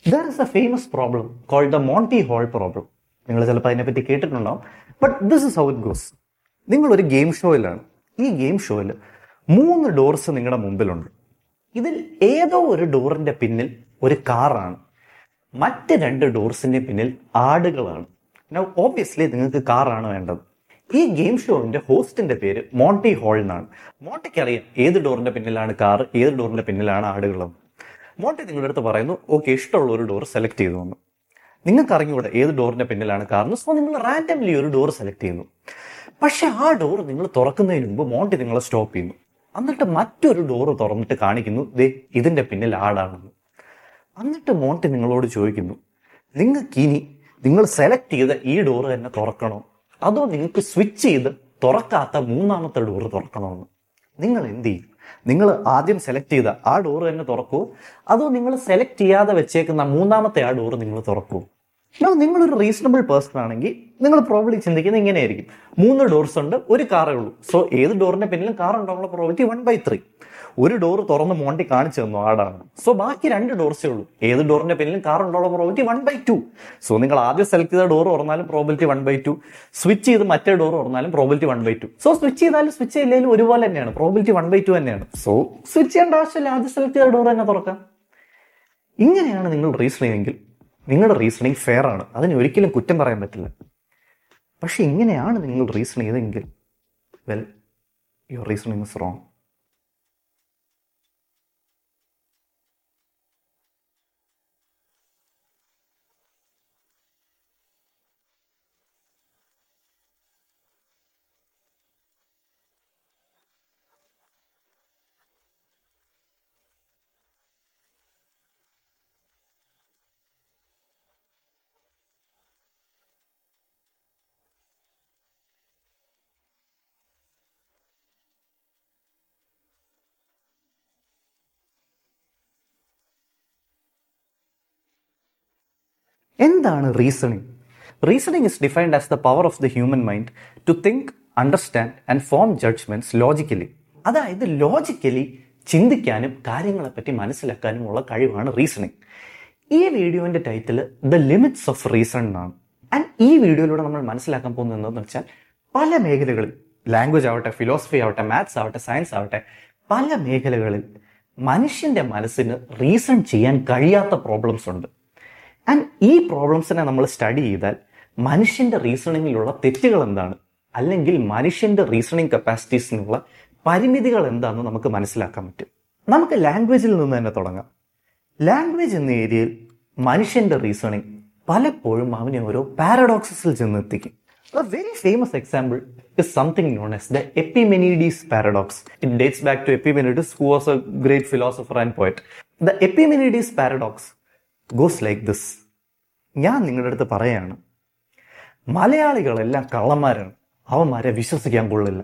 There is a famous problem called the Monty Hall problem നിങ്ങൾ ചിലപ്പോൾ അതിനെപ്പറ്റി കേട്ടിട്ടുണ്ടാവും but this is how it goes നിങ്ങളൊരു game ഷോയിലാണ് ഈ ഗെയിം ഷോയിൽ മൂന്ന് ഡോർസ് നിങ്ങളുടെ മുമ്പിലുണ്ട് ഇതിൽ ഏതോ ഒരു ഡോറിന്റെ പിന്നിൽ ഒരു കാറാണ് മറ്റ് രണ്ട് ഡോർസിന്റെ പിന്നിൽ ആടുകളാണ് ഓബിയസ്ലി നിങ്ങൾക്ക് കാറാണ് വേണ്ടത് ഈ ഗെയിം ഷോവിന്റെ ഹോസ്റ്റിന്റെ പേര് മോണ്ടി ഹോൾ എന്നാണ് മോണ്ടിക്ക് അറിയാം ഏത് ഡോറിന്റെ പിന്നിലാണ് കാർ ഏത് ഡോറിന്റെ പിന്നിലാണ് ആടുകളെന്ന് മോണ്ടി നിങ്ങളുടെ അടുത്ത് പറയുന്നു ഓക്കെ ഇഷ്ടമുള്ള ഒരു ഡോർ സെലക്ട് ചെയ്തു വന്നു നിങ്ങൾക്ക് അറിഞ്ഞൂടെ ഏത് ഡോറിന്റെ പിന്നിലാണ് കാർന്ന് സോ നിങ്ങൾ റാൻഡംലി ഒരു ഡോർ സെലക്ട് ചെയ്യുന്നു പക്ഷെ ആ ഡോർ നിങ്ങൾ തുറക്കുന്നതിന് മുമ്പ് മോണ്ടി നിങ്ങളെ സ്റ്റോപ്പ് ചെയ്യുന്നു എന്നിട്ട് മറ്റൊരു ഡോർ തുറന്നിട്ട് കാണിക്കുന്നു ദേ ഇതിന്റെ പിന്നിൽ ആടാണെന്ന് എന്നിട്ട് മോണ്ടി നിങ്ങളോട് ചോദിക്കുന്നു നിങ്ങൾക്ക് ഇനി നിങ്ങൾ സെലക്ട് ചെയ്ത ഈ ഡോർ തന്നെ തുറക്കണോ അതോ നിങ്ങൾക്ക് സ്വിച്ച് ചെയ്ത് തുറക്കാത്ത മൂന്നാമത്തെ ഡോർ തുറക്കണമെന്ന് നിങ്ങൾ എന്ത് ചെയ്യും നിങ്ങൾ ആദ്യം സെലക്ട് ചെയ്ത ആ ഡോർ തന്നെ തുറക്കുമോ അതോ നിങ്ങൾ സെലക്ട് ചെയ്യാതെ വെച്ചേക്കുന്ന മൂന്നാമത്തെ ആ ഡോർ നിങ്ങൾ തുറക്കുമോ നോ നിങ്ങളൊരു റീസണബിൾ പേഴ്സൺ ആണെങ്കിൽ നിങ്ങൾ പ്രോബ്ലി ചിന്തിക്കുന്നത് ഇങ്ങനെയായിരിക്കും മൂന്ന് ഡോർസ് ഉണ്ട് ഒരു കാറേ ഉള്ളൂ സോ ഏത് ഡോറിന്റെ പിന്നിലും കാർ ഉണ്ടാകാനുള്ള പ്രോബിലിറ്റി വൺ ബൈ ത്രീ ഒരു ഡോർ തുറന്ന് മോണ്ടി കാണിച്ചു തന്നു ആടാണ് സോ ബാക്കി രണ്ട് ഡോർസേ ഉള്ളൂ ഏത് ഡോറിന്റെ പിന്നിലും കാർ ഉണ്ടാകാനുള്ള probability one by two so നിങ്ങൾ ആദ്യം സെലക്ട് ചെയ്ത ഡോർ തുറന്നാലും probability one by two switch ചെയ്ത് മറ്റേ ഡോർ തുറന്നാലും probability one by two so switch ചെയ്താലും സ്വിച്ച് ചെയ്യില്ലെങ്കിലും ഒരുപോലെ തന്നെയാണ് പ്രോബിലിറ്റി വൺ ബൈ ടു തന്നെയാണ് സോ സ്വിച്ച് ചെയ്യേണ്ട ആവശ്യമില്ല ആദ്യം സെലക്ട് ചെയ്ത ഡോർ തന്നെ തുറക്കാം ഇങ്ങനെയാണ് നിങ്ങൾ റീസണിംഗ് എങ്കിൽ നിങ്ങളുടെ റീസണിങ് ഫെയർ ആണ് അതിന് ഒരിക്കലും കുറ്റം പറയാൻ പറ്റില്ല പക്ഷെ ഇങ്ങനെയാണ് നിങ്ങൾ റീസൺ ചെയ്തെങ്കിൽ well your reasoning is wrong എന്താണ് reasoning reasoning is defined as the power of the human mind to think understand and form judgements logically അതായത് ലോജിക്കലി ചിന്തിക്കാനും കാര്യങ്ങളെപ്പറ്റി മനസ്സിലാക്കാനുമുള്ള കഴിവാണ് റീസണിങ് ഈ വീഡിയോന്റെ title the limits of reason എന്നാണ് ആൻഡ് ഈ വീഡിയോയിലൂടെ നമ്മൾ മനസ്സിലാക്കാൻ പോകുന്നത് എന്താണെന്ന് വെച്ചാൽ പല മേഖലകളിൽ ലാംഗ്വേജ് ആവട്ടെ ഫിലോസഫി ആവട്ടെ മാത്സ് ആവട്ടെ സയൻസ് ആവട്ടെ പല മേഖലകളിൽ മനുഷ്യന്റെ മനസ്സിന് റീസൺ ചെയ്യാൻ കഴിയാത്ത പ്രോബ്ലംസ് ഉണ്ട് ആൻഡ് ഈ പ്രോബ്ലംസിനെ നമ്മൾ സ്റ്റഡി ചെയ്താൽ മനുഷ്യന്റെ റീസണിങ്ങിലുള്ള തെറ്റുകൾ എന്താണ് അല്ലെങ്കിൽ മനുഷ്യന്റെ റീസണിങ് കപ്പാസിറ്റീസിനുള്ള പരിമിതികൾ എന്താണെന്ന് നമുക്ക് മനസ്സിലാക്കാൻ പറ്റും നമുക്ക് ലാംഗ്വേജിൽ നിന്ന് തന്നെ തുടങ്ങാം ലാംഗ്വേജ് എന്ന ഏരിയയിൽ മനുഷ്യന്റെ റീസണിങ് പലപ്പോഴും അവനെ ഓരോ പാരഡോക്സസിൽ ചെന്നെത്തിക്കും A very famous example is something known as the Epimenides paradox. It dates back to Epimenides, who was a great philosopher and poet. The Epimenides paradox goes like this. ഞാൻ നിങ്ങളുടെ അടുത്ത് പറയാണ് മലയാളികളെല്ലാം കള്ളന്മാരാണ് അവന്മാരെ വിശ്വസിക്കാൻ കൊള്ളില്ല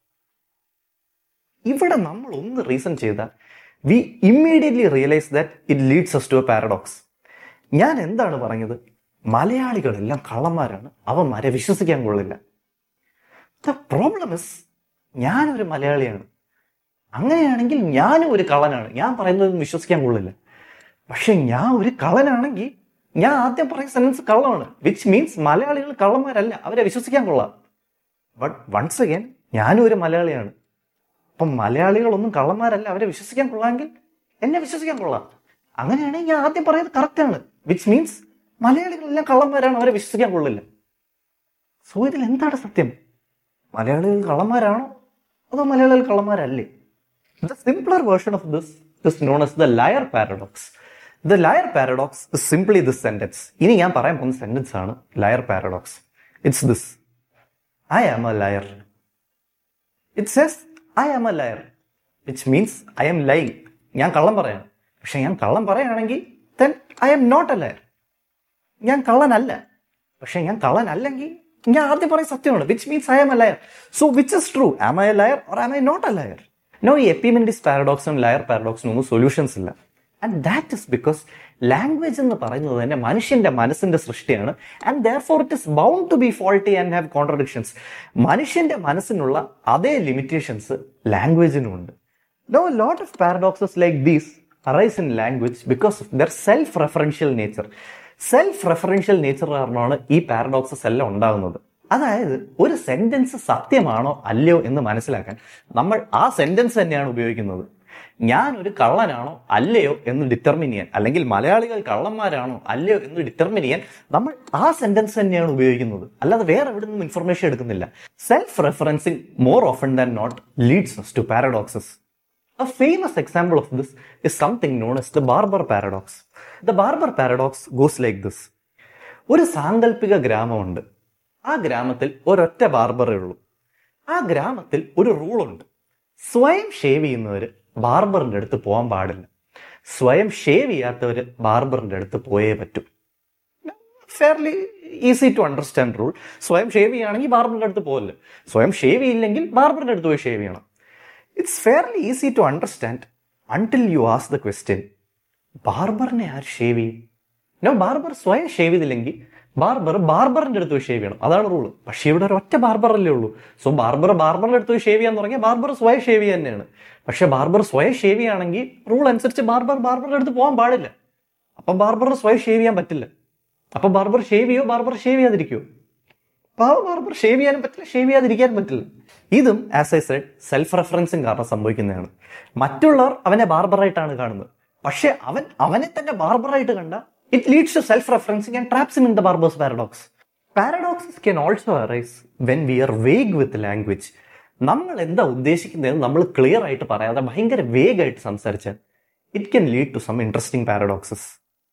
ഇവിടെ നമ്മൾ ഒന്ന് റീസൺ ചെയ്താൽ we immediately realise that it leads us to a paradox ഞാൻ എന്താണ് പറഞ്ഞത് മലയാളികളെല്ലാം കള്ളന്മാരാണ് അവന്മാരെ വിശ്വസിക്കാൻ കൊള്ളില്ല ദ പ്രോബ്ലം ഇസ് ഞാനൊരു മലയാളിയാണ് അങ്ങനെയാണെങ്കിൽ ഞാനും ഒരു കള്ളനാണ് ഞാൻ പറയുന്നതൊന്നും വിശ്വസിക്കാൻ കൊള്ളില്ല പക്ഷെ ഞാൻ ഒരു കള്ളനാണെങ്കിൽ ഞാൻ ആദ്യം പറയുന്ന സെൻറ്റൻസ് കള്ളമാണ് വിച്ച് മീൻസ് മലയാളികൾ കള്ളന്മാരല്ല അവരെ വിശ്വസിക്കാൻ കൊള്ളാം ബട്ട് വൺസ് അഗൈൻ ഞാനും ഒരു മലയാളിയാണ് അപ്പം മലയാളികളൊന്നും കള്ളന്മാരല്ല അവരെ വിശ്വസിക്കാൻ കൊള്ളാമെങ്കിൽ എന്നെ വിശ്വസിക്കാൻ കൊള്ളാം അങ്ങനെയാണെങ്കിൽ ഞാൻ ആദ്യം പറയുന്നത് കറക്റ്റാണ് വിച്ച് മീൻസ് മലയാളികളെല്ലാം കള്ളന്മാരാണ് അവരെ വിശ്വസിക്കാൻ കൊള്ളില്ല സോ ഇതിൽ എന്താണ് സത്യം മലയാളികൾ കള്ളന്മാരാണോ അതോ മലയാളികൾ കള്ളന്മാരല്ലേ the simpler version of this is known as the liar paradox the liar paradox is simply this sentence ഇനി ഞാൻ പറയാൻ പോകുന്ന സെന്റൻസ് ആണ് liar paradox it's this I am a liar it says I am a liar which means I am lying ഞാൻ കള്ളം പറയാം പക്ഷെ ഞാൻ കള്ളം പറയുകയാണെങ്കിൽ then I am not a liar ഞാൻ കള്ളനല്ല പക്ഷെ ഞാൻ കള്ളനല്ലെങ്കിൽ ഞാൻ ആദ്യം പറയും സത്യമാണ് which means I am a liar so which is true am I a liar or am I not a liar no ഈ എപ്പിമെന്റിസ് പാരഡോക്സും ലയർ പാരഡോക്സിനും ഒന്നും സൊല്യൂഷൻസ് ഇല്ല and that is because language എന്ന് പറയുന്നത് തന്നെ മനുഷ്യന്റെ മനസ്സിന്റെ സൃഷ്ടിയാണ് and therefore it is bound to be faulty and have contradictions മനുഷ്യന്റെ മനസ്സിനുള്ള അതേ ലിമിറ്റേഷൻസ് ലാംഗ്വേജിനും ഉണ്ട് no lot of paradoxes like these arise in language because of there self referential nature self referential nature കാരണമാണ് ഈ paradoxes എല്ലാം ഉണ്ടാകുന്നത് അതായത് ഒരു സെന്റൻസ് സത്യമാണോ അല്ലയോ എന്ന് മനസ്സിലാക്കാൻ നമ്മൾ ആ സെന്റൻസ് തന്നെയാണ് ഉപയോഗിക്കുന്നത് ഞാൻ ഒരു കള്ളനാണോ അല്ലയോ എന്ന് ഡിറ്റർമിൻ ചെയ്യാൻ അല്ലെങ്കിൽ മലയാളികൾ കള്ളന്മാരാണോ അല്ലയോ എന്ന് ഡിറ്റർമിൻ ചെയ്യാൻ നമ്മൾ ആ സെന്റൻസ് തന്നെയാണ് ഉപയോഗിക്കുന്നത് അല്ലാതെ വേറെ എവിടെ നിന്നും ഇൻഫർമേഷൻ എടുക്കുന്നില്ല self referencing more often than not leads to paradoxes A famous example of this is something known as the Barber paradox. The Barber paradox goes like this. ഒരു സാങ്കല്പിക ഗ്രാമമുണ്ട് ആ ഗ്രാമത്തിൽ ഒരൊറ്റ ബാർബറേ ഉള്ളൂ ആ ഗ്രാമത്തിൽ ഒരു റൂളുണ്ട് സ്വയം ഷേവ് ചെയ്യുന്നവർ ബാർബറിന്റെ അടുത്ത് പോകാൻ പാടില്ല സ്വയം ഷേവ് ചെയ്യാത്തവർ ബാർബറിന്റെ അടുത്ത് പോയേ പറ്റൂ fairly easy to understand rule സ്വയം ഷേവ് ചെയ്യുകയാണെങ്കിൽ ബാർബറിന്റെ അടുത്ത് പോകില്ല സ്വയം ഷേവ് ചെയ്യില്ലെങ്കിൽ ബാർബറിന്റെ അടുത്ത് പോയി ഷേവ് ചെയ്യണം it's fairly easy to understand until you ask the question ബാർബറിനെ ആര് ഷേവ് ചെയ്യും നോ ബാർബർ സ്വയം ഷേവ് ചെയ്തില്ലെങ്കിൽ ബാർബർ ബാർബറിന്റെ അടുത്ത് പോയി ഷേവ് ചെയ്യണം അതാണ് റൂള് പക്ഷേ ഇവിടെ ഒരു ഒറ്റ ബാർബറല്ലേ ഉള്ളൂ സോ ബാർബർ ബാർബറിന്റെ അടുത്ത് പോയി ഷേവ് ചെയ്യാൻ തുടങ്ങിയാൽ ബാർബർ സ്വയം ഷേവ് ചെയ്യുക തന്നെയാണ് പക്ഷേ ബാർബർ സ്വയം ഷേവ് ചെയ്യുകയാണെങ്കിൽ റൂൾ അനുസരിച്ച് ബാർബർ ബാർബറിന്റെ അടുത്ത് പോകാൻ പാടില്ല അപ്പം ബാർബറിന് സ്വയം ഷേവ് ചെയ്യാൻ പറ്റില്ല അപ്പം ബാർബർ ഷേവ് ചെയ്യോ ബാർബർ ഷേവ് ചെയ്യാതിരിക്കുമോ പാവ ബാർബർ ഷേവ് ചെയ്യാനും പറ്റില്ല ഷേവ് ചെയ്യാതിരിക്കാനും പറ്റില്ല ഇതും as I said self referencing കാരണം സംഭവിക്കുന്നതാണ് മറ്റുള്ളവർ അവനെ ബാർബറായിട്ടാണ് കാണുന്നത് പക്ഷെ അവൻ അവനെ തന്നെ ബാർബറായിട്ട് കണ്ട it leads to self referencing and traps in the barber's paradox paradoxes can also arise when we are vague with language നമ്മൾ എന്താ ഉദ്ദേശിക്കുന്നത് നമ്മൾ ക്ലിയർ ആയിട്ട് പറയാതെ ഭയങ്കര വേഗായിട്ട് സംസാരിച്ചാൽ it can lead to some interesting paradoxes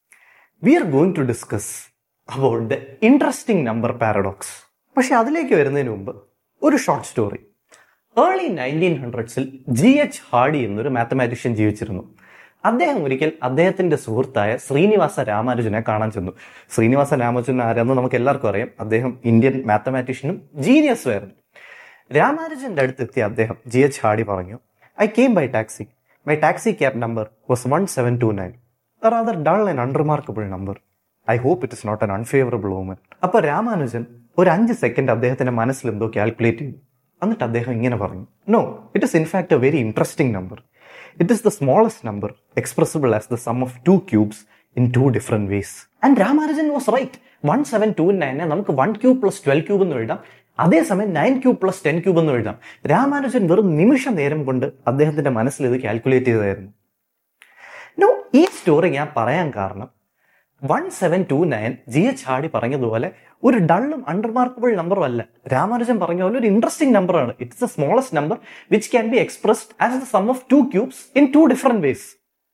we are going to discuss about the interesting number paradox പക്ഷെ അതിലേക്ക് വരുന്നതിന് മുമ്പ് ഒരു ഷോർട്ട് സ്റ്റോറി ഏർലി നയൻറ്റീൻ ഹൺഡ്രഡ്സിൽ ജി എച്ച് ഹാർഡി എന്നൊരു മാത്തമാറ്റീഷ്യൻ ജീവിച്ചിരുന്നു അദ്ദേഹം ഒരിക്കൽ അദ്ദേഹത്തിന്റെ സുഹൃത്തായ ശ്രീനിവാസ രാമാനുജനെ കാണാൻ ചെന്നു ശ്രീനിവാസ രാമാനുജൻ ആരാന്ന് നമുക്ക് എല്ലാവർക്കും അറിയാം അദ്ദേഹം ഇന്ത്യൻ മാത്തമാറ്റീഷ്യനും ജീനിയസും ആയിരുന്നു രാമാനുജന്റെ അടുത്തെത്തിയ അദ്ദേഹം ജി എച്ച് ഹാർഡി പറഞ്ഞു I came by taxi my taxi cab number was one seven two nine rather dull and unremarkable number I hope it is not an unfavourable omen അപ്പൊ രാമാനുജൻ ഒരു അഞ്ച് സെക്കൻഡ് അദ്ദേഹത്തിന്റെ മനസ്സിൽ എന്തോ കാൽക്കുലേറ്റ് ചെയ്തു എന്നിട്ട് അദ്ദേഹം ഇങ്ങനെ പറഞ്ഞു no it is in fact a very interesting number it is the smallest number expressible as the sum of two cubes in two different ways and Ramanujan was right one seven two നയനെ നമുക്ക് one cube plus twelve cube എന്ന് എഴുതാം അതേസമയം nine cube plus ten cube എന്ന് എഴുതാം രാമാനുജൻ വെറും നിമിഷ നേരം കൊണ്ട് അദ്ദേഹത്തിന്റെ മനസ്സിൽ ഇത് കാൽക്കുലേറ്റ് ചെയ്തതായിരുന്നു നോ ഈ സ്റ്റോറി ഞാൻ പറയാൻ കാരണം one seven two nine G H Hardy പറഞ്ഞതുപോലെ ഒരു ഡള്ളും അണ്ടർമാർക്കബിൾ നമ്പറും അല്ല രാമാനുജൻ പറഞ്ഞ പോലെ ഒരു ഇൻട്രസ്റ്റിംഗ് നമ്പറാണ് it's the smallest number which can be expressed as the sum of two cubes in two different ways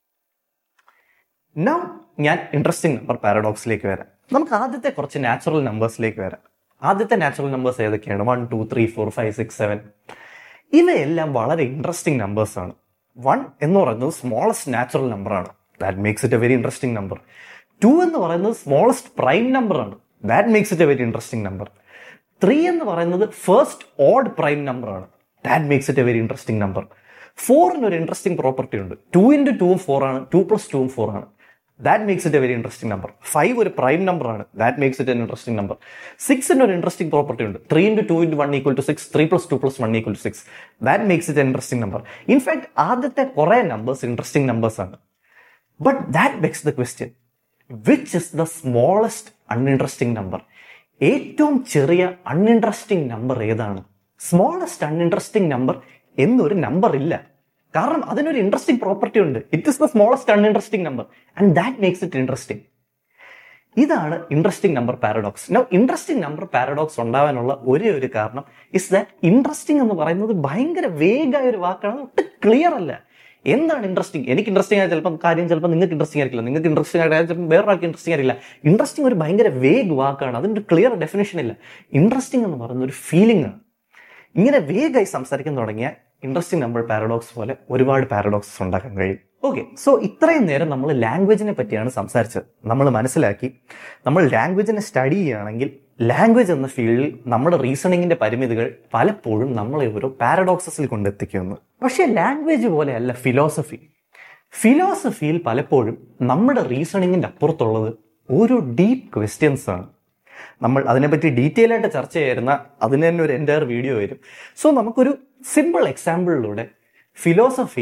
now ഞാൻ ഇൻട്രസ്റ്റിംഗ് നമ്പർ പാരഡോക്സിലേക്ക് വരാം നമുക്ക് ആദ്യത്തെ കുറച്ച് നാച്ചുറൽ നമ്പേഴ്സിലേക്ക് വരാം ആദ്യത്തെ നാച്ചുറൽ നമ്പേഴ്സ് ഏതൊക്കെയാണ് one two three four five six seven ഇവയെല്ലാം വളരെ ഇൻട്രസ്റ്റിംഗ് നമ്പേഴ്സ് ആണ് വൺ എന്ന് പറയുന്നത് സ്മോളസ്റ്റ് നാച്ചുറൽ നമ്പറാണ് that makes it a very interesting number two എന്ന് പറയുന്നത് സ്മോളസ്റ്റ് പ്രൈം നമ്പർ ആണ് that makes it a very interesting number three എന്ന് പറയുന്നത് ഫസ്റ്റ് ഓഡ് പ്രൈം നമ്പർ ആണ് that makes it a very interesting number ഫോറിന് ഒരു interesting property ഉണ്ട് two into ടൂവും ഫോർ ആണ് ടു പ്ലസ് ടൂവും ഫോർ ആണ് that makes it a very interesting number five ഒരു പ്രൈം നമ്പർ ആണ് that makes it an interesting number സിക്സിന് ഒരു ഇൻട്രസ്റ്റിംഗ് പ്രോപ്പർട്ടി ഉണ്ട് three into two into one equal to six three plus two plus one equal to six that makes it an interesting number in fact ആദ്യത്തെ കുറെ numbers interesting numbers ആണ് but that makes the question which is the smallest uninteresting number ഏറ്റവും ചെറിയ uninteresting number ഏതാണ് smallest uninteresting number എന്നൊരു number ഇല്ല കാരണം അതിനൊരു ഇൻട്രസ്റ്റിംഗ് പ്രോപ്പർട്ടി ഉണ്ട് it is the smallest uninteresting number and that makes it interesting ഇതാണ് interesting number paradox no interesting number paradox ഉണ്ടാവാനുള്ള ഒരേ ഒരു കാരണം ഇസ് ദാറ്റ് ഇൻട്രസ്റ്റിംഗ് എന്ന് പറയുന്നത് ഭയങ്കര വേഗമായ ഒരു വാക്കാണ് ഒട്ടും ക്ലിയർ അല്ല എന്താണ് ഇൻട്രസ്റ്റിംഗ് എനിക്ക് ഇൻട്രസ്റ്റിംഗ് ആയ ചിലപ്പോൾ കാര്യം ചിലപ്പോൾ നിങ്ങൾക്ക് ഇൻട്രസ്റ്റിംഗ് ആയിരിക്കില്ല നിങ്ങൾക്ക് ഇൻട്രസ്റ്റിംഗ് ആയ ചിലപ്പോൾ വേറൊരാൾക്ക് ഇൻട്രസ്റ്റിംഗ് ആയിരിക്കില്ല ഇൻട്രസ്റ്റിംഗ് ഒരു ഭയങ്കര വേഗ് വാക്കാണ് അതിൻ്റെ ക്ലിയർ ഡെഫിനേഷൻ ഇല്ല ഇൻട്രസ്റ്റിംഗ് എന്ന് പറയുന്ന ഒരു ഫീലിംഗ് ആണ് ഇങ്ങനെ വേഗമായി സംസാരിക്കാൻ തുടങ്ങിയ ഇൻട്രസ്റ്റിംഗ് നമ്പർ പാരഡോക്സ് പോലെ ഒരുപാട് പാരഡോക്സസ് ഉണ്ടാക്കാൻ കഴിയും ഓക്കെ സോ ഇത്രയും നേരം നമ്മൾ ലാംഗ്വേജിനെ പറ്റിയാണ് സംസാരിച്ചത് നമ്മൾ മനസ്സിലാക്കി നമ്മൾ ലാംഗ്വേജിനെ സ്റ്റഡി ചെയ്യുകയാണെങ്കിൽ ലാംഗ്വേജ് എന്ന ഫീൽഡിൽ നമ്മുടെ റീസണിങ്ങിന്റെ പരിമിതികൾ പലപ്പോഴും നമ്മളെ ഓരോ പാരഡോക്സസിൽ കൊണ്ടെത്തിക്കുന്നു പക്ഷേ ലാംഗ്വേജ് പോലെയല്ല ഫിലോസഫി ഫിലോസഫിയിൽ പലപ്പോഴും നമ്മുടെ റീസണിങ്ങിന്റെ അപ്പുറത്തുള്ളത് ഓരോ ഡീപ്പ് ക്വസ്റ്റ്യൻസ് ആണ് നമ്മൾ അതിനെപ്പറ്റി ഡീറ്റെയിൽ ആയിട്ട് ചർച്ച ചെയ്യുന്ന അതിന് തന്നെ ഒരു എൻ്റയർ വീഡിയോ വരും സോ നമുക്കൊരു സിമ്പിൾ എക്സാമ്പിളിലൂടെ ഫിലോസഫിയിൽ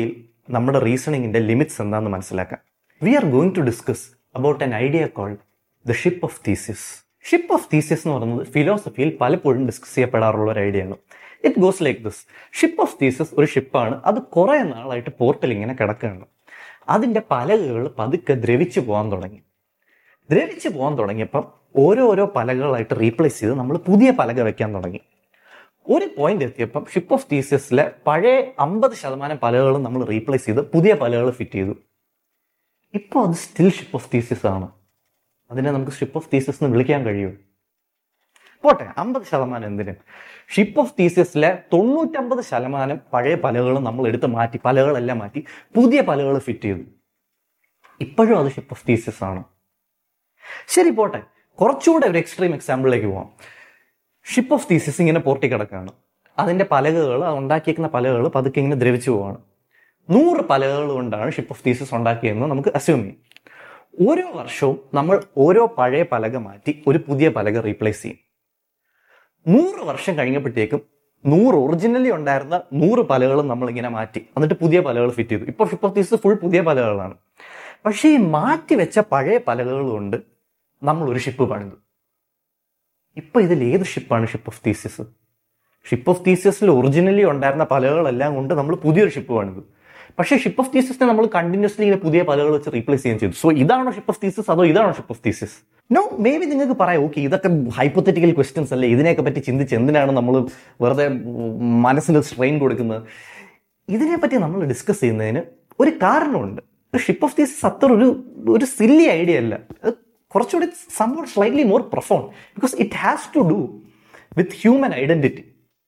നമ്മുടെ റീസണിങ്ങിന്റെ ലിമിറ്റ്സ് എന്താണെന്ന് മനസ്സിലാക്കാം we are going to discuss about an idea called the ship of Theseus ship of Theseus എന്ന് പറയുന്നത് ഫിലോസഫിയിൽ പലപ്പോഴും ഡിസ്കസ് ചെയ്യപ്പെടാറുള്ള ഒരു ഐഡിയ ആണ് it goes like this ship of Theseus ഒരു ഷിപ്പാണ് അത് കുറേ നാളായിട്ട് പോർട്ടിൽ ഇങ്ങനെ കിടക്കുകയാണ് അതിന്റെ പലകകൾ പതുക്കെ ദ്രവിച്ചു പോകാൻ തുടങ്ങി ദ്രവിച്ചു പോകാൻ തുടങ്ങിയപ്പം ഓരോരോ പലകളായിട്ട് റീപ്ലേസ് ചെയ്ത് നമ്മൾ പുതിയ പലക വെക്കാൻ തുടങ്ങി ഒരു പോയിന്റ് എത്തിയപ്പം ഷിപ്പ് ഓഫ് തീസിയസിലെ പഴയ അമ്പത് ശതമാനം പലകളും നമ്മൾ റീപ്ലേസ് ചെയ്ത് പുതിയ പലകൾ ഫിറ്റ് ചെയ്തു ഇപ്പോൾ അത് സ്റ്റിൽ ഷിപ്പ് ഓഫ് തീസിസ് ആണ് അതിനെ നമുക്ക് ഷിപ്പ് ഓഫ് തീസിസ് എന്ന് വിളിക്കാൻ കഴിയും പോട്ടെ അമ്പത് ശതമാനം എന്തിന് ഷിപ്പ് ഓഫ് തീസിയസിലെ തൊണ്ണൂറ്റമ്പത് ശതമാനം പഴയ പലകളും നമ്മൾ എടുത്ത് മാറ്റി പലകളെല്ലാം മാറ്റി പുതിയ പലകൾ ഫിറ്റ് ചെയ്തു ഇപ്പോഴും അത് ഷിപ്പ് ഓഫ് തീസിസ് ആണ് ശരി പോട്ടെ കുറച്ചുകൂടെ ഒരു എക്സ്ട്രീം എക്സാമ്പിളിലേക്ക് പോവാം ഷിപ്പ് ഓഫ് തീസിസ് ഇങ്ങനെ പോർട്ടി കിടക്കുകയാണ് അതിന്റെ പലകകൾ ഉണ്ടാക്കിയേക്കുന്ന പലകകൾ പതുക്കെ ഇങ്ങനെ ദ്രവിച്ചു പോവാണ് നൂറ് പലകകൾ കൊണ്ടാണ് ഷിപ്പ് ഓഫ് തീസിസ് ഉണ്ടാക്കിയതെന്ന് നമുക്ക് അസ്യൂം ചെയ്യും ഓരോ വർഷവും നമ്മൾ ഓരോ പഴയ പലക മാറ്റി ഒരു പുതിയ പലക റീപ്ലേസ് ചെയ്യും നൂറ് വർഷം കഴിഞ്ഞപ്പോഴത്തേക്കും നൂറ് ഒറിജിനലി ഉണ്ടായിരുന്ന നൂറ് പലകളും നമ്മൾ ഇങ്ങനെ മാറ്റി എന്നിട്ട് പുതിയ പലകൾ ഫിറ്റ് ചെയ്തു ഇപ്പോൾ ഷിപ്പ് ഓഫ് തീസിസ് ഫുൾ പുതിയ പലകളാണ് പക്ഷേ ഈ മാറ്റി വെച്ച പഴയ പലകൾ കൊണ്ട് നമ്മൾ ഒരു ഷിപ്പ് പണിതു ഇപ്പൊ ഇതിൽ ഏത് ഷിപ്പാണ് ship of Theseus ship of തീസിസിൽ ഒറിജിനലി ഉണ്ടായിരുന്ന പലകളെല്ലാം കൊണ്ട് നമ്മൾ പുതിയൊരു ഷിപ്പ് പണിതു പക്ഷേ ഷിപ്പ് ഓഫ് തീസിസിനെ നമ്മൾ കണ്ടിന്യൂസ്ലി ഇങ്ങനെ പുതിയ പലകൾ വെച്ച് റീപ്ലേസ് ചെയ്യുകയും ചെയ്തു സോ ഇതാണോ ഷിപ്പ് ഓഫ് തീസിസ് അതോ ഇതാണോ ship of Theseus no maybe നിങ്ങൾക്ക് പറയാം ഓക്കെ ഇതൊക്കെ ഹൈപ്പോത്തറ്റിക്കൽ ക്വസ്റ്റ്യൻസ് അല്ലേ ഇതിനെയൊക്കെ പറ്റി ചിന്തിച്ച് എന്തിനാണ് നമ്മൾ വെറുതെ മനസ്സിന് സ്ട്രെയിൻ കൊടുക്കുന്നത് ഇതിനെപ്പറ്റി നമ്മൾ ഡിസ്കസ് ചെയ്യുന്നതിന് ഒരു കാരണമുണ്ട് ഷിപ്പ് ഓഫ് തീസിസ് അത്ര ഒരു ഒരു സില്ലി ഐഡിയ അല്ല അത് കുറച്ചുകൂടി സംഭവം slightly more profound because it has to do with human identity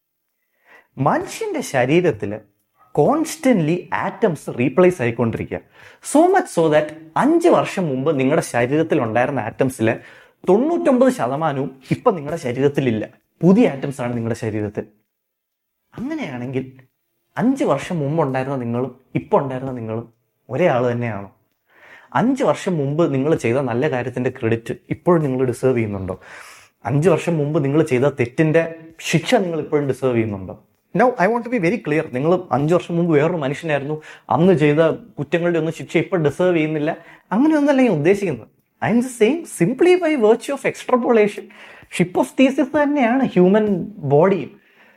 മനുഷ്യന്റെ ശരീരത്തിൽ കോൺസ്റ്റന്റ്ലി ആറ്റംസ് റീപ്ലേസ് ആയിക്കൊണ്ടിരിക്കുക സോ മച്ച് സോ ദാറ്റ് അഞ്ച് വർഷം മുമ്പ് നിങ്ങളുടെ ശരീരത്തിൽ ഉണ്ടായിരുന്ന ആറ്റംസിലെ തൊണ്ണൂറ്റൊമ്പത് ശതമാനവും ഇപ്പം നിങ്ങളുടെ ശരീരത്തിലില്ല പുതിയ ആറ്റംസ് ആണ് നിങ്ങളുടെ ശരീരത്തിൽ അങ്ങനെയാണെങ്കിൽ അഞ്ച് വർഷം മുമ്പ് ഉണ്ടായിരുന്ന നിങ്ങളും ഇപ്പം ഉണ്ടായിരുന്ന നിങ്ങളും ഒരേ ആൾ തന്നെയാണോ അഞ്ച് വർഷം മുമ്പ് നിങ്ങൾ ചെയ്ത നല്ല കാര്യത്തിന്റെ ക്രെഡിറ്റ് ഇപ്പോഴും നിങ്ങൾ ഡിസേർവ് ചെയ്യുന്നുണ്ടോ അഞ്ച് വർഷം മുമ്പ് നിങ്ങൾ ചെയ്ത തെറ്റിന്റെ ശിക്ഷ നിങ്ങൾ ഇപ്പോഴും ഡിസേർവ് ചെയ്യുന്നുണ്ടോ no I want to be very clear നിങ്ങൾ അഞ്ച് വർഷം മുമ്പ് വേറൊരു മനുഷ്യനായിരുന്നു അന്ന് ചെയ്ത കുറ്റങ്ങളുടെ ഒന്നും ശിക്ഷ ഇപ്പോൾ ഡിസേർവ് ചെയ്യുന്നില്ല അങ്ങനെയൊന്നല്ല ഞാൻ ഉദ്ദേശിക്കുന്നത് I'm same simply by virtue of extrapolation ship of Theseus തന്നെയാണ് ഹ്യൂമൻ ബോഡിയും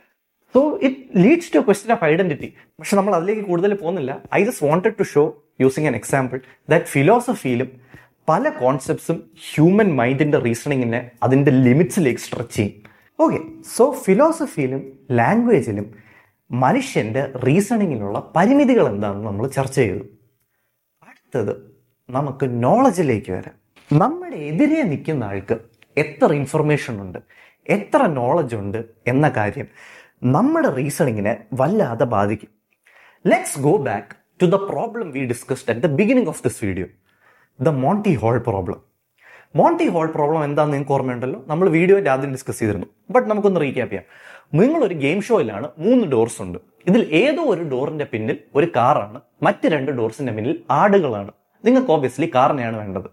so it leads to question of identity പക്ഷെ നമ്മൾ അതിലേക്ക് കൂടുതൽ പോകുന്നില്ല I just wanted to show using an example that ഫിലോസഫിയിലും പല കോൺസെപ്റ്റ്സും ഹ്യൂമൻ മൈൻഡിന്റെ റീസണിങ്ങിനെ അതിന്റെ ലിമിറ്റ്സിലേക്ക് സ്ട്രെച്ച് ചെയ്യും ഓക്കെ സോ ഫിലോസഫിയിലും ലാംഗ്വേജിലും മനുഷ്യന്റെ റീസണിങ്ങിനുള്ള പരിമിതികൾ എന്താണെന്ന് നമ്മൾ ചർച്ച ചെയ്തു അടുത്തത് നമുക്ക് നോളജിലേക്ക് വരാം നമ്മുടെ എതിരെ നിൽക്കുന്ന ആൾക്ക് എത്ര ഇൻഫർമേഷൻ ഉണ്ട് എത്ര നോളജ് ഉണ്ട് എന്ന കാര്യം നമ്മുടെ റീസണിങ്ങിനെ വല്ലാതെ ബാധിക്കും let's go back to the problem we discussed at the beginning of this video the Monty Hall problem Monty Hall problem എന്താണെന്ന് നിങ്ങൾക്ക് ഓർമ്മയുണ്ടല്ലോ നമ്മൾ വീഡിയോയിൽ ആദ്യം ഡിസ്കസ് ചെയ്തിരുന്നു ബട്ട് നമുക്കൊന്ന് റീക്യാപ്പ് ചെയ്യാം നിങ്ങളൊരു ഗെയിം ഷോയിലാണ് മൂന്ന് ഡോർസ് ഉണ്ട് ഇതിൽ ഏതോ ഒരു ഡോറിന്റെ പിന്നിൽ ഒരു കാറാണ് മറ്റ് രണ്ട് ഡോർസിന്റെ പിന്നിൽ ആടുകളാണ് നിങ്ങൾക്ക് ഓബിയസ്ലി കാറിനെയാണ് വേണ്ടത്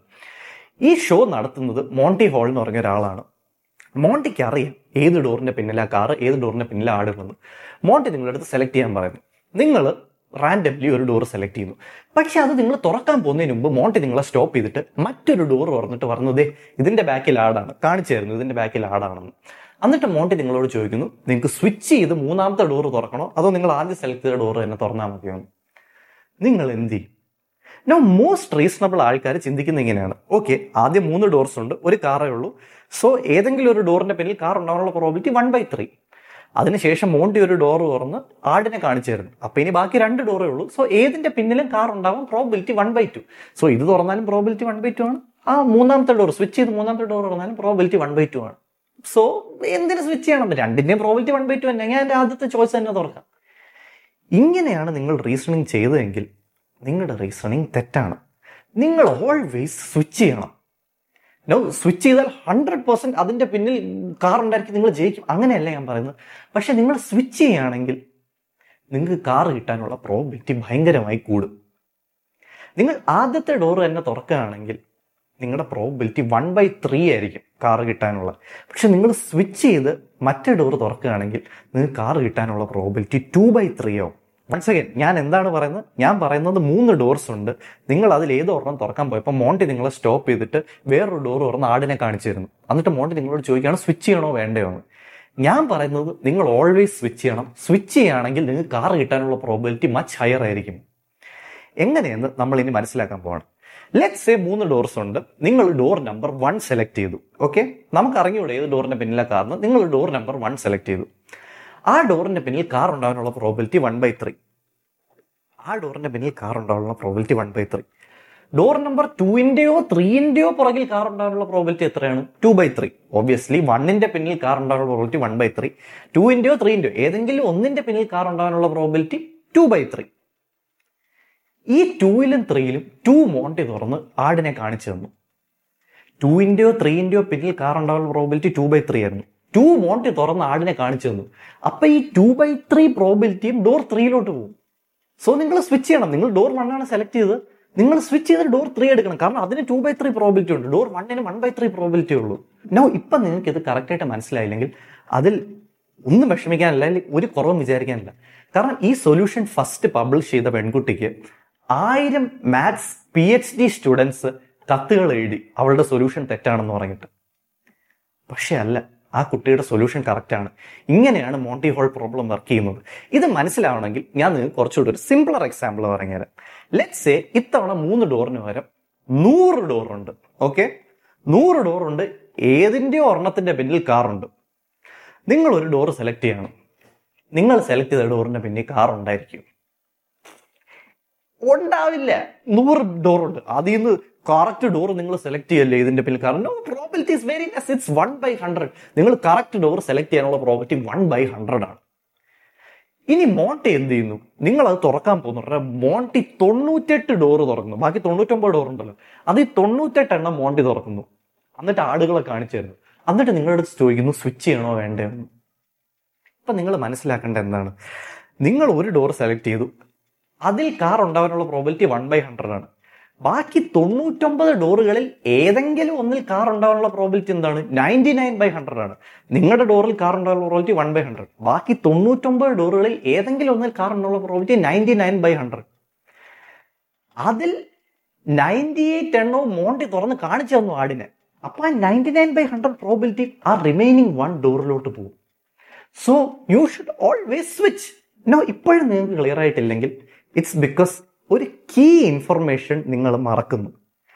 ഈ ഷോ നടത്തുന്നത് മോണ്ടി ഹോൾ എന്ന് പറഞ്ഞ ഒരാളാണ് മോണ്ടിക്ക് അറിയാം ഏത് ഡോറിന്റെ പിന്നിലാ കാറ് ഏത് ഡോറിന്റെ പിന്നിലെ ആടുകളെന്ന് മോണ്ടി നിങ്ങളുടെ അടുത്ത് സെലക്ട് ചെയ്യാൻ പറയുന്നു നിങ്ങൾ റാൻഡംലി ഒരു ഡോർ സെലക്ട് ചെയ്യുന്നു പക്ഷെ അത് നിങ്ങൾ തുറക്കാൻ പോകുന്നതിന് മുമ്പ് മോണ്ടി നിങ്ങളെ സ്റ്റോപ്പ് ചെയ്തിട്ട് മറ്റൊരു ഡോർ തുറന്നിട്ട് പറഞ്ഞതേ ഇതിന്റെ ബാക്കിൽ ആടാണ് കാണിച്ചു തരുന്നു ഇതിന്റെ ബാക്കിൽ ആടാണെന്ന് എന്നിട്ട് മോണ്ടി നിങ്ങളോട് ചോദിക്കുന്നു നിങ്ങൾക്ക് സ്വിച്ച് ചെയ്ത് മൂന്നാമത്തെ ഡോർ തുറക്കണോ അതോ നിങ്ങൾ ആദ്യം സെലക്ട് ചെയ്ത ഡോർ തന്നെ തുറന്നാൽ മതിയോ നിങ്ങൾ എന്ത് ചെയ്യും നോ മോസ്റ്റ് റീസണബിൾ ആൾക്കാർ ചിന്തിക്കുന്ന ഇങ്ങനെയാണ് ഓക്കെ ആദ്യം മൂന്ന് ഡോർസ് ഉണ്ട് ഒരു കാറേ ഉള്ളൂ സോ ഏതെങ്കിലും ഒരു ഡോറിന്റെ പിന്നിൽ കാർ ഉണ്ടാകാനുള്ള പ്രോബിലിറ്റി വൺ ബൈ ത്രീ അതിനുശേഷം മോണ്ടി ഒരു ഡോർ തുറന്ന് ആടിനെ കാണിച്ചു തരുന്നു അപ്പൊ ഇനി ബാക്കി രണ്ട് ഡോറേ ഉള്ളൂ സോ ഏതിന്റെ പിന്നിലും കാർ ഉണ്ടാവാൻ probability one by two so ഇത് തുറന്നാലും പ്രോബിലിറ്റി വൺ ബൈ ടു ആണ് ആ മൂന്നാമത്തെ ഡോർ സ്വിച്ച് ചെയ്ത് മൂന്നാമത്തെ ഡോർ തുറന്നാലും പ്രോബിലിറ്റി വൺ ബൈ ടു ആണ് സോ എന്തിനു സ്വിച്ച് ചെയ്യണം രണ്ടിന്റെയും പ്രോബിലിറ്റി വൺ ബൈ ടു തന്നെ ഞാൻ എൻ്റെ ആദ്യത്തെ ചോയ്സ് തന്നെ തുറക്കാം ഇങ്ങനെയാണ് നിങ്ങൾ റീസണിങ് ചെയ്തതെങ്കിൽ നിങ്ങളുടെ റീസണിങ് തെറ്റാണ് നിങ്ങൾ ഓൾവേസ് സ്വിച്ച് ചെയ്യണം നോ സ്വിച്ച് ചെയ്താൽ ഹൺഡ്രഡ് പെർസെന്റ് അതിന്റെ പിന്നിൽ കാർ ഉണ്ടായിരിക്കും നിങ്ങൾ ജയിക്കും അങ്ങനെയല്ല ഞാൻ പറയുന്നത് പക്ഷെ നിങ്ങൾ സ്വിച്ച് ചെയ്യുകയാണെങ്കിൽ നിങ്ങൾക്ക് കാർ കിട്ടാനുള്ള പ്രോബിലിറ്റി ഭയങ്കരമായി കൂടും നിങ്ങൾ ആദ്യത്തെ ഡോർ തന്നെ തുറക്കുകയാണെങ്കിൽ നിങ്ങളുടെ പ്രോബിലിറ്റി വൺ ബൈ ത്രീ ആയിരിക്കും കാർ കിട്ടാനുള്ള പക്ഷെ നിങ്ങൾ സ്വിച്ച് ചെയ്ത് മറ്റേ ഡോർ തുറക്കുകയാണെങ്കിൽ നിങ്ങൾക്ക് കാർ കിട്ടാനുള്ള പ്രോബിലിറ്റി ടു ബൈ ത്രീ ആവും വൺസ് അഗൈൻ ഞാൻ എന്താണ് പറയുന്നത് ഞാൻ പറയുന്നത് മൂന്ന് ഡോർസ് ഉണ്ട് നിങ്ങൾ അതിൽ ഏത് ഒരെണ്ണം തുറക്കാൻ പോയപ്പോൾ മോണ്ടി നിങ്ങളെ സ്റ്റോപ്പ് ചെയ്തിട്ട് വേറൊരു ഡോർ തുറന്ന് ആടിനെ കാണിച്ചു തരുന്നു എന്നിട്ട് മോണ്ടി നിങ്ങളോട് ചോദിക്കുകയാണ് സ്വിച്ച് ചെയ്യണോ വേണ്ടയോ എന്ന് ഞാൻ പറയുന്നത് നിങ്ങൾ ഓൾവേസ് സ്വിച്ച് ചെയ്യണം സ്വിച്ച് ചെയ്യുകയാണെങ്കിൽ നിങ്ങൾക്ക് കാർ കിട്ടാനുള്ള പ്രോബിലിറ്റി മച്ച് ഹയർ ആയിരിക്കും എങ്ങനെയെന്ന് നമ്മൾ ഇനി മനസ്സിലാക്കാൻ പോകണം ലെറ്റ് സേ മൂന്ന് ഡോർസ് ഉണ്ട് നിങ്ങൾ ഡോർ നമ്പർ വൺ സെലക്ട് ചെയ്തു ഓക്കെ നമുക്ക് അറിഞ്ഞൂടെ ഏത് ഡോറിന്റെ പിന്നിലെ കാർന്ന് നിങ്ങൾ ഡോർ നമ്പർ വൺ സെലക്ട് ചെയ്തു ആ ഡോറിന്റെ പിന്നിൽ കാർ ഉണ്ടാകാനുള്ള പ്രോബിലിറ്റി വൺ ബൈ ത്രീ ആ ഡോറിന്റെ പിന്നിൽ കാർ ഉണ്ടാകാനുള്ള probability one by three door number ടുവിന്റെയോ ത്രീന്റെയോ പുറകിൽ കാർ ഉണ്ടാകാനുള്ള പ്രോബിലിറ്റി എത്രയാണ് ടു ബൈ ത്രീ ഒബ്വിയസ്ലി വണ്ണിന്റെ പിന്നിൽ കാർ ഉണ്ടാകാനുള്ള പ്രോബിലിറ്റി വൺ ബൈ ത്രീ ടുവിന്റെയോ ത്രീന്റെയോ ഏതെങ്കിലും ഒന്നിന്റെ പിന്നിൽ കാർ ഉണ്ടാകാനുള്ള പ്രോബിലിറ്റി ടു ബൈ ത്രീ ഈ ടൂയിലും ത്രീയിലും ടു മോണ്ടി തുറന്ന് ആടിനെ കാണിച്ചു തന്നു ടൂവിന്റെയോ ത്രീന്റെയോ പിന്നിൽ കാർ ഉണ്ടാകാനുള്ള പ്രോബിലിറ്റി ടു ബൈ ത്രീ ആയിരുന്നു ടു മോണ്ടി തുറന്ന് ആടിനെ കാണിച്ചു തന്നു അപ്പൊ ഈ ടു ബൈ ത്രീ പ്രോബിലിറ്റിയും ഡോർ ത്രീയിലോട്ട് പോകും സോ നിങ്ങൾ സ്വിച്ച് ചെയ്യണം നിങ്ങൾ ഡോർ വൺ ആണ് സെലക്ട് ചെയ്തത് നിങ്ങൾ സ്വിച്ച് ചെയ്ത് ഡോർ ത്രീ എടുക്കണം കാരണം അതിന് ടു ബൈ ത്രീ പ്രോബിലിറ്റി ഉണ്ട് ഡോർ വണ്ണിന് വൺ ബൈ ത്രീ പ്രോബിലിറ്റി ഉള്ളൂ നോ ഇപ്പൊ നിങ്ങൾക്ക് ഇത് കറക്റ്റ് ആയിട്ട് മനസ്സിലായില്ലെങ്കിൽ അതിൽ ഒന്നും വിഷമിക്കാനില്ല അല്ലെങ്കിൽ ഒരു കുറവും വിചാരിക്കാനില്ല കാരണം ഈ സൊല്യൂഷൻ ഫസ്റ്റ് പബ്ലിഷ് ചെയ്ത പെൺകുട്ടിക്ക് ആയിരം maths P H D students കത്തുകൾ എഴുതി അവളുടെ സൊല്യൂഷൻ തെറ്റാണെന്ന് പറഞ്ഞിട്ട് പക്ഷെ അല്ല ആ കുട്ടിയുടെ സൊല്യൂഷൻ കറക്റ്റ് ആണ് ഇങ്ങനെയാണ് മോണ്ടി ഹോൾ പ്രോബ്ലം വർക്ക് ചെയ്യുന്നത് ഇത് മനസ്സിലാവണമെങ്കിൽ ഞാൻ നിങ്ങൾക്ക് കുറച്ചുകൂടി ഒരു സിംപിളർ എക്സാമ്പിൾ പറഞ്ഞുതരാം ലെറ്റ് സേ ഇത്തവണ മൂന്ന് ഡോറിന് പകരം നൂറ് ഡോറുണ്ട് ഓക്കെ നൂറ് ഡോറുണ്ട് ഏതിൻ്റെയോ ഒരെണ്ണത്തിന്റെ പിന്നിൽ കാറുണ്ട് നിങ്ങൾ ഒരു ഡോർ സെലക്ട് ചെയ്യണം നിങ്ങൾ സെലക്ട് ചെയ്ത ഡോറിന്റെ പിന്നിൽ കാർ ഉണ്ടായിരിക്കും ഉണ്ടാവില്ല നൂറ് ഡോർ ഉണ്ട് അതിൽ നിന്ന് കറക്റ്റ് ഡോർ നിങ്ങൾ സെലക്ട് ചെയ്യല്ലേ ഇതിന്റെ പിന്നിൽ കാരണം no probability is very less it's one by hundred നിങ്ങൾ കറക്റ്റ് ഡോർ സെലക്ട് ചെയ്യാനുള്ള പ്രോബിലിറ്റി വൺ ബൈ ഹൺഡ്രഡ് ആണ് ഇനി മോണ്ടി എന്ത് ചെയ്യുന്നു നിങ്ങൾ അത് തുറക്കാൻ പോകുന്നു മോണ്ടി തൊണ്ണൂറ്റെട്ട് ഡോർ തുറക്കുന്നു ബാക്കി തൊണ്ണൂറ്റൊമ്പത് ഡോർ ഉണ്ടല്ലോ അത് ഈ തൊണ്ണൂറ്റെട്ട് എണ്ണം മോണ്ടി തുറക്കുന്നു എന്നിട്ട് ആടുകളെ കാണിച്ചു തരുന്നു എന്നിട്ട് നിങ്ങളുടെ അടുത്ത് ചോദിക്കുന്നു സ്വിച്ച് ചെയ്യണോ വേണ്ടയോ എന്ന് ഇപ്പൊ നിങ്ങൾ മനസ്സിലാക്കേണ്ട എന്താണ് നിങ്ങൾ ഒരു ഡോർ സെലക്ട് ചെയ്തു അതിൽ കാർ ഉണ്ടാവാനുള്ള പ്രോബിലിറ്റി വൺ ബൈ ഹൺഡ്രഡ് ആണ് ബാക്കി തൊണ്ണൂറ്റൊമ്പത് ഡോറുകളിൽ ഏതെങ്കിലും ഒന്നിൽ കാർ ഉണ്ടാവാനുള്ള പ്രോബിലിറ്റി എന്താണ് നയൻറ്റി നയൻ ബൈ ഹൺഡ്രഡ് ആണ് നിങ്ങളുടെ ഡോറിൽ കാർ ഉണ്ടാവാനുള്ള പ്രോബിലിറ്റി വൺ ബൈ ഹൺഡ്രഡ് ബാക്കി തൊണ്ണൂറ്റൊമ്പത് ഡോറുകളിൽ ഏതെങ്കിലും ഒന്നിൽ കാർ ഉണ്ടാവാനുള്ള probability ninety nine by hundred അതിൽ നയൻറ്റി എയ്റ്റ് എണ്ണവും മോണ്ടി തുറന്ന് കാണിച്ചു തന്നു ആടിനെ അപ്പൊ ആ ninety nine by hundred probability ആ റിമൈനിങ് വൺ ഡോറിലോട്ട് പോകും so you should always switch no ഇപ്പോഴും നിങ്ങൾക്ക് ക്ലിയർ ആയിട്ടില്ലെങ്കിൽ ഇറ്റ്സ് ബിക്കോസ് ഒരു കീ ഇൻഫർമേഷൻ നിങ്ങൾ മറക്കുന്നു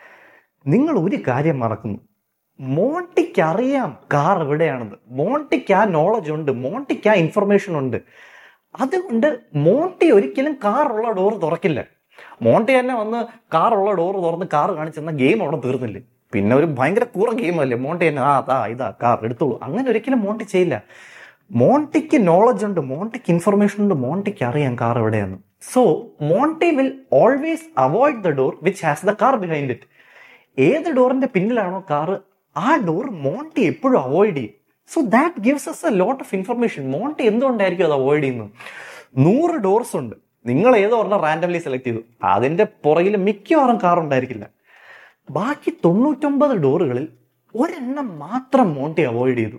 നിങ്ങൾ ഒരു കാര്യം മറക്കുന്നു മോണ്ടിക്ക് അറിയാം കാർ എവിടെയാണെന്ന് മോണ്ടിക്ക് ആ നോളജ് ഉണ്ട് മോണ്ടിക്ക് ആ ഇൻഫർമേഷൻ ഉണ്ട് അതുകൊണ്ട് മോണ്ടി ഒരിക്കലും കാർ ഉള്ള ഡോർ തുറക്കില്ല മോണ്ടി തന്നെ വന്ന് കാർ ഉള്ള ഡോർ തുറന്ന് കാർ കാണിച്ചെന്ന ഗെയിം അവിടെ തീർന്നില്ലേ പിന്നെ ഒരു ഭയങ്കര കൂറ ഗെയിം അല്ലേ മോണ്ടി തന്നെ ആ അതാ ഇതാ കാർ എടുത്തോളൂ അങ്ങനെ ഒരിക്കലും മോണ്ടി ചെയ്യില്ല മോണ്ടിക്ക് നോളജ് ഉണ്ട് മോണ്ടിക്ക് ഇൻഫർമേഷൻ ഉണ്ട് മോണ്ടിക്ക് അറിയാം കാർ എവിടെയാണ് so Monty will always avoid the door which has the car behind it ഏത് ഡോറിന്റെ പിന്നിലാണോ കാറ് ആ ഡോർ മോണ്ടി എപ്പോഴും അവോയ്ഡ് ചെയ്യും so that gives us a lot of information Monty എന്തുകൊണ്ടായിരിക്കും അത് അവോയ്ഡ് ചെയ്യുന്നത് നൂറ് ഡോർസ് ഉണ്ട് നിങ്ങൾ ഏതോ ഒരെണ്ണം റാൻഡംലി സെലക്ട് ചെയ്തു അതിന്റെ പുറകിൽ മിക്കവാറും കാർ ഉണ്ടായിരിക്കില്ല ബാക്കി തൊണ്ണൂറ്റൊമ്പത് ഡോറുകളിൽ ഒരെണ്ണം മാത്രം മോണ്ടി അവോയ്ഡ് ചെയ്തു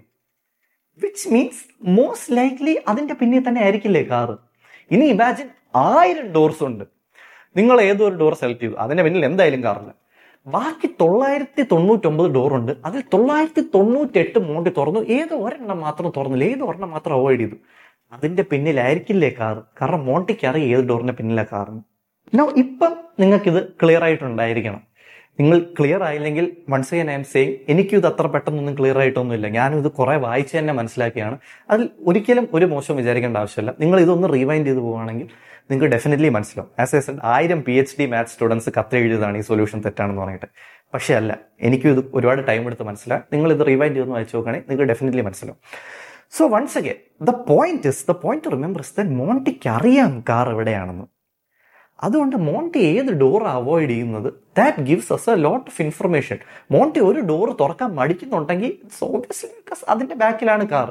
വിച്ച് മീൻസ് മോസ്റ്റ് ലൈക്ലി അതിന്റെ പിന്നിൽ തന്നെ ആയിരിക്കില്ലേ കാറ് ഇനി ഇമാജിൻ ആയിരം ഡോർസ് ഉണ്ട് നിങ്ങൾ ഏതോ ഒരു ഡോർ സെലക്ട് ചെയ്തു അതിന്റെ പിന്നിൽ എന്തായാലും കാറില്ല ബാക്കി തൊള്ളായിരത്തി തൊണ്ണൂറ്റൊമ്പത് ഡോർ ഉണ്ട് അതിൽ തൊള്ളായിരത്തി തൊണ്ണൂറ്റി എട്ട് മോണ്ടി തുറന്നു ഏതോ ഒരെണ്ണം മാത്രം തുറന്നില്ല ഏതോ ഒരെണ്ണം മാത്രം അവോയ്ഡ് ചെയ്തു അതിന്റെ പിന്നിലായിരിക്കില്ലേ കാർ കാരണം മോണ്ടിക്ക് അറിയാം ഏത് ഡോറിന്റെ പിന്നിലെ കാറെന്ന് നോ ഇപ്പം നിങ്ങൾക്കിത് ക്ലിയർ ആയിട്ടുണ്ടായിരിക്കണം നിങ്ങൾ ക്ലിയർ ആയില്ലെങ്കിൽ once again I'm same എനിക്കും ഇത് അത്ര പെട്ടെന്നൊന്നും ക്ലിയർ ആയിട്ടൊന്നുമില്ല ഞാനും ഇത് കുറെ വായിച്ച് തന്നെ മനസ്സിലാക്കിയാണ് അതിൽ ഒരിക്കലും ഒരു മോശം വിചാരിക്കേണ്ട ആവശ്യമില്ല നിങ്ങൾ ഇതൊന്ന് റീവൈൻഡ് ചെയ്ത് പോവുകയാണെങ്കിൽ നിങ്ങൾക്ക് ഡെഫിനറ്റ്ലി മനസ്സിലാവും ആസ് എ സെഡ് ആയിരം P H D maths students കത്തെഴുതിയതാണ് ഈ സൊല്യൂഷൻ തെറ്റാണെന്ന് പറഞ്ഞിട്ട് പക്ഷേ അല്ല എനിക്കും ഇത് ഒരുപാട് ടൈം എടുത്ത് മനസ്സിലാവും നിങ്ങൾ ഇത് റീവൈൻഡ് ചെയ്തൊന്ന് വായിച്ചു നോക്കുകയാണെങ്കിൽ നിങ്ങൾക്ക് ഡെഫിനറ്റ്ലി മനസ്സിലാവും so once again the point is the point remember is then മോണ്ടിക്ക് അറിയാം കാർ എവിടെയാണെന്ന് അതുകൊണ്ട് മോണ്ടി ഏത് ഡോർ അവോയ്ഡ് ചെയ്യുന്നത് that gives us a lot of information Monty ഒരു ഡോർ തുറക്കാൻ മടിക്കുന്നുണ്ടെങ്കിൽ ഓബിയസ്ലി ബിക്കോസ് അതിന്റെ ബാക്കിലാണ് കാർ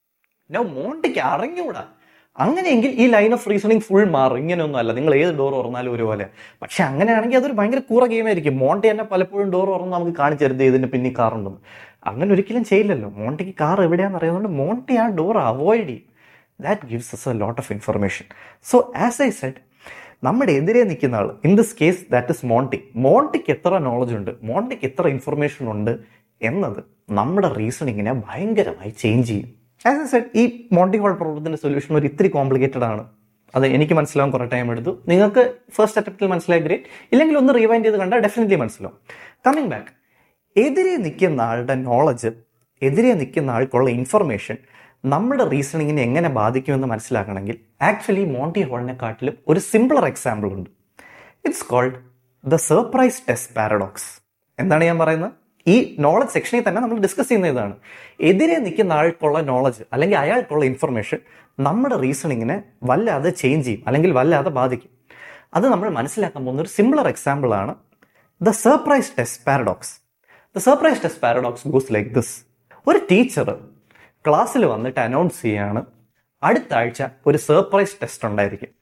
നോ മോണ്ടിക്ക് അറിഞ്ഞൂടാ അങ്ങനെയെങ്കിൽ ഈ ലൈൻ ഓഫ് റീസണിങ് ഫുൾ മാറും ഇങ്ങനെയൊന്നും അല്ല നിങ്ങൾ ഏത് ഡോർ തുറന്നാലും ഒരുപോലെ പക്ഷെ അങ്ങനെയാണെങ്കിൽ അതൊരു ഭയങ്കര കൂറ ഗെയിം ആയിരിക്കും മോണ്ടി തന്നെ പലപ്പോഴും ഡോർ തുറന്ന് നമുക്ക് കാണിച്ചു തരുന്നത് ഇതിന്റെ പിന്നിൽ കാറുണ്ടെന്ന് അങ്ങനെ ഒരിക്കലും ചെയ്യില്ലല്ലോ മോണ്ടിക്ക് കാർ എവിടെയാണെന്ന് അറിയുന്നതുകൊണ്ട് മോണ്ടി ആ ഡോർ അവോയ്ഡ് ചെയ്യും that gives us a lot of information so as I said നമ്മുടെ എതിരെ നിൽക്കുന്ന ആൾ in this case that is Monty മോണ്ടിക്ക് എത്ര നോളജ് ഉണ്ട് മോണ്ടിക്ക് എത്ര ഇൻഫർമേഷൻ ഉണ്ട് എന്നത് നമ്മുടെ റീസണിങ്ങിനെ ഭയങ്കരമായി ചേഞ്ച് ചെയ്യും ആസ് എ സെഡ് ഈ മോണ്ടി ഹോൾ പ്രോബ്ലത്തിന്റെ സൊല്യൂഷൻ ഒരു ഇത്തിരി കോംപ്ലിക്കേറ്റഡ് ആണ് അത് എനിക്ക് മനസ്സിലാവാൻ കുറേ ടൈം എടുത്തു നിങ്ങൾക്ക് ഫസ്റ്റ് അറ്റംപ്റ്റിൽ മനസ്സിലായി ഗ്രേറ്റ് ഇല്ലെങ്കിൽ ഒന്ന് റീവൈൻഡ് ചെയ്ത് കണ്ടാൽ ഡെഫിനറ്റ്ലി മനസ്സിലാവും കമ്മിങ് ബാക്ക് എതിരെ നിൽക്കുന്ന ആളുടെ നോളജ് എതിരെ നിൽക്കുന്ന ആൾക്കുള്ള ഇൻഫർമേഷൻ നമ്മുടെ റീസണിങ്ങിനെ എങ്ങനെ ബാധിക്കുമെന്ന് മനസ്സിലാക്കണമെങ്കിൽ ആക്ച്വലി മോണ്ടി ഹോളിനെക്കാട്ടിലും ഒരു സിമ്പിളർ എക്സാമ്പിൾ ഉണ്ട് it's called the surprise test paradox എന്താണ് ഞാൻ പറയുന്നത് ഈ നോളജ് സെക്ഷനിൽ തന്നെ നമ്മൾ ഡിസ്കസ് ചെയ്യുന്ന ഇതാണ് എതിരെ നിൽക്കുന്ന ആൾക്കുള്ള നോളജ് അല്ലെങ്കിൽ അയാൾക്കുള്ള ഇൻഫർമേഷൻ നമ്മുടെ റീസണിങ്ങിനെ വല്ലാതെ ചേഞ്ച് ചെയ്യും അല്ലെങ്കിൽ വല്ലാതെ ബാധിക്കും അത് നമ്മൾ മനസ്സിലാക്കാൻ പോകുന്ന ഒരു സിമ്പിളർ എക്സാമ്പിൾ ആണ് the surprise test paradox the surprise test paradox goes like this ഒരു ടീച്ചർ ക്ലാസ്സിൽ വന്നിട്ട് അനൗൺസ് ചെയ്യാണ് അടുത്ത ആഴ്ച ഒരു സർപ്രൈസ് ടെസ്റ്റ് ഉണ്ടായിരിക്കും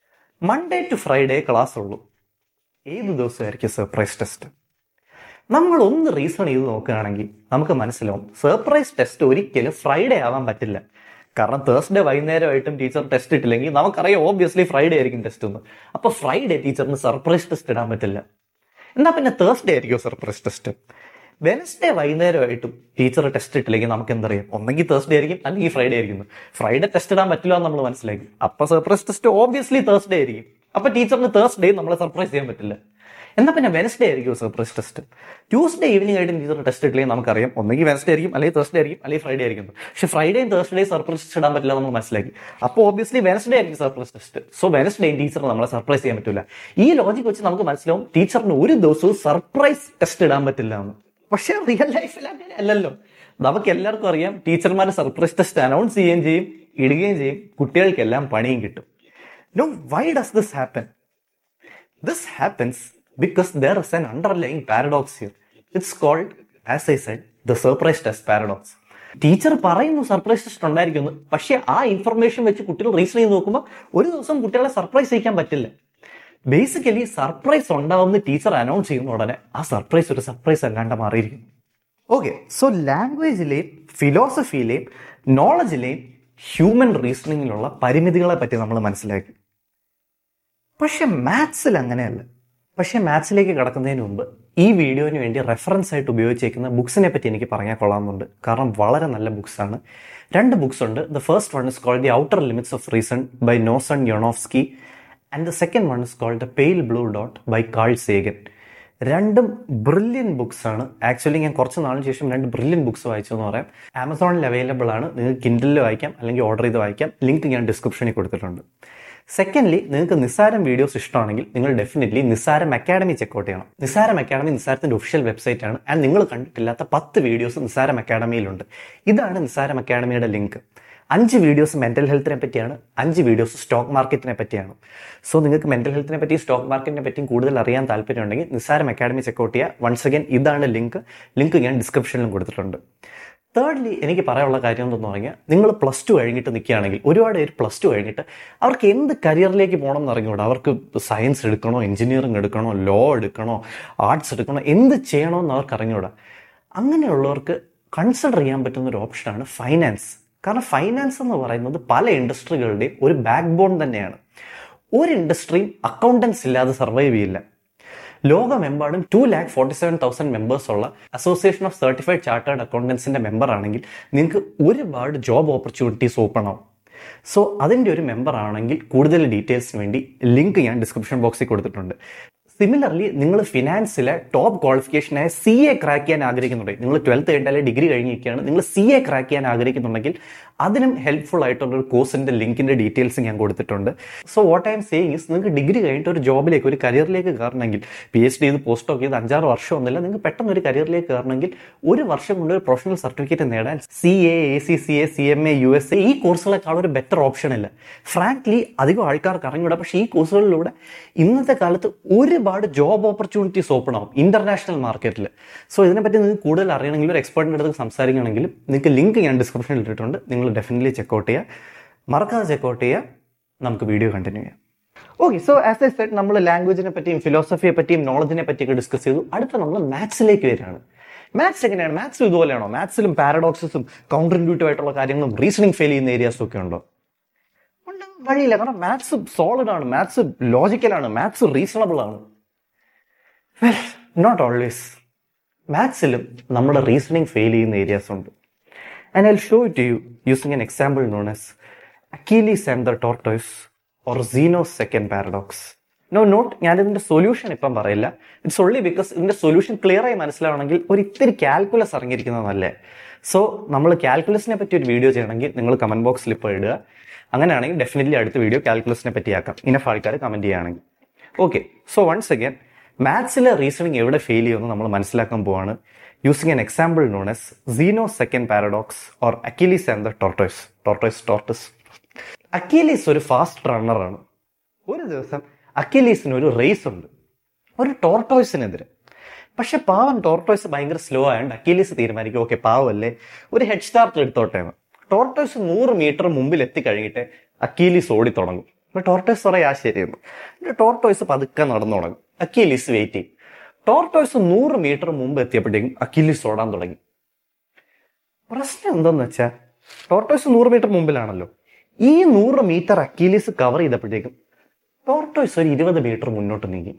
മൺഡേ ടു ഫ്രൈഡേ ക്ലാസ് ഉള്ളൂ ഏത് ദിവസമായിരിക്കും സർപ്രൈസ് ടെസ്റ്റ് നമ്മൾ ഒന്ന് റീസൺ ചെയ്ത് നോക്കുകയാണെങ്കിൽ നമുക്ക് മനസ്സിലാവും സർപ്രൈസ് ടെസ്റ്റ് ഒരിക്കലും ഫ്രൈഡേ ആവാൻ പറ്റില്ല കാരണം തേഴ്സ്ഡേ വൈകുന്നേരമായിട്ടും ടീച്ചർ ടെസ്റ്റ് ഇട്ടില്ലെങ്കിൽ നമുക്കറിയാം ഓബ്വിയസ്ലി ഫ്രൈഡേ ആയിരിക്കും ടെസ്റ്റ് എന്ന് അപ്പോൾ ഫ്രൈഡേ ടീച്ചറിന് സർപ്രൈസ് ടെസ്റ്റ് ഇടാൻ പറ്റില്ല എന്നാൽ പിന്നെ തേഴ്സ്ഡേ ആയിരിക്കും സർപ്രൈസ് ടെസ്റ്റ് വെനസ്ഡേ വൈകുന്നേരമായിട്ടും ടീച്ചർ ടെസ്റ്റ് ഇട്ടില്ലെങ്കിൽ നമുക്ക് എന്തറിയാം ഒന്നെങ്കിൽ തേഴ്സ്ഡേ ആയിരിക്കും അല്ലെങ്കിൽ ഫ്രൈഡേ ആയിരിക്കും ഫ്രൈഡേ ടെസ്റ്റ് ഇടാൻ പറ്റില്ല എന്ന് നമ്മൾ മനസ്സിലാക്കി അപ്പൊ സർപ്രൈസ് ടെസ്റ്റ് ഓബ്വിയസ്ലി തേഴ്സ്ഡേ ആയിരിക്കും അപ്പൊ ടീച്ചറിന് തേഴ്സ്ഡേ നമ്മളെ സർപ്രൈസ് ചെയ്യാൻ പറ്റില്ല എന്നാൽ പിന്നെ വെനസ്ഡേ ആയിരിക്കും സർപ്രൈസ് ടെസ്റ്റ് ട്യൂസ്ഡേ ഈവനിങ് ആയിട്ട് ടീച്ചർ ടെസ്റ്റ് ഇട്ടില്ലെങ്കിൽ നമുക്കറിയാം ഒന്നെങ്കിൽ വെനസ്ഡേ ആയിരിക്കും അല്ലെങ്കിൽ തേഴ്സ്ഡേ ആയിരിക്കും അല്ലെങ്കിൽ ഫ്രൈഡേ ആയിരിക്കും പക്ഷേ ഫ്രൈഡേയും തേഴ്സ്ഡേയും സർപ്രൈസ് ടെസ്റ്റ് ഇടാൻ പറ്റില്ല നമ്മൾ മനസ്സിലാക്കി അപ്പോൾ ഓബ്വിയസ്ലി വെനസ്ഡേ ആയിരിക്കും സർപ്രൈസ് ടെസ്റ്റ് സോ വെനസ്ഡേയും ടീച്ചർ നമ്മളെ സർപ്രൈസ് ചെയ്യാൻ പറ്റില്ല ഈ ലോജിക് വെച്ച് നമുക്ക് മനസ്സിലാവും ടീച്ചറിന് ഒരു ദിവസവും സർപ്രൈസ് ടെസ്റ്റ് ഇടാൻ പറ്റില്ല എന്ന് പക്ഷേ റിയൽ ലൈഫിൽ അങ്ങനെ അല്ലല്ലോ നമുക്ക് എല്ലാവർക്കും അറിയാം ടീച്ചർമാരെ സർപ്രൈസ് ടെസ്റ്റ് അനൗൺസ് ചെയ്യുകയും ചെയ്യും ഇടുകയും ചെയ്യും കുട്ടികൾക്കെല്ലാം പണിയും കിട്ടും no why does this happen this happens because there is an underlying paradox here it's called as I said the surprise test paradox teacher പറയുന്നു സർപ്രൈസ് ടെസ്റ്റ് ഉണ്ടായിരിക്കുന്നു പക്ഷേ ആ ഇൻഫർമേഷൻ വെച്ച് കുട്ടികൾ റീസൺ ചെയ്ത് നോക്കുമ്പോൾ ഒരു ദിവസം കുട്ടികളെ സർപ്രൈസ് ചെയ്യിക്കാൻ പറ്റില്ല ബേസിക്കലി സർപ്രൈസ് ഉണ്ടാവുന്ന ടീച്ചർ അനൗൺസ് ചെയ്യുന്ന ഉടനെ ആ സർപ്രൈസ് ഒരു സർപ്രൈസ് അല്ലാണ്ട് മാറിയിരിക്കും ഓക്കെ സോ ലാംഗ്വേജിലെയും ഫിലോസഫിയിലെയും നോളജിലെയും ഹ്യൂമൻ റീസണിങ്ങിലുള്ള പരിമിതികളെ പറ്റി നമ്മൾ മനസ്സിലാക്കി പക്ഷെ മാത്സിൽ അങ്ങനെയല്ല പക്ഷേ മാത്സിലേക്ക് കടക്കുന്നതിന് മുമ്പ് ഈ വീഡിയോന് വേണ്ടി റെഫറൻസ് ആയിട്ട് ഉപയോഗിച്ചേക്കുന്ന ബുക്സിനെ പറ്റി എനിക്ക് പറഞ്ഞാൽ കൊള്ളാമെന്നുണ്ട് കാരണം വളരെ നല്ല ബുക്സ് ആണ് രണ്ട് ബുക്സ് ഉണ്ട് the first one is called the outer limits of reason by Noson Yanofsky and the second one is called the pale blue dot by Carl Sagan രണ്ടും ബ്രില്യൻ ബുക്സ് ആണ് ആക്ച്വലി ഞാൻ കുറച്ച് നാളിന് ശേഷം രണ്ട് brilliant books വായിച്ചു എന്ന് പറയാം ആമസോണിൽ അവൈലബിൾ ആണ് നിങ്ങൾക്ക് കിൻഡലിൽ വായിക്കാം അല്ലെങ്കിൽ ഓർഡർ ചെയ്ത് വായിക്കാം ലിങ്ക് ഞാൻ ഡിസ്ക്രിപ്ഷനിൽ കൊടുത്തിട്ടുണ്ട് സെക്കൻഡ്ലി നിങ്ങൾക്ക് നിസ്സാരം വീഡിയോസ് ഇഷ്ടമാണെങ്കിൽ നിങ്ങൾ ഡെഫിനറ്റ്ലി നിസ്സാരം അക്കാഡമി ചെക്കൗട്ട് ചെയ്യണം നിസ്സാരം അക്കാഡമി നിസ്സാരത്തിന്റെ ഒഫീഷ്യൽ വെബ്സൈറ്റ് ആണ് ആൻഡ് നിങ്ങൾ കണ്ടിട്ടില്ലാത്ത പത്ത് വീഡിയോസ് നിസ്സാരം അക്കാഡമിയിലുണ്ട് ഇതാണ് നിസ്സാരം അക്കാഡമിയുടെ ലിങ്ക് അഞ്ച് വീഡിയോസ് മെന്റൽ ഹെൽത്തിനെ പറ്റിയാണ് അഞ്ച് വീഡിയോസ് സ്റ്റോക്ക് മാർക്കറ്റിനെ പറ്റിയാണ് സോ നിങ്ങൾക്ക് മെന്റൽ ഹെൽത്തിനെ പറ്റി സ്റ്റോക്ക് മാർക്കറ്റിനെ പറ്റിയും കൂടുതൽ അറിയാൻ താല്പര്യമുണ്ടെങ്കിൽ നിസ്സാരം അക്കാഡമി ചെക്കൗട്ട് ചെയ്യുക വൺസ് അഗൈൻ ഇതാണ് ലിങ്ക് ലിങ്ക് ഞാൻ ഡിസ്ക്രിപ്ഷനിലും കൊടുത്തിട്ടുണ്ട് തേർഡ്ലി എനിക്ക് പറയാനുള്ള കാര്യം എന്തെന്ന് പറഞ്ഞാൽ നിങ്ങൾ പ്ലസ് ടു കഴിഞ്ഞിട്ട് നിൽക്കുകയാണെങ്കിൽ ഒരുപാട് പേര് പ്ലസ് ടു കഴിഞ്ഞിട്ട് അവർക്ക് എന്ത് കരിയറിലേക്ക് പോകണം എന്ന് അറിഞ്ഞുകൂടാ അവർക്ക് സയൻസ് എടുക്കണോ എഞ്ചിനീയറിംഗ് എടുക്കണോ ലോ എടുക്കണോ ആർട്സ് എടുക്കണോ എന്ത് ചെയ്യണമെന്ന് അവർക്ക് അറിഞ്ഞുകൂടാ അങ്ങനെയുള്ളവർക്ക് കൺസിഡർ ചെയ്യാൻ പറ്റുന്ന ഒരു ഓപ്ഷനാണ് ഫൈനാൻസ് കാരണം ഫൈനാൻസ് എന്ന് പറയുന്നത് പല ഇൻഡസ്ട്രികളുടെയും ഒരു ബാക്ക് ബോൺ തന്നെയാണ് ഒരു ഇൻഡസ്ട്രിയും അക്കൗണ്ടൻസ് ഇല്ലാതെ സർവൈവ് ചെയ്യില്ല ലോകമെമ്പാടും two lakh forty seven thousand members ഉള്ള അസോസിയേഷൻ ഓഫ് സർട്ടിഫൈഡ് ചാർട്ടേഡ് അക്കൗണ്ടൻസിന്റെ മെമ്പർ ആണെങ്കിൽ നിങ്ങൾക്ക് ഒരുപാട് ജോബ് ഓപ്പർച്യൂണിറ്റീസ് ഓപ്പൺ ആവും സോ അതിൻ്റെ ഒരു മെമ്പർ ആണെങ്കിൽ കൂടുതൽ ഡീറ്റെയിൽസിന് വേണ്ടി ലിങ്ക് ഞാൻ ഡിസ്ക്രിപ്ഷൻ ബോക്സിൽ കൊടുത്തിട്ടുണ്ട് സിമിലർലി നിങ്ങൾ ഫിനാൻസിലെ ടോപ്പ് ക്വാളിഫിക്കേഷനായ സി എ ക്രാക്ക് ചെയ്യാൻ ആഗ്രഹിക്കുന്നുണ്ടെങ്കിൽ നിങ്ങൾ ട്വൽത്ത് കഴിഞ്ഞാൽ ഡിഗ്രി കഴിഞ്ഞിരിക്കുകയാണ് നിങ്ങൾ സി എ ക്രാക്ക് ചെയ്യാൻ ആഗ്രഹിക്കുന്നുണ്ടെങ്കിൽ അതിനും ഹെൽപ്ഫുൾ ആയിട്ടുള്ള ഒരു കോഴ്സിന്റെ ലിങ്കിന്റെ ഡീറ്റെയിൽസ് ഞാൻ കൊടുത്തിട്ടുണ്ട് so what I'm saying is നിങ്ങൾക്ക് ഡിഗ്രി കഴിഞ്ഞിട്ട് ഒരു ജോബിലേക്ക് ഒരു കരിയറിലേക്ക് കയറണമെങ്കിൽ പി എച്ച് ഡി ചെയ്ത് പോസ്റ്റ് ഒക്കെ ചെയ്ത് അഞ്ചാറ് വർഷം ഒന്നുമില്ല നിങ്ങൾക്ക് പെട്ടെന്ന് ഒരു കരിയറിലേക്ക് കയറണമെങ്കിൽ ഒരു വർഷം കൊണ്ട് ഒരു പ്രൊഫഷണൽ സർട്ടിഫിക്കറ്റ് നേടാൻ C A A C C A C M A U S A ഈ കോഴ്സുകളെക്കാൾ ഒരു ബെറ്റർ ഓപ്ഷൻ ഇല്ല ഫ്രാങ്ക്ലി അധികം ആൾക്കാർക്ക് അറിഞ്ഞൂടാ പക്ഷേ ഈ കോഴ്സുകളിലൂടെ ഇന്നത്തെ കാലത്ത് ഒരുപാട് ജോബ് ഓപ്പർച്യൂണിറ്റീസ് ഓപ്പൺ ആവും ഇന്റർനാഷണൽ മാർക്കറ്റിൽ സോ ഇതിനെപ്പറ്റി നിങ്ങൾക്ക് കൂടുതൽ അറിയണമെങ്കിൽ ഒരു എക്സ്പേർട്ടിൻ്റെ അടുത്ത് സംസാരിക്കണമെങ്കിൽ നിങ്ങൾക്ക് ലിങ്ക് ഞാൻ ഡിസ്ക്രിപ്ഷനിൽ ഇട്ടിട്ടുണ്ട് നിങ്ങൾ ഡെഫിനറ്റ്ലി ചെക്കൗട്ട് ചെയ്യുക മറക്കാതെ ചെക്കൗട്ട് ചെയ്യുക നമുക്ക് വീഡിയോ കണ്ടിന്യൂ ചെയ്യാം okay so as a set നമ്മൾ ലാംഗ്വേജിനെ പറ്റിയും ഫിലോസഫിയെ പറ്റിയും നോളജിനെ പറ്റിയൊക്കെ ഡിസ്കസ് ചെയ്തു അടുത്ത നമ്മൾ മാത്സിലേക്ക് വരികയാണ് മാത്സ് എങ്ങനെയാണ് മാത്സ് ഇതുപോലെയാണോ മാത്സിലും പാരഡോക്സസും കൗണ്ടർ ഇൻഡ്യൂട്ടീവ് ആയിട്ടുള്ള കാര്യങ്ങളും റീസണിങ് ഫെയിൽ ചെയ്യുന്ന ഏരിയാസും ഒക്കെ ഉണ്ടോ വഴിയില്ല കാരണം മാത്സ് സോളിഡ് ആണ് മാത്സ് ലോജിക്കലാണ് മാത്സ് റീസണബിൾ ആണ് നോട്ട് ഓൾവേസ് മാത്സിലും നമ്മുടെ റീസണിങ് ഫെയിൽ ചെയ്യുന്ന ഏരിയാസ് ഉണ്ട് and I show it you using an example known as Achilles and the tortoise or Zeno second paradox no not ഞാനിതിന്റെ സൊല്യൂഷൻ ഇപ്പം പറയില്ല ഇറ്റ്സ് ഓൺലി ബിക്കോസ് ഇതിന്റെ solution clear ആയി മനസ്സിലാവണമെങ്കിൽ ഒരു ഇത്തിരി കാൽക്കുലസ് ഇറങ്ങിയിരിക്കുന്നത് നല്ലേ സോ നമ്മൾ കാൽക്കുലസിനെ പറ്റി ഒരു വീഡിയോ ചെയ്യണമെങ്കിൽ നിങ്ങൾ കമന്റ് ബോക്സിൽ ഇപ്പോൾ ഇടുക അങ്ങനെയാണെങ്കിൽ ഡെഫിനറ്റ്ലി അടുത്ത വീഡിയോ കാൽക്കുലസിനെ പറ്റി ആക്കാം ഇനഫ് ആൾക്കാർ കമന്റ് ചെയ്യുകയാണെങ്കിൽ ഓക്കെ സോ വൺസ് അഗൈൻ മാത്സിലെ റീസണിങ് എവിടെ ഫെയിൽ ചെയ്യുമെന്ന് നമ്മൾ മനസ്സിലാക്കാൻ പോവാണ് using an example known as Zeno second paradox or Achilles and the tortoise tortoise tortoise Achilles ഒരു ഫാസ്റ്റ് റണ്ണറാണ് ഒരു ദിവസം അക്കീലീസിന് ഒരു റേസ് ഉണ്ട് ഒരു ടോർട്ടോയ്സിനെതിരെ പക്ഷെ പാവൻ ടോർട്ടോയ്സ് ഭയങ്കര സ്ലോ ആയതുകൊണ്ട് അക്കീലീസ് തീരുമാനിക്കും ഓക്കെ പാവല്ലേ ഒരു ഹെഡ് സ്റ്റാർട്ട് എടുത്തോട്ടെ എന്ന് ടോർട്ടോയ്സ് നൂറ് മീറ്റർ മുമ്പിൽ എത്തിക്കഴിഞ്ഞിട്ട് അക്കീലീസ് ഓടി തുടങ്ങും അപ്പൊ ടോർട്ടോയ്സ് പറയാ ശരിയെന്ന് എന്നിട്ട് ടോർട്ടോയ്സ് പതുക്കെ നടന്നു തുടങ്ങും അക്കീലീസ് വെയിറ്റ് ചെയ്യും ടോർട്ടോയ്സ് നൂറ് മീറ്റർ മുമ്പ് എത്തിയപ്പോഴത്തേക്കും അക്കീലീസ് ഓടാൻ തുടങ്ങി പ്രശ്നം എന്തെന്ന് വെച്ചാൽ ടോർട്ടോയ്സ് നൂറ് മീറ്റർ മുമ്പിലാണല്ലോ ഈ നൂറ് മീറ്റർ അക്കീലീസ് കവർ ചെയ്തപ്പോഴത്തേക്കും ടോർട്ടോയ്സ് ഒരു ഇരുപത് മീറ്റർ മുന്നോട്ട് നീങ്ങി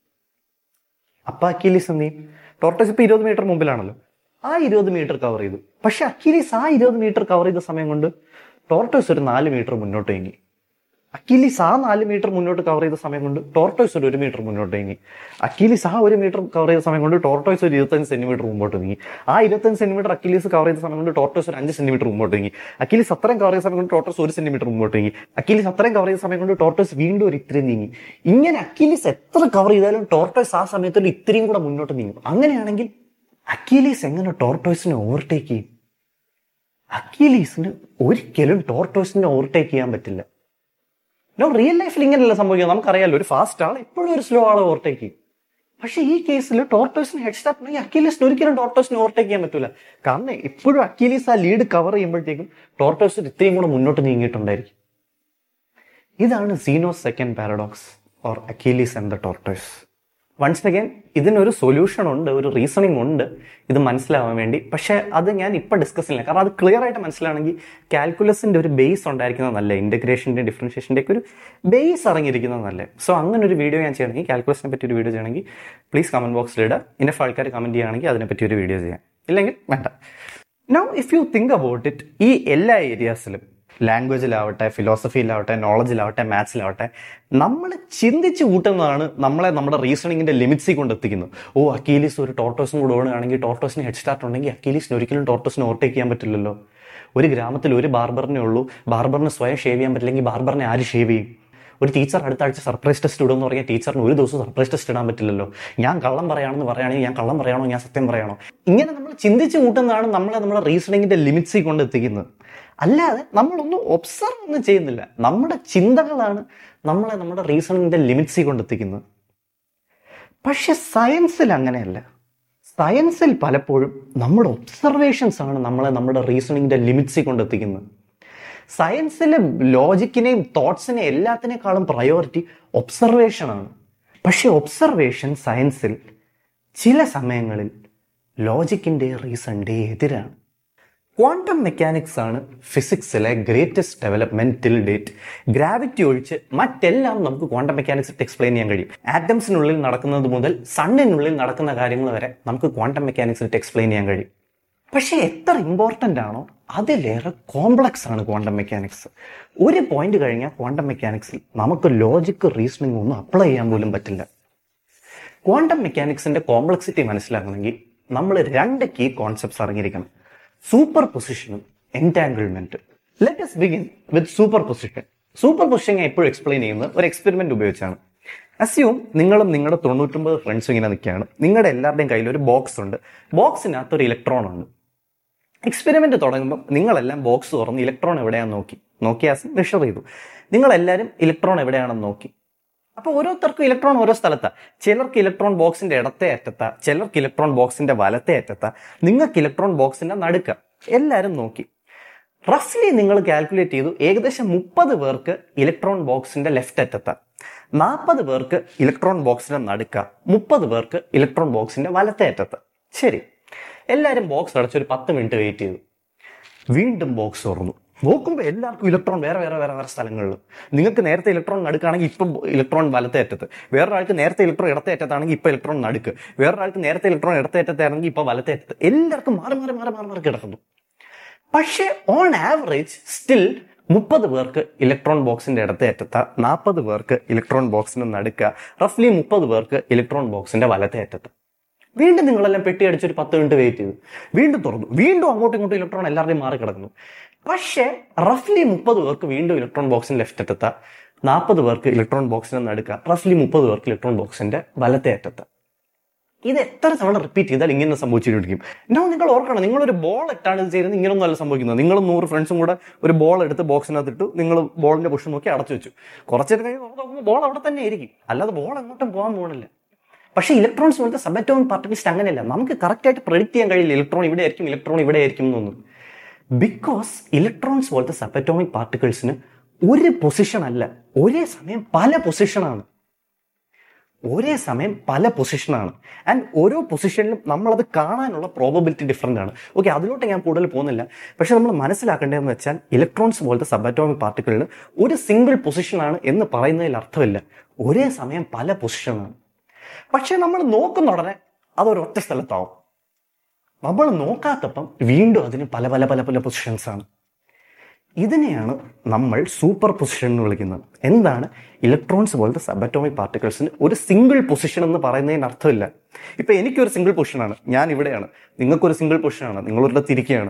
അപ്പൊ അക്കീലീസ് എന്ത് ചെയ്യും ടോർട്ടോയ്സ് ഇപ്പൊ ഇരുപത് മീറ്റർ മുമ്പിലാണല്ലോ ആ ഇരുപത് മീറ്റർ കവർ ചെയ്തു പക്ഷെ അക്കീലീസ് ആ ഇരുപത് മീറ്റർ കവർ ചെയ്ത സമയം കൊണ്ട് ടോർട്ടോയ്സ് ഒരു നാല് മീറ്റർ മുന്നോട്ട് നീങ്ങി അക്കീലീസ് ആ നാല് മീറ്റർ മുന്നോട്ട് കവർ ചെയ്ത സമയം കൊണ്ട് ടോർട്ടോയ്സ് ഒരു ഒരു മീറ്റർ മുന്നോട്ട് നീങ്ങി അക്കീലീസ് ആ ഒരു മീറ്റർ കവർ ചെയ്ത സമയം കൊണ്ട് ടോർട്ടോയ്സ് ഒരു ഇരുപത്തഞ്ച് സെന്റിമീറ്റർ മുമ്പോട്ട് നീങ്ങി ആ ഇരുപത്തഞ്ച് സെന്റിമീറ്റർ അക്കീലീസ് കവർ ചെയ്ത സമയം കൊണ്ട് ടോർട്ടോയ്സ് ഒരു അഞ്ച് സെന്റിമീറ്റർ മുമ്പോട്ട് നീങ്ങി അക്കീലീസ് അത്രയും കവർ ചെയ്ത സമയം കൊണ്ട് ടോർട്ടോയ്സ് ഒരു സെന്റിമീറ്റർ മുമ്പോട്ട് നീങ്ങി അക്കീലീസ് അത്രയും കവർ ചെയ്ത സമയം കൊണ്ട് ടോർട്ടോയ്സ് വീണ്ടും ഒരു ഇത്രയും നീങ്ങി ഇങ്ങനെ അക്കീലീസ് എത്ര കവർ ചെയ്താലും ടോർട്ടോയ്സ് ആ സമയത്ത് ഒരു ഇത്രയും കൂടെ മുന്നോട്ട് നീങ്ങും അങ്ങനെയാണെങ്കിൽ അക്കീലീസ് എങ്ങനെ ടോർട്ടോയ്സിനെ ഓവർടേക്ക് ചെയ്യും അക്കീലീസിന് ഒരിക്കലും ടോർട്ടോയ്സിനെ ഓവർടേക്ക് ചെയ്യാൻ പറ്റില്ല നോ റിയൽ ലൈഫിൽ ഇങ്ങനെയല്ല സംഭവിക്കുക നമുക്കറിയാലോ ഒരു ഫാസ്റ്റ് ആൾ എപ്പോഴും ഒരു സ്ലോ ആളെ ഓവർടേക്ക് ചെയ്യും പക്ഷെ ഈ കേസിൽ ടോർട്ടോസിന് ഹെഡ് സ്റ്റാർട്ട് ഉണ്ടെങ്കിൽ അക്കീലീസിന് ഒരിക്കലും ടോർട്ടോസിനെ ഓവർടേക്ക് ചെയ്യാൻ പറ്റില്ല കാരണം ഇപ്പോഴും അക്കീലീസ് ആ ലീഡ് കവർ ചെയ്യുമ്പോഴത്തേക്കും ടോർട്ടോസ് ഇത്രയും കൂടെ മുന്നോട്ട് നീങ്ങിയിട്ടുണ്ടായിരിക്കും ഇതാണ് Zeno's second paradox or Achilles and the tortoise once again ഇതിനൊരു സൊല്യൂഷൻ ഉണ്ട് ഒരു റീസണിങ് ഉണ്ട് ഇത് മനസ്സിലാവാൻ വേണ്ടി പക്ഷേ അത് ഞാൻ ഇപ്പം ഡിസ്കസ് ചെയ്യില്ല കാരണം അത് ക്ലിയർ ആയിട്ട് മനസ്സിലാണെങ്കിൽ കാൽക്കുലസിന്റെ ഒരു ബേസ് ഉണ്ടായിരിക്കുന്നത് നല്ല ഇന്റഗ്രേഷൻ്റെ ഡിഫറൻഷിയേഷൻ്റെ ഒക്കെ ഒരു ബേസ് ഇറങ്ങിയിരിക്കുന്നത് നല്ല സോ അങ്ങനെ ഒരു വീഡിയോ ഞാൻ ചെയ്യണമെങ്കിൽ കാൽക്കുലസിനെ പറ്റി ഒരു വീഡിയോ ചെയ്യണമെങ്കിൽ പ്ലീസ് കമന്റ് ബോക്സിൽ ഇടുക ഇനഫ് ആൾക്കാർ കമന്റ് ചെയ്യുകയാണെങ്കിൽ അതിനെപ്പറ്റി ഒരു വീഡിയോ ചെയ്യാം ഇല്ലെങ്കിൽ വേണ്ട now if you think about it ഈ എല്ലാ ഏരിയാസിലും ലാംഗ്വേജിലാവട്ടെ ഫിലോസഫിയിലാവട്ടെ നോളജിലാവട്ടെ മാത്സിലാവട്ടെ നമ്മൾ ചിന്തിച്ച് കൂട്ടുന്നതാണ് നമ്മളെ നമ്മുടെ റീസണിങ്ങിന്റെ ലിമിറ്റ്സിൽ കൊണ്ട് എത്തിക്കുന്നത് ഓ അക്കീലീസ് ഒരു ടോട്ടോസും കൂടെ ഓടുകയാണെങ്കിൽ ടോട്ടോസിന് ഹെഡ് സ്റ്റാർട്ട് ഉണ്ടെങ്കിൽ അക്കീലീസിന് ഒരിക്കലും ടോട്ടോസിനെ ഓവർടേക്ക് ചെയ്യാൻ പറ്റില്ലല്ലോ ഒരു ഗ്രാമത്തിൽ ഒരു ബാർബറിനെ ഉള്ളൂ ബാർബറിന് സ്വയം ഷേവ് ചെയ്യാൻ പറ്റില്ലെങ്കിൽ ബാർബറിനെ ആര് ഷേവ് ചെയ്യും ഒരു ടീച്ചർ അടുത്ത ആഴ്ച സർപ്രൈസ് ടെസ്റ്റ് ഇടുമെന്ന് പറഞ്ഞാൽ ടീച്ചറിന് ഒരു ദിവസം സർപ്രൈസ് ടെസ്റ്റ് ഇടാൻ പറ്റില്ലല്ലോ ഞാൻ കള്ളം പറയാണെന്ന് പറയുകയാണെങ്കിൽ ഞാൻ കള്ളം പറയാണോ ഞാൻ സത്യം പറയാണോ ഇങ്ങനെ നമ്മൾ ചിന്തിച്ച് കൂട്ടുന്നതാണ് നമ്മളെ നമ്മുടെ റീസണിങ്ങിന്റെ ലിമിറ്റ്സിൽ കൊണ്ട് എത്തിക്കുന്നത് അല്ലാതെ നമ്മളൊന്നും ഒബ്സർവ് ഒന്നും ചെയ്യുന്നില്ല നമ്മുടെ ചിന്തകളാണ് നമ്മളെ നമ്മുടെ റീസണിങ്ങിന്റെ ലിമിറ്റ്സിൽ കൊണ്ട് എത്തിക്കുന്നത് പക്ഷെ സയൻസിൽ അങ്ങനെയല്ല സയൻസിൽ പലപ്പോഴും നമ്മുടെ ഒബ്സർവേഷൻസ് ആണ് നമ്മളെ നമ്മുടെ റീസണിങ്ങിന്റെ ലിമിറ്റ്സിൽ കൊണ്ടെത്തിക്കുന്നത് സയൻസിലെ ലോജിക്കിനെയും തോട്ട്സിനെയും എല്ലാത്തിനേക്കാളും പ്രയോറിറ്റി ഒബ്സർവേഷൻ ആണ് പക്ഷെ ഒബ്സർവേഷൻ സയൻസിൽ ചില സമയങ്ങളിൽ ലോജിക്കിന്റെ റീസണിന്റെ എതിരാണ് ക്വാണ്ടം മെക്കാനിക്സ് ആണ് ഫിസിക്സിലെ greatest development till date gravity ഒഴിച്ച് മറ്റെല്ലാം നമുക്ക് ക്വാണ്ടം മെക്കാനിക്സ് ഇട്ട് എക്സ്പ്ലെയിൻ ചെയ്യാൻ കഴിയും ആറ്റംസിനുള്ളിൽ നടക്കുന്നത് മുതൽ സണ്ണിനുള്ളിൽ നടക്കുന്ന കാര്യങ്ങൾ വരെ നമുക്ക് ക്വാണ്ടം മെക്കാനിക്സ് ഇട്ട് എക്സ്പ്ലെയിൻ ചെയ്യാൻ കഴിയും പക്ഷേ എത്ര ഇമ്പോർട്ടൻ്റ് ആണോ അതിലേറെ കോംപ്ലക്സ് ആണ് ക്വാണ്ടം മെക്കാനിക്സ് ഒരു പോയിന്റ് കഴിഞ്ഞാൽ ക്വാണ്ടം മെക്കാനിക്സിൽ നമുക്ക് ലോജിക്ക് റീസണിംഗ് ഒന്നും അപ്ലൈ ചെയ്യാൻ പോലും പറ്റില്ല ക്വാണ്ടം മെക്കാനിക്സിന്റെ കോംപ്ലക്സിറ്റി മനസ്സിലാക്കണമെങ്കിൽ നമ്മൾ രണ്ട് കീ കോൺസെപ്റ്റ്സ് അറിഞ്ഞിരിക്കണം സൂപ്പർ പൊസിഷനും entanglement let's begin with superposition superposition ഞാൻ എപ്പോഴും എക്സ്പ്ലെയിൻ ചെയ്യുന്നത് ഒരു എക്സ്പെരിമെന്റ് ഉപയോഗിച്ചാണ് അസ്യൂം നിങ്ങളും നിങ്ങളുടെ തൊണ്ണൂറ്റൊമ്പത് ഫ്രണ്ട്സും ഇങ്ങനെ നിൽക്കുകയാണ് നിങ്ങളുടെ എല്ലാവരുടെയും കയ്യിൽ ഒരു ബോക്സ് ഉണ്ട് ബോക്സിനകത്ത് ഒരു ഇലക്ട്രോൺ ഉണ്ട് എക്സ്പെരിമെന്റ് തുടങ്ങുമ്പോൾ നിങ്ങളെല്ലാം ബോക്സ് തുറന്ന് ഇലക്ട്രോൺ എവിടെയാണെന്ന് നോക്കി നോക്കിയാസ് മെഷർ ചെയ്തു നിങ്ങളെല്ലാവരും ഇലക്ട്രോൺ എവിടെയാണെന്ന് നോക്കി അപ്പൊ ഓരോരുത്തർക്കും ഇലക്ട്രോൺ ഓരോ സ്ഥലത്താണ് ചിലർക്ക് ഇലക്ട്രോൺ ബോക്സിന്റെ ഇടത്തെ അറ്റത്താ ചിലർക്ക് ഇലക്ട്രോൺ ബോക്സിന്റെ വലത്തെ അറ്റത്താ നിങ്ങൾക്ക് ഇലക്ട്രോൺ ബോക്സിന്റെ നടുക്ക എല്ലാവരും നോക്കി റഫ്ലി നിങ്ങൾ കാൽക്കുലേറ്റ് ചെയ്തു ഏകദേശം മുപ്പത് പേർക്ക് ഇലക്ട്രോൺ ബോക്സിന്റെ ലെഫ്റ്റ് അറ്റത്താ നാൽപ്പത് പേർക്ക് ഇലക്ട്രോൺ ബോക്സിന്റെ നടുക്ക മുപ്പത് പേർക്ക് ഇലക്ട്രോൺ ബോക്സിന്റെ വലത്തെ അറ്റത്ത് ശരി എല്ലാവരും ബോക്സ് അടച്ച് ഒരു പത്ത് മിനിറ്റ് വെയിറ്റ് ചെയ്തു വീണ്ടും ബോക്സ് തുറന്നു നോക്കുമ്പോൾ എല്ലാവർക്കും ഇലക്ട്രോൺ വേറെ വേറെ വേറെ വേറെ സ്ഥലങ്ങളിൽ നിങ്ങൾക്ക് നേരത്തെ ഇലക്ട്രോൺ നടുക്കാണെങ്കിൽ ഇപ്പം ഇലക്ട്രോൺ വലത്തെ അറ്റത്ത് വേറൊരാൾക്ക് നേരത്തെ ഇലക്ട്രോൺ ഇടത്തെ അറ്റത്താണെങ്കിൽ ഇപ്പം ഇലക്ട്രോൺ നടുക്ക് വേറൊരാൾക്ക് നേരത്തെ ഇലക്ട്രോൺ ഇടത്തെ അറ്റത്താണെങ്കിൽ ഇപ്പം വലത്തെ അറ്റത്ത് എല്ലാവർക്കും മാറി മാറി മാറി മാറി മാറി കിടക്കുന്നു പക്ഷേ ഓൺ ആവറേജ് സ്റ്റിൽ മുപ്പത് പേർക്ക് ഇലക്ട്രോൺ ബോക്സിന്റെ ഇടത്തെ അറ്റത്ത നാൽപ്പത് പേർക്ക് ഇലക്ട്രോൺ ബോക്സിന് നടുക്ക റഫ്ലി മുപ്പത് പേർക്ക് ഇലക്ട്രോൺ ബോക്സിന്റെ വലത്തെ അറ്റത്ത് വീണ്ടും നിങ്ങളെല്ലാം പെട്ടി അടിച്ച് ഒരു പത്ത് മിനിറ്റ് വെയിറ്റ് ചെയ്തു വീണ്ടും തുറന്നു വീണ്ടും അങ്ങോട്ടും ഇങ്ങോട്ടും ഇലക്ട്രോൺ എല്ലാവരുടെയും മാറി കിടക്കുന്നു പക്ഷേ റഫ്ലി മുപ്പത് പേർക്ക് വീണ്ടും ഇലക്ട്രോൺ ബോക്സിന്റെ ലെഫ്റ്റ് അറ്റത്ത നാൽപ്പത് പേർക്ക് ഇലക്ട്രോൺ ബോക്സിന് നടുക്ക റഫ്ലി മുപ്പത് പേർക്ക് ഇലക്ട്രോൺ ബോക്സിന്റെ വലത്തെ അറ്റത്ത് ഇത് എത്ര തവണ റിപ്പീറ്റ് ചെയ്താൽ ഇങ്ങനെ സംഭവിച്ചുകൊണ്ടിരിക്കും നോ നിങ്ങൾ ഓർക്കണം നിങ്ങളൊരു ബോൾ ഇട്ടാണ് ഇത് ചെയ്യുന്നത് ഇങ്ങനൊന്നും അല്ല സംഭവിക്കുന്നത് നിങ്ങൾ നൂറ് ഫ്രണ്ട്സും കൂടെ ഒരു ബോൾ എടുത്ത് ബോക്സിനകത്ത് ഇട്ടു നിങ്ങൾ ബോളിന്റെ പൊഷൻ നോക്കി അടച്ചു വെച്ചു കുറച്ചേരം കഴിഞ്ഞ് ബോൾ അവിടെ തന്നെ ആയിരിക്കും അല്ലാതെ ബോൾ എങ്ങോട്ടും പോകാൻ പോകണില്ല പക്ഷേ ഇലക്ട്രോൺസ് പോലത്തെ സബറ്റോൺ പാർട്ടിക്കിൾസ് അങ്ങനെയല്ല നമുക്ക് കറക്റ്റ് ആയിട്ട് പ്രഡിക്റ്റ് ചെയ്യാൻ കഴിയില്ല ഇലക്ട്രോൺ ഇവിടെ ആയിരിക്കും ഇലക്ട്രോൺ ഇവിടെ ആയിരിക്കും എന്നൊന്നും ബിക്കോസ് ഇലക്ട്രോൺസ് പോലത്തെ സബറ്റോമിക് പാർട്ടിക്കിൾസിന് ഒരു പൊസിഷൻ അല്ല ഒരേ സമയം പല പൊസിഷനാണ് ഒരേ സമയം പല പൊസിഷനാണ് ആൻഡ് ഓരോ പൊസിഷനിലും നമ്മളത് കാണാനുള്ള പ്രോബബിലിറ്റി ഡിഫറൻ്റ് ആണ് ഓക്കെ അതിലോട്ട് ഞാൻ കൂടുതൽ പോകുന്നില്ല പക്ഷെ നമ്മൾ മനസ്സിലാക്കേണ്ടതെന്ന് വെച്ചാൽ ഇലക്ട്രോൺസ് പോലത്തെ സബറ്റോമിക് പാർട്ടിക്കിളിന് ഒരു സിംഗിൾ പൊസിഷനാണ് എന്ന് പറയുന്നതിൽ അർത്ഥമില്ല ഒരേ സമയം പല പൊസിഷനാണ് പക്ഷെ നമ്മൾ നോക്കുന്ന ഉടനെ അതൊരൊറ്റ സ്ഥലത്താവും നമ്മൾ നോക്കാത്തപ്പം വീണ്ടും അതിന് പല പല പല പല പൊസിഷൻസ് ആണ് ഇതിനെയാണ് നമ്മൾ സൂപ്പർ പൊസിഷൻ എന്ന് വിളിക്കുന്നത് എന്താണ് ഇലക്ട്രോൺസ് പോലത്തെ സബറ്റോമിക് പാർട്ടിക്കിൾസിന് ഒരു സിംഗിൾ പൊസിഷൻ എന്ന് പറയുന്നതിന് അർത്ഥമില്ല ഇപ്പൊ എനിക്കൊരു സിംഗിൾ പൊസിഷനാണ് ഞാൻ ഇവിടെയാണ് നിങ്ങൾക്കൊരു സിംഗിൾ പൊസിഷനാണ് നിങ്ങളൊരു തിരിക്കുകയാണ്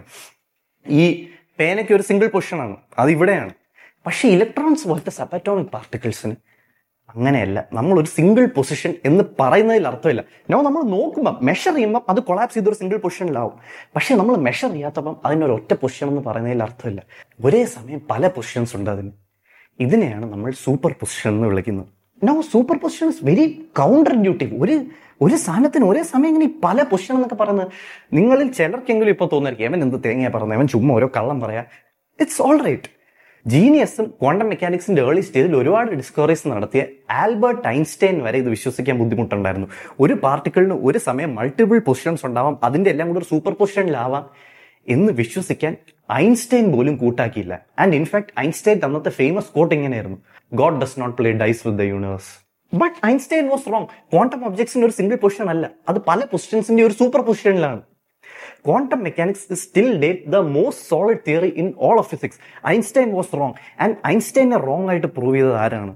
ഈ പേനയ്ക്ക് ഒരു സിംഗിൾ പൊസിഷനാണ് അത് ഇവിടെയാണ് പക്ഷേ ഇലക്ട്രോൺസ് പോലത്തെ സബറ്റോമിക് പാർട്ടിക്കിൾസിന് അങ്ങനെയല്ല നമ്മൾ ഒരു സിംഗിൾ പൊസിഷൻ എന്ന് പറയുന്നതിൽ അർത്ഥമില്ല നോ നമ്മൾ നോക്കുമ്പോൾ മെഷർ ചെയ്യുമ്പോൾ അത് കൊളാപ്സ് ചെയ്തൊരു സിംഗിൾ പൊസിഷനിലാവും പക്ഷേ നമ്മൾ മെഷർ ചെയ്യാത്തപ്പം അതിനൊരു ഒറ്റ പൊസിഷൻ എന്ന് പറയുന്നതിൽ അർത്ഥമില്ല ഒരേ സമയം പല പൊസിഷൻസ് ഉണ്ട് അതിന് ഇതിനെയാണ് നമ്മൾ സൂപ്പർ പൊസിഷൻ എന്ന് വിളിക്കുന്നത് no superposition is very counter intuitive ഒരു ഒരു സാധനത്തിന് ഒരേ സമയം ഇങ്ങനെ ഈ പല പൊസിഷൻ എന്നൊക്കെ പറയുന്നത് നിങ്ങളിൽ ചിലർക്കെങ്കിലും ഇപ്പോൾ തോന്നായിരിക്കും അവൻ എന്ത് തേങ്ങയാ പറയുന്നത് അവൻ ചുമ്മാ ഓരോ കള്ളം പറയാ ഇറ്റ്സ് ഓൾ റൈറ്റ് ജീനിയസും ക്വാണ്ടം മെക്കാനിക്സിന്റെ ഏർലി സ്റ്റേജിൽ ഒരുപാട് ഡിസ്കവറീസ് നടത്തിയ ആൽബർട്ട് ഐൻസ്റ്റൈൻ വരെ ഇത് വിശ്വസിക്കാൻ ബുദ്ധിമുട്ടുണ്ടായിരുന്നു ഒരു പാർട്ടിക്കിളിന് ഒരു സമയം മൾട്ടിപ്പിൾ പൊസിഷൻസ് ഉണ്ടാവാം അതിന്റെ എല്ലാം കൂടെ ഒരു സൂപ്പർ പൊസിഷനിലാവാം എന്ന് വിശ്വസിക്കാൻ ഐൻസ്റ്റൈൻ പോലും കൂട്ടാക്കിയില്ല ആൻഡ് ഇൻഫാക്ട് ഐൻസ്റ്റൈൻ തന്നത്തെ ഫേമസ് കോട്ട് ഇങ്ങനെയായിരുന്നു God does not play dice with the universe but Einstein was wrong quantum ഒബ്ജക്ട്സിന്റെ ഒരു സിംഗിൾ പൊസിഷൻ അല്ല അത് പല പൊസിഷൻസിന്റെ ഒരു സൂപ്പർ പൊസിഷനിലാണ് quantum mechanics is still date the most solid theory in all of physics Einstein was wrong and ഐൻസ്റ്റൈനെ റോങ് ആയിട്ട് പ്രൂവ് ചെയ്തത് ആരാണ്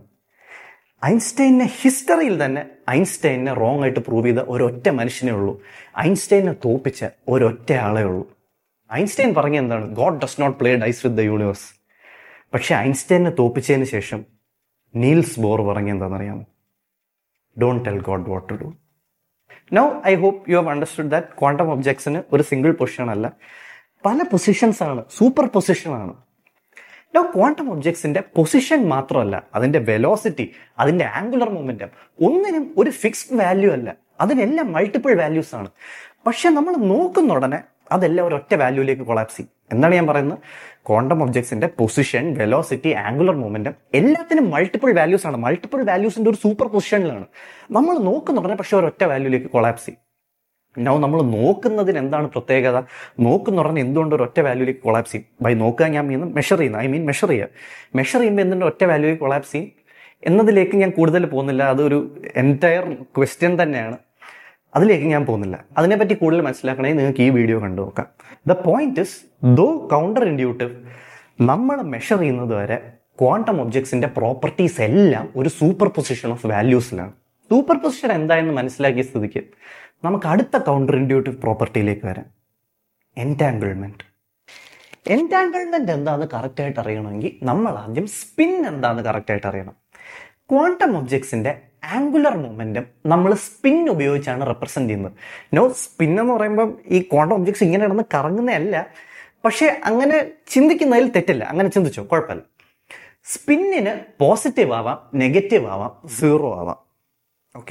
ഐൻസ്റ്റൈനെ ഹിസ്റ്ററിയിൽ തന്നെ ഐൻസ്റ്റൈനെ റോങ് ആയിട്ട് പ്രൂവ് ചെയ്ത ഒരൊറ്റ മനുഷ്യനേ ഉള്ളൂ ഐൻസ്റ്റൈനെ തോപ്പിച്ച ഒരൊറ്റ ആളേ ഉള്ളൂ ഐൻസ്റ്റൈൻ പറഞ്ഞ എന്താണ് God does not play dice with the universe പക്ഷെ ഐൻസ്റ്റൈനെ തോപ്പിച്ചതിന് ശേഷം നീൽസ് ബോർ പറഞ്ഞ എന്താണെന്നറിയാമോ don't tell God what to do now I hope you have understood that quantum ഒബ്ജക്ട്സിന് ഒരു സിംഗിൾ പൊസിഷൻ അല്ല പല പൊസിഷൻസ് ആണ് സൂപ്പർ പൊസിഷൻ ആണ് നൗ ക്വാണ്ടം ഒബ്ജക്ട്സിന്റെ പൊസിഷൻ മാത്രമല്ല അതിന്റെ വെലോസിറ്റി അതിന്റെ ആംഗുലർ മൊമെന്റം ഒന്നിനും ഒരു ഫിക്സ്ഡ് വാല്യൂ അല്ല അതിനെല്ലാം മൾട്ടിപ്പിൾ വാല്യൂസ് ആണ് പക്ഷെ നമ്മൾ നോക്കുന്ന ഉടനെ അതെല്ലാം ഒരൊറ്റ വാല്യൂയിലേക്ക് കൊളാപ്സ് ചെയ്യും എന്താണ് ഞാൻ പറയുന്നത് ക്വാണ്ടം ഒബ്ജക്ട്സിന്റെ പൊസിഷൻ വെലോസിറ്റി ആംഗുലർ മൊമെന്റം എല്ലാത്തിനും മൾട്ടിപ്പിൾ വാല്യൂസ് ആണ് മൾട്ടിപ്പിൾ വാല്യൂസിന്റെ ഒരു സൂപ്പർ പൊസിഷനിലാണ് നമ്മൾ നോക്കുന്ന ഉടനെ പക്ഷെ ഒരൊറ്റ വാല്യൂയിലേക്ക് കൊളാപ്സ് ചെയ്യും നോ നമ്മൾ നോക്കുന്നതിന് എന്താണ് പ്രത്യേകത നോക്കുന്ന ഉടനെ എന്തുകൊണ്ട് ഒരു ഒറ്റ വാല്യൂയിലേക്ക് കൊളാപ്സ് ചെയ്യും ബൈ നോക്കുക ഞാൻ മീൻ മെഷർ ചെയ്യുന്നത് ഐ മീൻ മെഷർ ചെയ്യുക മെഷർ ചെയ്യുമ്പോൾ എന്തുകൊണ്ട് ഒറ്റ വാല്യൂയിലേക്ക് കൊളാപ്സ് ചെയ്യും എന്നതിലേക്ക് ഞാൻ കൂടുതൽ പോകുന്നില്ല അതൊരു എൻറ്റയർ ക്വസ്റ്റ്യൻ തന്നെയാണ് അതിലേക്ക് ഞാൻ പോകുന്നില്ല അതിനെപ്പറ്റി കൂടുതൽ മനസ്സിലാക്കണമെങ്കിൽ നിങ്ങൾക്ക് ഈ വീഡിയോ കണ്ടു നോക്കാം the point is though counter intuitive നമ്മൾ മെഷർ ചെയ്യുന്നത് വരെ ക്വാണ്ടം ഒബ്ജക്ട്സിന്റെ പ്രോപ്പർട്ടീസ് എല്ലാം ഒരു സൂപ്പർ പൊസിഷൻ ഓഫ് വാല്യൂസിലാണ് സൂപ്പർ പൊസിഷൻ എന്തായെന്ന് മനസ്സിലാക്കിയ സ്ഥിതിക്ക് നമുക്ക് അടുത്ത കൗണ്ടർ ഇൻഡ്യൂട്ടീവ് പ്രോപ്പർട്ടിയിലേക്ക് വരാം എൻറ്റാങ്കിൾമെന്റ് എൻറ്റാങ്കിൾമെന്റ് എന്താണെന്ന് കറക്റ്റ് ആയിട്ട് അറിയണമെങ്കിൽ നമ്മൾ ആദ്യം സ്പിൻ എന്താണെന്ന് കറക്റ്റ് ആയിട്ട് അറിയണം ക്വാണ്ടം ഒബ്ജക്ട്സിന്റെ ആംഗുലർ മൊമെന്റം നമ്മൾ സ്പിൻ ഉപയോഗിച്ചാണ് റെപ്രസെന്റ് ചെയ്യുന്നത് നോ സ്പിൻ എന്ന് പറയുമ്പോൾ ഈ ക്വാണ്ടം ഒബ്ജക്ട്സ് ഇങ്ങനെ കിടന്ന് കറങ്ങുന്നതല്ല പക്ഷേ അങ്ങനെ ചിന്തിക്കുന്നതിൽ തെറ്റില്ല അങ്ങനെ ചിന്തിച്ചോ കുഴപ്പമില്ല സ്പിന്നിന് പോസിറ്റീവ് ആവാം നെഗറ്റീവ് ആവാം സീറോ ആവാം ഓക്കെ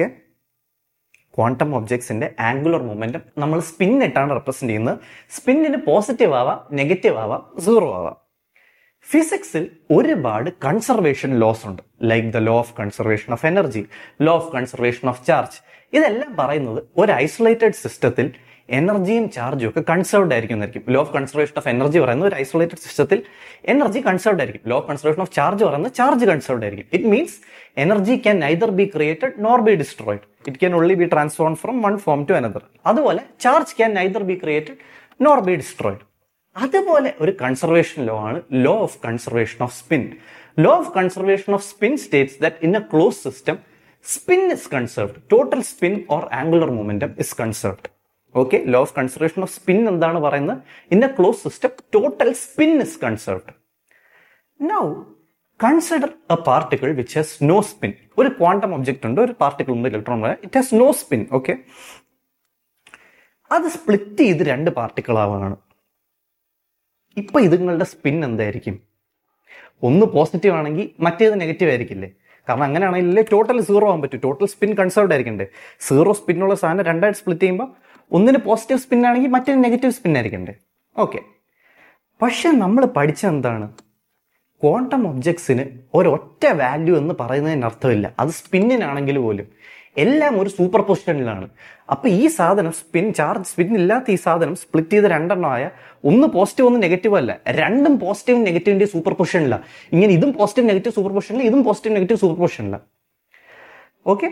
ക്വാണ്ടം ഒബ്ജക്ട്സിന്റെ ആംഗുലർ മൊമെന്റം നമ്മൾ സ്പിന്നിട്ടാണ് റെപ്രസെന്റ് ചെയ്യുന്നത് സ്പിന്നിന് പോസിറ്റീവ് ആവാം നെഗറ്റീവ് ആവാം സീറോ ആവാം ഫിസിക്സിൽ ഒരുപാട് കൺസർവേഷൻ ലോസ് ഉണ്ട് like the law of conservation of energy law of conservation of charge ഇതെല്ലാം പറയുന്നത് ഒരു ഐസൊലേറ്റഡ് സിസ്റ്റത്തിൽ എനർജിയും ചാർജും ഒക്കെ കൺസേർവ്ഡ് ആയിരിക്കും എന്നായിരിക്കും law of conservation of energy പറയുന്നത് ഒരു ഐസൊലേറ്റഡ് സിസ്റ്റത്തിൽ എനർജി കൺസേർവ്ഡ് ആയിരിക്കും law of conservation of charge പറയുന്നത് ചാർജ് കൺസേർവ്ഡ് ആയിരിക്കും it means energy can neither be created nor be destroyed it can only be transform from one form to another അതുപോലെ charge can neither be created nor be destroyed അതുപോലെ ഒരു conservation law ആണ് law of conservation of spin law of conservation of spin States that in a close system spin is conserved total spin or angular momentum is conserved okay law of conservation of spin എന്താണ് പറയുന്നത് in a close system total spin is conserved now consider a particle which has no spin ഒരു quantum object ഉണ്ട് ഒരു particle ഉണ്ട് electron it has no spin okay അത് split ചെയ്ത് രണ്ട് particle ആവുകയാണ് ഇപ്പൊ ഇതുങ്ങളുടെ സ്പിൻ എന്തായിരിക്കും ഒന്ന് പോസിറ്റീവ് ആണെങ്കിൽ മറ്റേത് നെഗറ്റീവ് ആയിരിക്കില്ലേ കാരണം അങ്ങനെയാണെങ്കിൽ ടോട്ടൽ സീറോ ആകാൻ പറ്റും ടോട്ടൽ സ്പിൻ കൺസേർവ്ഡ് ആയിരിക്കണ്ടേ സീറോ സ്പിന്നുള്ള സാധനം രണ്ടായിട്ട് സ്പ്ലിറ്റ് ചെയ്യുമ്പോൾ ഒന്നിന് പോസിറ്റീവ് സ്പിൻ ആണെങ്കിൽ മറ്റൊരു നെഗറ്റീവ് സ്പിൻ ആയിരിക്കണ്ടേ ഓക്കെ പക്ഷെ നമ്മൾ പഠിച്ച എന്താണ് ക്വാണ്ടം ഒബ്ജക്ട്സിന് ഒരൊറ്റ വാല്യൂ എന്ന് പറയുന്നതിന് അർത്ഥമില്ല അത് സ്പിന്നിനാണെങ്കിൽ പോലും എല്ലാം ഒരു സൂപ്പർ പൊസിഷനിലാണ് അപ്പൊ ഈ സാധനം സ്പിൻ ചാർജ് സ്പിൻ ഇല്ലാത്ത ഈ സാധനം സ്പ്ലിറ്റ് ചെയ്ത് രണ്ടെണ്ണമായ ഒന്ന് പോസിറ്റീവ് ഒന്ന് നെഗറ്റീവ് അല്ല രണ്ടും പോസിറ്റീവ് നെഗറ്റീവിന്റെ സൂപ്പർ പൊസിഷനില്ല ഇങ്ങനെ ഇതും പോസിറ്റീവ് നെഗറ്റീവ് സൂപ്പർ പൊസിഷനില്ല ഇതും പോസിറ്റീവ് നെഗറ്റീവ് സൂപ്പർ പൊസിഷനില്ല ഓക്കെ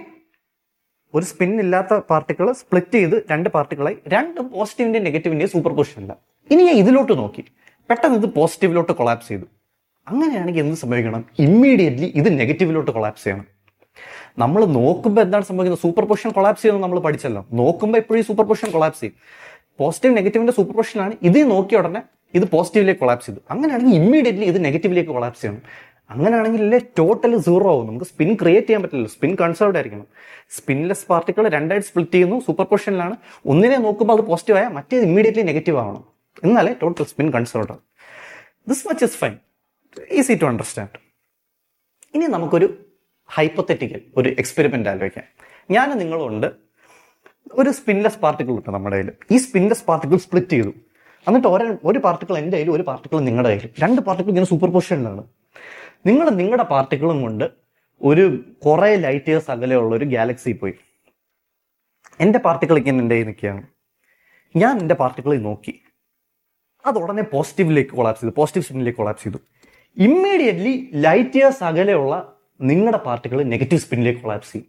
ഒരു സ്പിൻ ഇല്ലാത്ത പാർട്ടിക്കിൾ സ്പ്ലിറ്റ് ചെയ്ത് രണ്ട് പാർട്ടിക്കിളായി രണ്ട് പോസിറ്റീവിന്റെ നെഗറ്റീവിന്റെ സൂപ്പർ പൊസിഷനില്ല ഇനി ഞാൻ ഇതിലോട്ട് നോക്കി പെട്ടെന്ന് ഇത് പോസിറ്റീവിലോട്ട് കൊളാപ്സ് ചെയ്തു അങ്ങനെയാണെങ്കിൽ എന്ത് സംഭവിക്കണം ഇമ്മീഡിയറ്റ്ലി ഇത് നെഗറ്റീവിലോട്ട് കൊളാപ്സ് ചെയ്യണം നമ്മൾ നോക്കുമ്പോൾ എന്താണ് സംഭവിക്കുന്നത് സൂപ്പർ പൊസിഷൻ കൊളാപ്സ് ചെയ്യുന്നത് നമ്മൾ പഠിച്ചല്ലോ നോക്കുമ്പോൾ എപ്പോഴും സൂപ്പർ പൊസിഷൻ കൊളാപ്സ് ചെയ്യും പോസിറ്റീവ് നെഗറ്റീവിന്റെ സൂപ്പർ പൊസിഷനാണ് ഇത് നോക്കിയ ഉടനെ ഇത് പോസിറ്റീവിലേക്ക് കൊളാപ്സ് ചെയ്തു അങ്ങനെയാണെങ്കിൽ ഇമ്മീഡിയറ്റ്ലി ഇത് നെഗറ്റീവിലേക്ക് കൊളാപ്സ് ചെയ്യണം അങ്ങനെയാണെങ്കിൽ അല്ലേ ടോട്ടൽ സീറോ ആവും നമുക്ക് സ്പിൻ ക്രിയേറ്റ് ചെയ്യാൻ പറ്റില്ല സ്പിൻ കൺസേർവ്ഡ് ആയിരിക്കണം സ്പിൻലെസ് പാർട്ടിക്കിൾ രണ്ടായിട്ട് സ്പ്ലിറ്റ് ചെയ്യുന്നു സൂപ്പർ പൊസിഷനിലാണ് ഒന്നിനെ നോക്കുമ്പോൾ അത് പോസിറ്റീവ് ആയാൽ മറ്റേത് ഇമ്മീഡിയറ്റ്ലി നെഗറ്റീവ് ആവണം എന്നാലേ ടോട്ടൽ സ്പിൻ കൺസേർവ്ഡ് ആവും this much is fine easy to understand ഇനി നമുക്കൊരു ഹൈപ്പത്തറ്റിക്കൽ ഒരു എക്സ്പെരിമെന്റ് ആലോചിക്കാം ഞാൻ നിങ്ങളുണ്ട് ഒരു സ്പിൻലെസ് പാർട്ടിക്കിൾ ഉണ്ട് നമ്മുടെ കയ്യിൽ ഈ സ്പിൻലെസ് പാർട്ടിക്കിൾ സ്പ്ലിറ്റ് ചെയ്തു എന്നിട്ട് ഒരേ ഒരു പാർട്ടിക്കിൾ എൻ്റെ കയ്യിലും ഒരു പാർട്ടിക്കിൾ നിങ്ങളുടെ കയ്യിലും രണ്ട് പാർട്ടിക്കിൾ ഇങ്ങനെ സൂപ്പർ പൊസിഷനിലാണ് നിങ്ങൾ നിങ്ങളുടെ പാർട്ടിക്കിളും കൊണ്ട് ഒരു കുറേ ലൈറ്റ് ഇയേഴ്സ് അകലെയുള്ള ഒരു ഗാലക്സി പോയി എൻ്റെ പാർട്ടിക്കിൾ ഇങ്ങനെ എൻ്റെ കയ്യിൽ നിൽക്കുകയാണ് ഞാൻ എൻ്റെ പാർട്ടിക്കിളിൽ നോക്കി അത് ഉടനെ പോസിറ്റീവിലേക്ക് കൊളാപ്സ് ചെയ്തു പോസിറ്റീവ് സ്പിന്നിലേക്ക് കൊളാപ്സ് ചെയ്തു ഇമ്മീഡിയറ്റ്ലി ലൈറ്റ് ഇയേഴ്സ് അകലെയുള്ള നിങ്ങളുടെ പാർട്ടിക്കിൾ നെഗറ്റീവ് സ്പിന്നിലേക്ക് കൊളാപ്സ് ചെയ്യും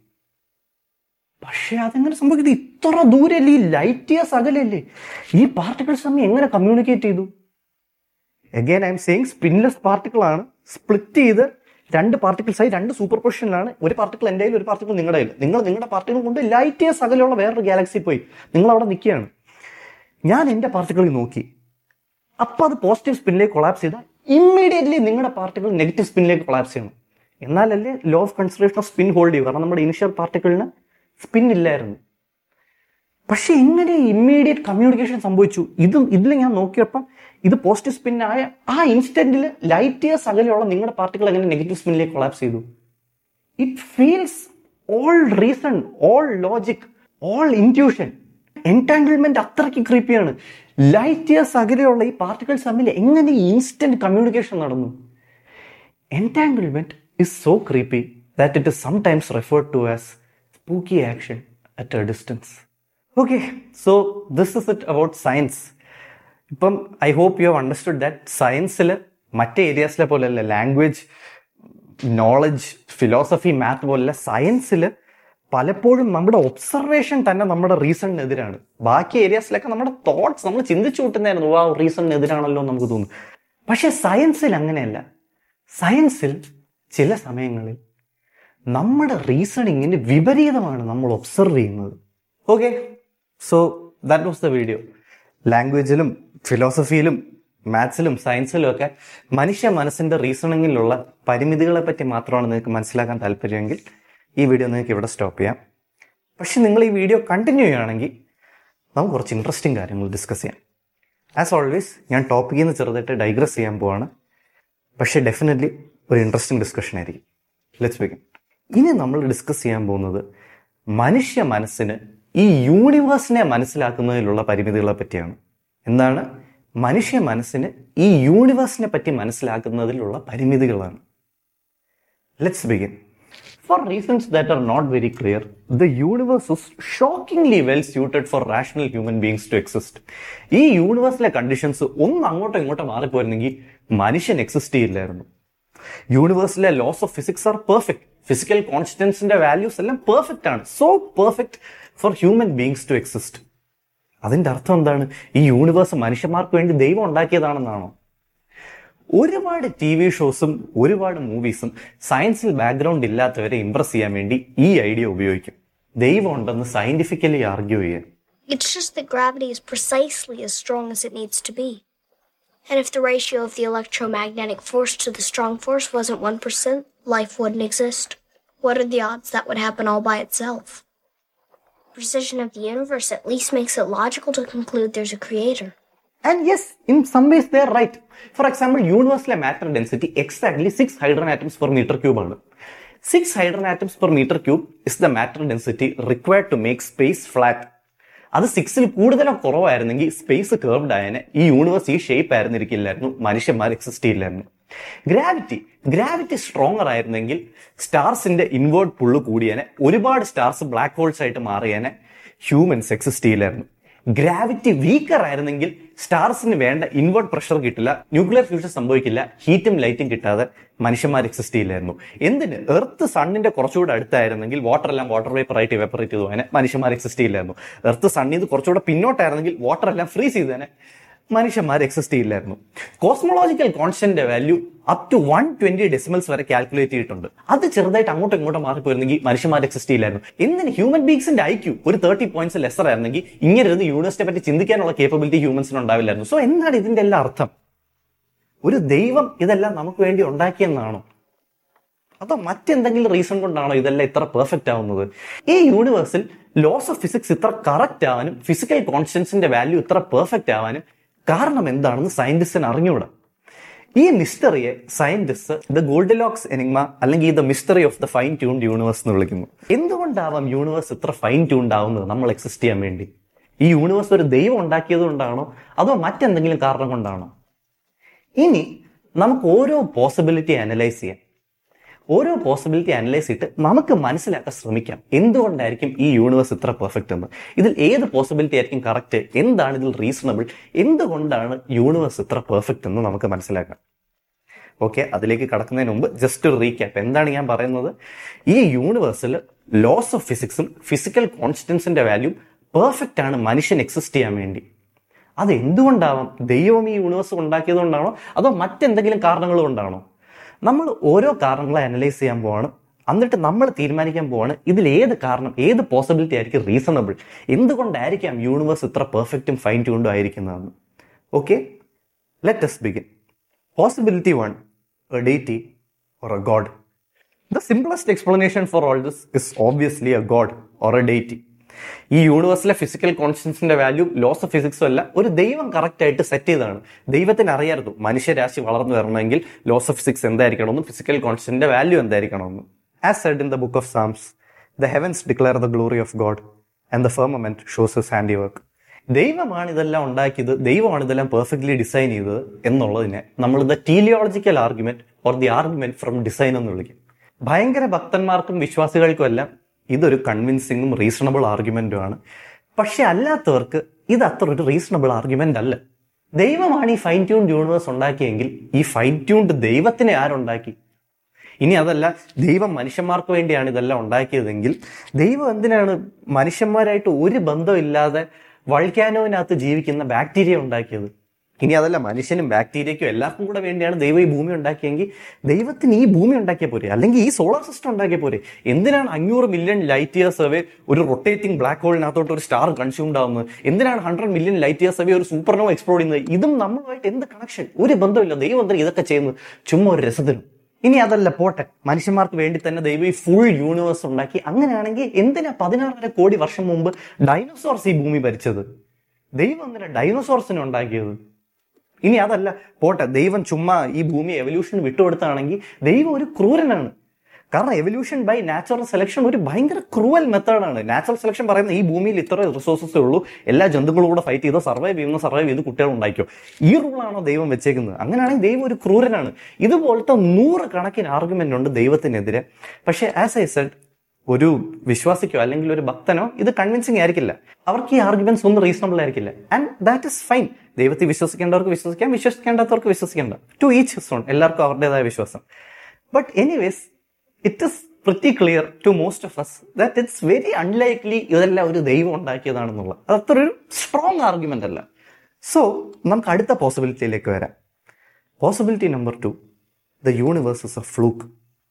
പക്ഷേ അതെങ്ങനെ സംഭവിക്കുന്നത് ഇത്ര ദൂരല്ലേ ഈ ലൈറ്റ് ഇയേഴ്സ് അകലല്ലേ ഈ പാർട്ടിക്കിൾസ് തമ്മിൽ എങ്ങനെ കമ്മ്യൂണിക്കേറ്റ് ചെയ്തു again I'm saying spinless particle ആണ് സ്പ്ലിറ്റ് ചെയ്ത് രണ്ട് പാർട്ടിക്കിൾസ് ആയി രണ്ട് സൂപ്പർ പൊസിഷനിലാണ് ഒരു പാർട്ടിക്കിൾ എൻ്റെ കയ്യിൽ ഒരു പാർട്ടിക്കിൾ നിങ്ങളുടെ കയ്യിൽ നിങ്ങൾ നിങ്ങളുടെ പാർട്ടിക്കിൾ കൊണ്ട് ലൈറ്റ് ഇയേഴ്സ് അകലെയുള്ള വേറൊരു ഗാലക്സി പോയി നിങ്ങൾ അവിടെ നിൽക്കുകയാണ് ഞാൻ എൻ്റെ പാർട്ടിക്കിളിൽ നോക്കി അപ്പൊ അത് പോസിറ്റീവ് സ്പിന്നിലേക്ക് കൊളാപ്സ് ചെയ്താൽ ഇമ്മീഡിയറ്റ്ലി നിങ്ങളുടെ പാർട്ടിക്കിൾ നെഗറ്റീവ് സ്പിന്നിലേക്ക് കൊളാപ്സ് ചെയ്യണം എന്നാലല്ലേ law of consideration of spin hold ചെയ്യും കാരണം നമ്മുടെ ഇനിഷ്യൽ പാർട്ടിക്കിളിന് സ്പിൻ ഇല്ലായിരുന്നു പക്ഷെ എങ്ങനെ ഇമ്മീഡിയറ്റ് കമ്മ്യൂണിക്കേഷൻ സംഭവിച്ചു ഇതും ഇതിൽ ഞാൻ നോക്കിയപ്പം ഇത് പോസിറ്റീവ് സ്പിൻ ആയ ആ ഇൻസ്റ്റന്റിൽ ലൈറ്റ് ഇയേഴ്സ് അകലെയുള്ള നിങ്ങളുടെ പാർട്ടിക്കിൾ എങ്ങനെ നെഗറ്റീവ് സ്പിന്നിലേക്ക് കൊളാപ്സ് ചെയ്തു it feels all reason all logic all intuition entanglement അത്രയ്ക്ക് ക്രീപ്പിയാണ് ലൈറ്റ് ഇയേഴ്സ് അകലെയുള്ള ഈ പാർട്ടിക്കിൾസ് തമ്മിൽ എങ്ങനെ ഇൻസ്റ്റന്റ് കമ്മ്യൂണിക്കേഷൻ നടന്നു entanglement is so creepy that it is sometimes referred to as spooky action at a distance. Okay, so this is it about science. ഇപ്പം I hope you have understood that സയൻസിൽ മറ്റേ ഏരിയാസിലെ പോലെയല്ല language knowledge philosophy math പോലെയല്ല സയൻസിൽ പലപ്പോഴും നമ്മുടെ observation തന്നെ നമ്മുടെ റീസണിനെതിരാണ് ബാക്കി ഏരിയാസിലൊക്കെ നമ്മുടെ തോട്ട്സ് നമ്മൾ ചിന്തിച്ചു കൂട്ടുന്നതായിരുന്നു ആ റീസണിനെതിരാണല്ലോ എന്ന് നമുക്ക് തോന്നും പക്ഷെ സയൻസിൽ അങ്ങനെയല്ല സയൻസിൽ ചില സമയങ്ങളിൽ നമ്മുടെ റീസണിങ്ങിന് വിപരീതമാണ് നമ്മൾ ഒബ്സർവ് ചെയ്യുന്നത് okay so that was the video ലാംഗ്വേജിലും ഫിലോസഫിയിലും മാത്സിലും സയൻസിലും ഒക്കെ മനുഷ്യ മനസ്സിന്റെ റീസണിങ്ങിലുള്ള പരിമിതികളെ പറ്റി മാത്രമാണ് നിങ്ങൾക്ക് മനസ്സിലാക്കാൻ താല്പര്യമെങ്കിൽ ഈ വീഡിയോ നിങ്ങൾക്ക് ഇവിടെ സ്റ്റോപ്പ് ചെയ്യാം പക്ഷെ നിങ്ങൾ ഈ വീഡിയോ കണ്ടിന്യൂ ചെയ്യുകയാണെങ്കിൽ നമുക്ക് കുറച്ച് ഇൻട്രസ്റ്റിംഗ് കാര്യങ്ങൾ ഡിസ്കസ് ചെയ്യാം ആസ് ഓൾവേസ് ഞാൻ ടോപ്പിക്കിൽ നിന്ന് ചെറുതായിട്ട് ഡൈഗ്രസ് ചെയ്യാൻ പോവാണ് പക്ഷേ ഡെഫിനറ്റ്ലി ഒരു ഇൻട്രസ്റ്റിംഗ് ഡിസ്കഷൻ ആയിരിക്കും ലെറ്റ്സ് ബിഗിൻ ഇനി നമ്മൾ ഡിസ്കസ് ചെയ്യാൻ പോകുന്നത് മനുഷ്യ മനസ്സിന് ഈ യൂണിവേഴ്സിനെ മനസ്സിലാക്കുന്നതിലുള്ള പരിമിതികളെ പറ്റിയാണ് എന്താണ് മനുഷ്യ മനസ്സിന് ഈ യൂണിവേഴ്സിനെ പറ്റി മനസ്സിലാക്കുന്നതിലുള്ള പരിമിതികളാണ് let's begin four reasons that are not very clear the universe is shockingly well suited for rational human beings to exist ഈ യൂണിവേഴ്സിലെ കണ്ടീഷൻസ് ഒന്ന് അങ്ങോട്ടോ ഇങ്ങോട്ടോ മാറിപ്പോയിരുന്നെങ്കിൽ മനുഷ്യൻ എക്സിസ്റ്റ് ചെയ്യില്ലായിരുന്നു യൂണിവേഴ്സിലെ laws of physics are perfect physical കോൺസ്റ്റൻസിന്റെ വാല്യൂസ് എല്ലാം പെർഫെക്റ്റ് ആണ് so perfect for human beings to exist അതിന്റെ അർത്ഥം എന്താണ് ഈ യൂണിവേഴ്സ് മനുഷ്യന്മാർക്ക് വേണ്ടി ദൈവം ഉണ്ടാക്കിയതാണെന്നാണോ ഒരുപാട് ടി വി ഷോസും ഒരുപാട് മൂവീസും സയൻസിൽ ബാക്ക്ഗ്രൗണ്ട് ഇല്ലാത്തവരെ ഇംപ്രസ് ചെയ്യാൻ വേണ്ടി ഈ ഐഡിയ ഉപയോഗിക്കും ദൈവം ഉണ്ടെന്ന് സയന്റിഫിക്കലി ആർഗ്യൂ ചെയ്യാൻ It's just that gravity is precisely as strong as it needs to be. And if the ratio of the electromagnetic force to the strong force wasn't 1%, life wouldn't exist. What are the odds that would happen all by itself? Precision of the universe at least makes it logical to conclude there's a creator. And yes, in some ways they are right. For example, universal matter density exactly 6 hydrogen atoms per meter cube ആണ് six hydrogen atoms per metre cube is the matter density required to make space flat അത് സിക്സിൽ കൂടുതലോ കുറവായിരുന്നെങ്കിൽ space curved ആയതിനെ ഈ universe ഈ shape ആയിരുന്നിരിക്കില്ലായിരുന്നു മനുഷ്യന്മാർ exist ചെയ്യില്ലായിരുന്നു gravity gravity stronger ആയിരുന്നെങ്കിൽ സ്റ്റാർസിന്റെ ഇൻവേർട്ട് പുള്ള് കൂടിയനെ ഒരുപാട് സ്റ്റാർസ് ബ്ലാക്ക് ഹോൾസ് ആയിട്ട് മാറിയനെ ഹ്യൂമൻസ് എക്സിസ്റ്റ് ചെയ്യില്ലായിരുന്നു ഗ്രാവിറ്റി വീക്കർ ആയിരുന്നെങ്കിൽ സ്റ്റാർസിന് വേണ്ട ഇൻവേർട്ട് പ്രഷർ കിട്ടില്ല ന്യൂക്ലിയർ ഫ്യൂഷൻ സംഭവിക്കില്ല ഹീറ്റും ലൈറ്റും കിട്ടാതെ മനുഷ്യന്മാർ എക്സിസ്റ്റ് ചെയ്യില്ലായിരുന്നു എന്തിന് എർത്ത് സണ്ണിന്റെ കുറച്ചുകൂടെ അടുത്തായിരുന്നെങ്കിൽ വാട്ടർ എല്ലാം വാട്ടർ വേപ്പർ ആയിട്ട് വെപ്പറേറ്റ് ചെയ്തു തന്നെ മനുഷ്യന്മാർ എക്സിസ്റ്റ് ചെയ്യില്ലായിരുന്നു എർത്ത് സണ്ണിൽ നിന്ന് കുറച്ചുകൂടെ പിന്നോട്ടായിരുന്നെങ്കിൽ വാട്ടർ എല്ലാം ഫ്രീസ് ചെയ്തേനെ മനുഷ്യന്മാർ എക്സിസ്റ്റ് ചെയ്യില്ലായിരുന്നു cosmological constant value up to one twenty decimals വരെ കാൽക്കുലേറ്റ് ചെയ്തിട്ടുണ്ട് അത് ചെറുതായിട്ട് അങ്ങോട്ടും ഇങ്ങോട്ടും മാറിപ്പോയിരുന്നെങ്കിൽ മനുഷ്യന്മാർ എക്സിസ്റ്റ് ചെയ്യില്ലായിരുന്നു എന്തിന് ഹ്യൂമൻ ബീങ്സിന്റെ ഐക്യു ഒരു തേർട്ടി പോയിന്റ്സ് ലെസർ ആയിരുന്നെങ്കിൽ ഇങ്ങനെ ഇരുന്ന് യൂണിവേഴ്സിനെ പറ്റി ചിന്തിക്കാനുള്ള കേപ്പബിലിറ്റി ഹ്യൂമൻസിന് ഉണ്ടാവില്ലായിരുന്നു സോ എന്താണ് ഇതിന്റെ എല്ലാം അർത്ഥം ഒരു ദൈവം ഇതെല്ലാം നമുക്ക് വേണ്ടി ഉണ്ടാക്കിയെന്നാണോ അതോ മറ്റെന്തെങ്കിലും റീസൺ കൊണ്ടാണോ ഇതെല്ലാം ഇത്ര പെർഫെക്റ്റ് ആവുന്നത് ഈ യൂണിവേഴ്സിൽ ലോസ് ഓഫ് ഫിസിക്സ് ഇത്ര കറക്റ്റ് ആവാനും ഫിസിക്കൽ കോൺസ്റ്റൻസിന്റെ വാല്യൂ ഇത്ര പെർഫെക്റ്റ് ആവാനും കാരണം എന്താണെന്ന് സയന്റിസ്റ്റിന് അറിഞ്ഞുകൂടാ ഈ മിസ്റ്ററിയെ സയന്റിസ്റ്റ് ദ ഗോൾഡിലോക്സ് എനിഗ്മ അല്ലെങ്കിൽ the mystery of the fine tuned universe എന്ന് വിളിക്കുന്നു എന്തുകൊണ്ടാവാം യൂണിവേഴ്സ് ഇത്ര ഫൈൻ ട്യൂൺഡ് ആവുന്നത് നമ്മൾ എക്സിസ്റ്റ് ചെയ്യാൻ വേണ്ടി ഈ യൂണിവേഴ്സ് ഒരു ദൈവം ഉണ്ടാക്കിയത് കൊണ്ടാണോ അതോ മറ്റെന്തെങ്കിലും കാരണം കൊണ്ടാണോ ഇനി നമുക്ക് ഓരോ പോസിബിലിറ്റി അനലൈസ് ചെയ്യാം ഓരോ പോസിബിലിറ്റി അനലൈസ് ചെയ്തിട്ട് നമുക്ക് മനസ്സിലാക്കാൻ ശ്രമിക്കാം എന്തുകൊണ്ടായിരിക്കും ഈ യൂണിവേഴ്സ് ഇത്ര പെർഫെക്റ്റ് എന്ന് ഇതിൽ ഏത് പോസിബിലിറ്റി ആയിരിക്കും കറക്റ്റ് എന്താണ് ഇതിൽ റീസണബിൾ എന്തുകൊണ്ടാണ് യൂണിവേഴ്സ് ഇത്ര പെർഫെക്റ്റ് എന്ന് നമുക്ക് മനസ്സിലാക്കാം ഓക്കെ അതിലേക്ക് കടക്കുന്നതിന് മുമ്പ് ജസ്റ്റ് ഒരു റീക്യാപ്പ് എന്താണ് ഞാൻ പറയുന്നത് ഈ യൂണിവേഴ്സിൽ ലോസ് ഓഫ് ഫിസിക്സും ഫിസിക്കൽ കോൺസ്റ്റൻസിന്റെ വാല്യൂ പെർഫെക്റ്റ് ആണ് മനുഷ്യൻ എക്സിസ്റ്റ് ചെയ്യാൻ വേണ്ടി അത് എന്തുകൊണ്ടാവാം ദൈവം ഈ യൂണിവേഴ്സ് ഉണ്ടാക്കിയത് കൊണ്ടാണോ അതോ മറ്റെന്തെങ്കിലും കാരണങ്ങൾ കൊണ്ടാണോ നമ്മൾ ഓരോ കാരണങ്ങളെ അനലൈസ് ചെയ്യാൻ പോവാണ് എന്നിട്ട് നമ്മൾ തീരുമാനിക്കാൻ പോവാണ് ഇതിൽ ഏത് കാരണം ഏത് പോസിബിലിറ്റി ആയിരിക്കും റീസണബിൾ എന്തുകൊണ്ടായിരിക്കാം യൂണിവേഴ്സ് ഇത്ര പെർഫെക്റ്റും ഫൈൻ ട്യൂൺഡും ആയിരിക്കുന്നതെന്ന് okay let's begin possibility one a deity or a god. The simplest explanation for all this is obviously a god or a deity. ഈ യൂണിവേഴ്സിലെ ഫിസിക്കൽ കോൺസ്റ്റൻസിന്റെ വാല്യൂ ലോസ് ഓഫ് ഫിസിക്സും അല്ല ഒരു ദൈവം കറക്റ്റ് ആയിട്ട് സെറ്റ് ചെയ്തതാണ് ദൈവത്തിന് അറിയായിരുന്നു മനുഷ്യരാശി വളർന്നു വരണമെങ്കിൽ ലോസ് ഓഫ് ഫിസിക്സ് എന്തായിരിക്കണമെന്നും ഫിസിക്കൽ കോൺസ്റ്റന്റിന്റെ വാല്യൂ എന്തായിരിക്കണമെന്നും as said in the book of Psalms the heavens declare the glory of God and the firmament shows his handiwork ദൈവമാണ് ഇതെല്ലാം ഉണ്ടാക്കിയത് ദൈവമാണ് ഇതെല്ലാം പെർഫെക്റ്റ്ലി ഡിസൈൻ ചെയ്തത് എന്നുള്ളതിനെ നമ്മൾ the teleological argument or the argument from design എന്ന് വിളിക്കും ഭയങ്കര ഭക്തന്മാർക്കും വിശ്വാസികൾക്കും എല്ലാം ഇതൊരു കൺവിൻസിങ്ങും റീസണബിൾ ആർഗ്യുമെന്റും ആണ് പക്ഷെ അല്ലാത്തവർക്ക് ഇത് അത്ര ഒരു റീസണബിൾ ആർഗ്യുമെന്റ് അല്ല ദൈവമാണ് ഈ ഫൈൻ ട്യൂൺഡ് യൂണിവേഴ്സ് ഉണ്ടാക്കിയെങ്കിൽ ഈ ഫൈൻ ട്യൂൺഡ് ദൈവത്തിനെ ആരുണ്ടാക്കി ഇനി അതല്ല ദൈവം മനുഷ്യന്മാർക്ക് വേണ്ടിയാണ് ഇതെല്ലാം ഉണ്ടാക്കിയതെങ്കിൽ ദൈവം എന്തിനാണ് മനുഷ്യന്മാരായിട്ട് ഒരു ബന്ധമില്ലാതെ വൾക്കാനോവിനകത്ത് ജീവിക്കുന്ന ബാക്ടീരിയ ഉണ്ടാക്കിയത് ഇനി അതല്ല മനുഷ്യനും ബാക്ടീരിയയ്ക്കും എല്ലാവർക്കും കൂടെ വേണ്ടിയാണ് ദൈവം ഈ ഭൂമി ഉണ്ടാക്കിയെങ്കിൽ ദൈവത്തിന് ഈ ഭൂമി ഉണ്ടാക്കിയ പോരെ അല്ലെങ്കിൽ ഈ സോളാർ സിസ്റ്റം ഉണ്ടാക്കിയ പോരെ എന്തിനാണ് അഞ്ഞൂറ് മില്യൺ ലൈറ്റ് ഇയേഴ്സ് അവേ ഒരു റൊട്ടേറ്റിംഗ് ബ്ലാക്ക് ഹോളിനകത്തോട്ട് ഒരു സ്റ്റാർ കൺസ്യൂംഡ് ആവുന്നത് എന്തിനാണ് hundred million light years away ഒരു സൂപ്പർനോവ എക്സ്പ്ലോർ ചെയ്യുന്നത് ഇതും നമ്മളുമായിട്ട് എന്ത് കണക്ഷൻ ഒരു ബന്ധമില്ല ദൈവം എന്തിനാ ഇതൊക്കെ ചെയ്യുന്നത് ചുമ്മാ ഒരു രസത്തിനും ഇനി അതല്ല പോട്ടെ മനുഷ്യന്മാർക്ക് വേണ്ടി തന്നെ ദൈവം ഈ ഫുൾ യൂണിവേഴ്സ് ഉണ്ടാക്കി അങ്ങനെയാണെങ്കിൽ എന്തിനാ പതിനാറര കോടി വർഷം മുമ്പ് ഡൈനോസോർസ് ഈ ഭൂമി ഭരിച്ചത് ദൈവം എന്തിനാ ഡൈനോസോർസിനെ ഉണ്ടാക്കിയത് ഇനി അതല്ല പോട്ടെ ദൈവം ചുമ്മാ ഈ ഭൂമി എവല്യൂഷൻ വിട്ടുകൊടുത്താണെങ്കിൽ ദൈവം ഒരു ക്രൂരനാണ് കാരണം എവല്യൂഷൻ ബൈ നാച്ചുറൽ സെലക്ഷൻ ഒരു ഭയങ്കര ക്രൂവൽ മെത്തേഡാണ് നാച്ചുറൽ സെലക്ഷൻ പറയുന്നത് ഈ ഭൂമിയിൽ ഇത്ര റിസോഴ്സസേ ഉള്ളൂ എല്ലാ ജന്തുക്കളും കൂടെ ഫൈറ്റ് ചെയ്ത് സർവൈവ് ചെയ്യുന്ന സർവൈവ് ചെയ്ത് കുട്ടികൾ ഉണ്ടാക്കിയോ ഈ റൂളാണോ ദൈവം വെച്ചേക്കുന്നത് അങ്ങനെയാണെങ്കിൽ ദൈവം ഒരു ക്രൂരനാണ് ഇതുപോലത്തെ നൂറ് കണക്കിന് ആർഗ്യുമെന്റ് ഉണ്ട് ദൈവത്തിനെതിരെ പക്ഷേ ആസ് ഐ സെഡ് ഒരു വിശ്വാസിക്കോ അല്ലെങ്കിൽ ഒരു ഭക്തനോ ഇത് കൺവിൻസിങ് ആയിരിക്കില്ല അവർക്ക് ഈ ആർഗ്യുമെന്റ്സ് ഒന്നും റീസണബിൾ ആയിരിക്കില്ല ആൻഡ് ദാറ്റ് ഇസ് ഫൈൻ ദൈവത്തെ വിശ്വസിക്കേണ്ടവർക്ക് വിശ്വസിക്കാം വിശ്വസിക്കേണ്ടാത്തവർക്ക് വിശ്വസിക്കേണ്ട ടു ഈച്ച് ഹിസ് ഓൺ എല്ലാവർക്കും അവരുടേതായ വിശ്വാസം but anyways it is pretty clear to most of us that it's very unlikely ഇതെല്ലാം ഒരു ദൈവം ഉണ്ടാക്കിയതാണെന്നുള്ളത് അത് അത്ര ഒരു സ്ട്രോങ് ആർഗ്യുമെന്റ് അല്ല സോ നമുക്ക് അടുത്ത പോസിബിലിറ്റിയിലേക്ക് വരാം possibility number two the universe is a fluke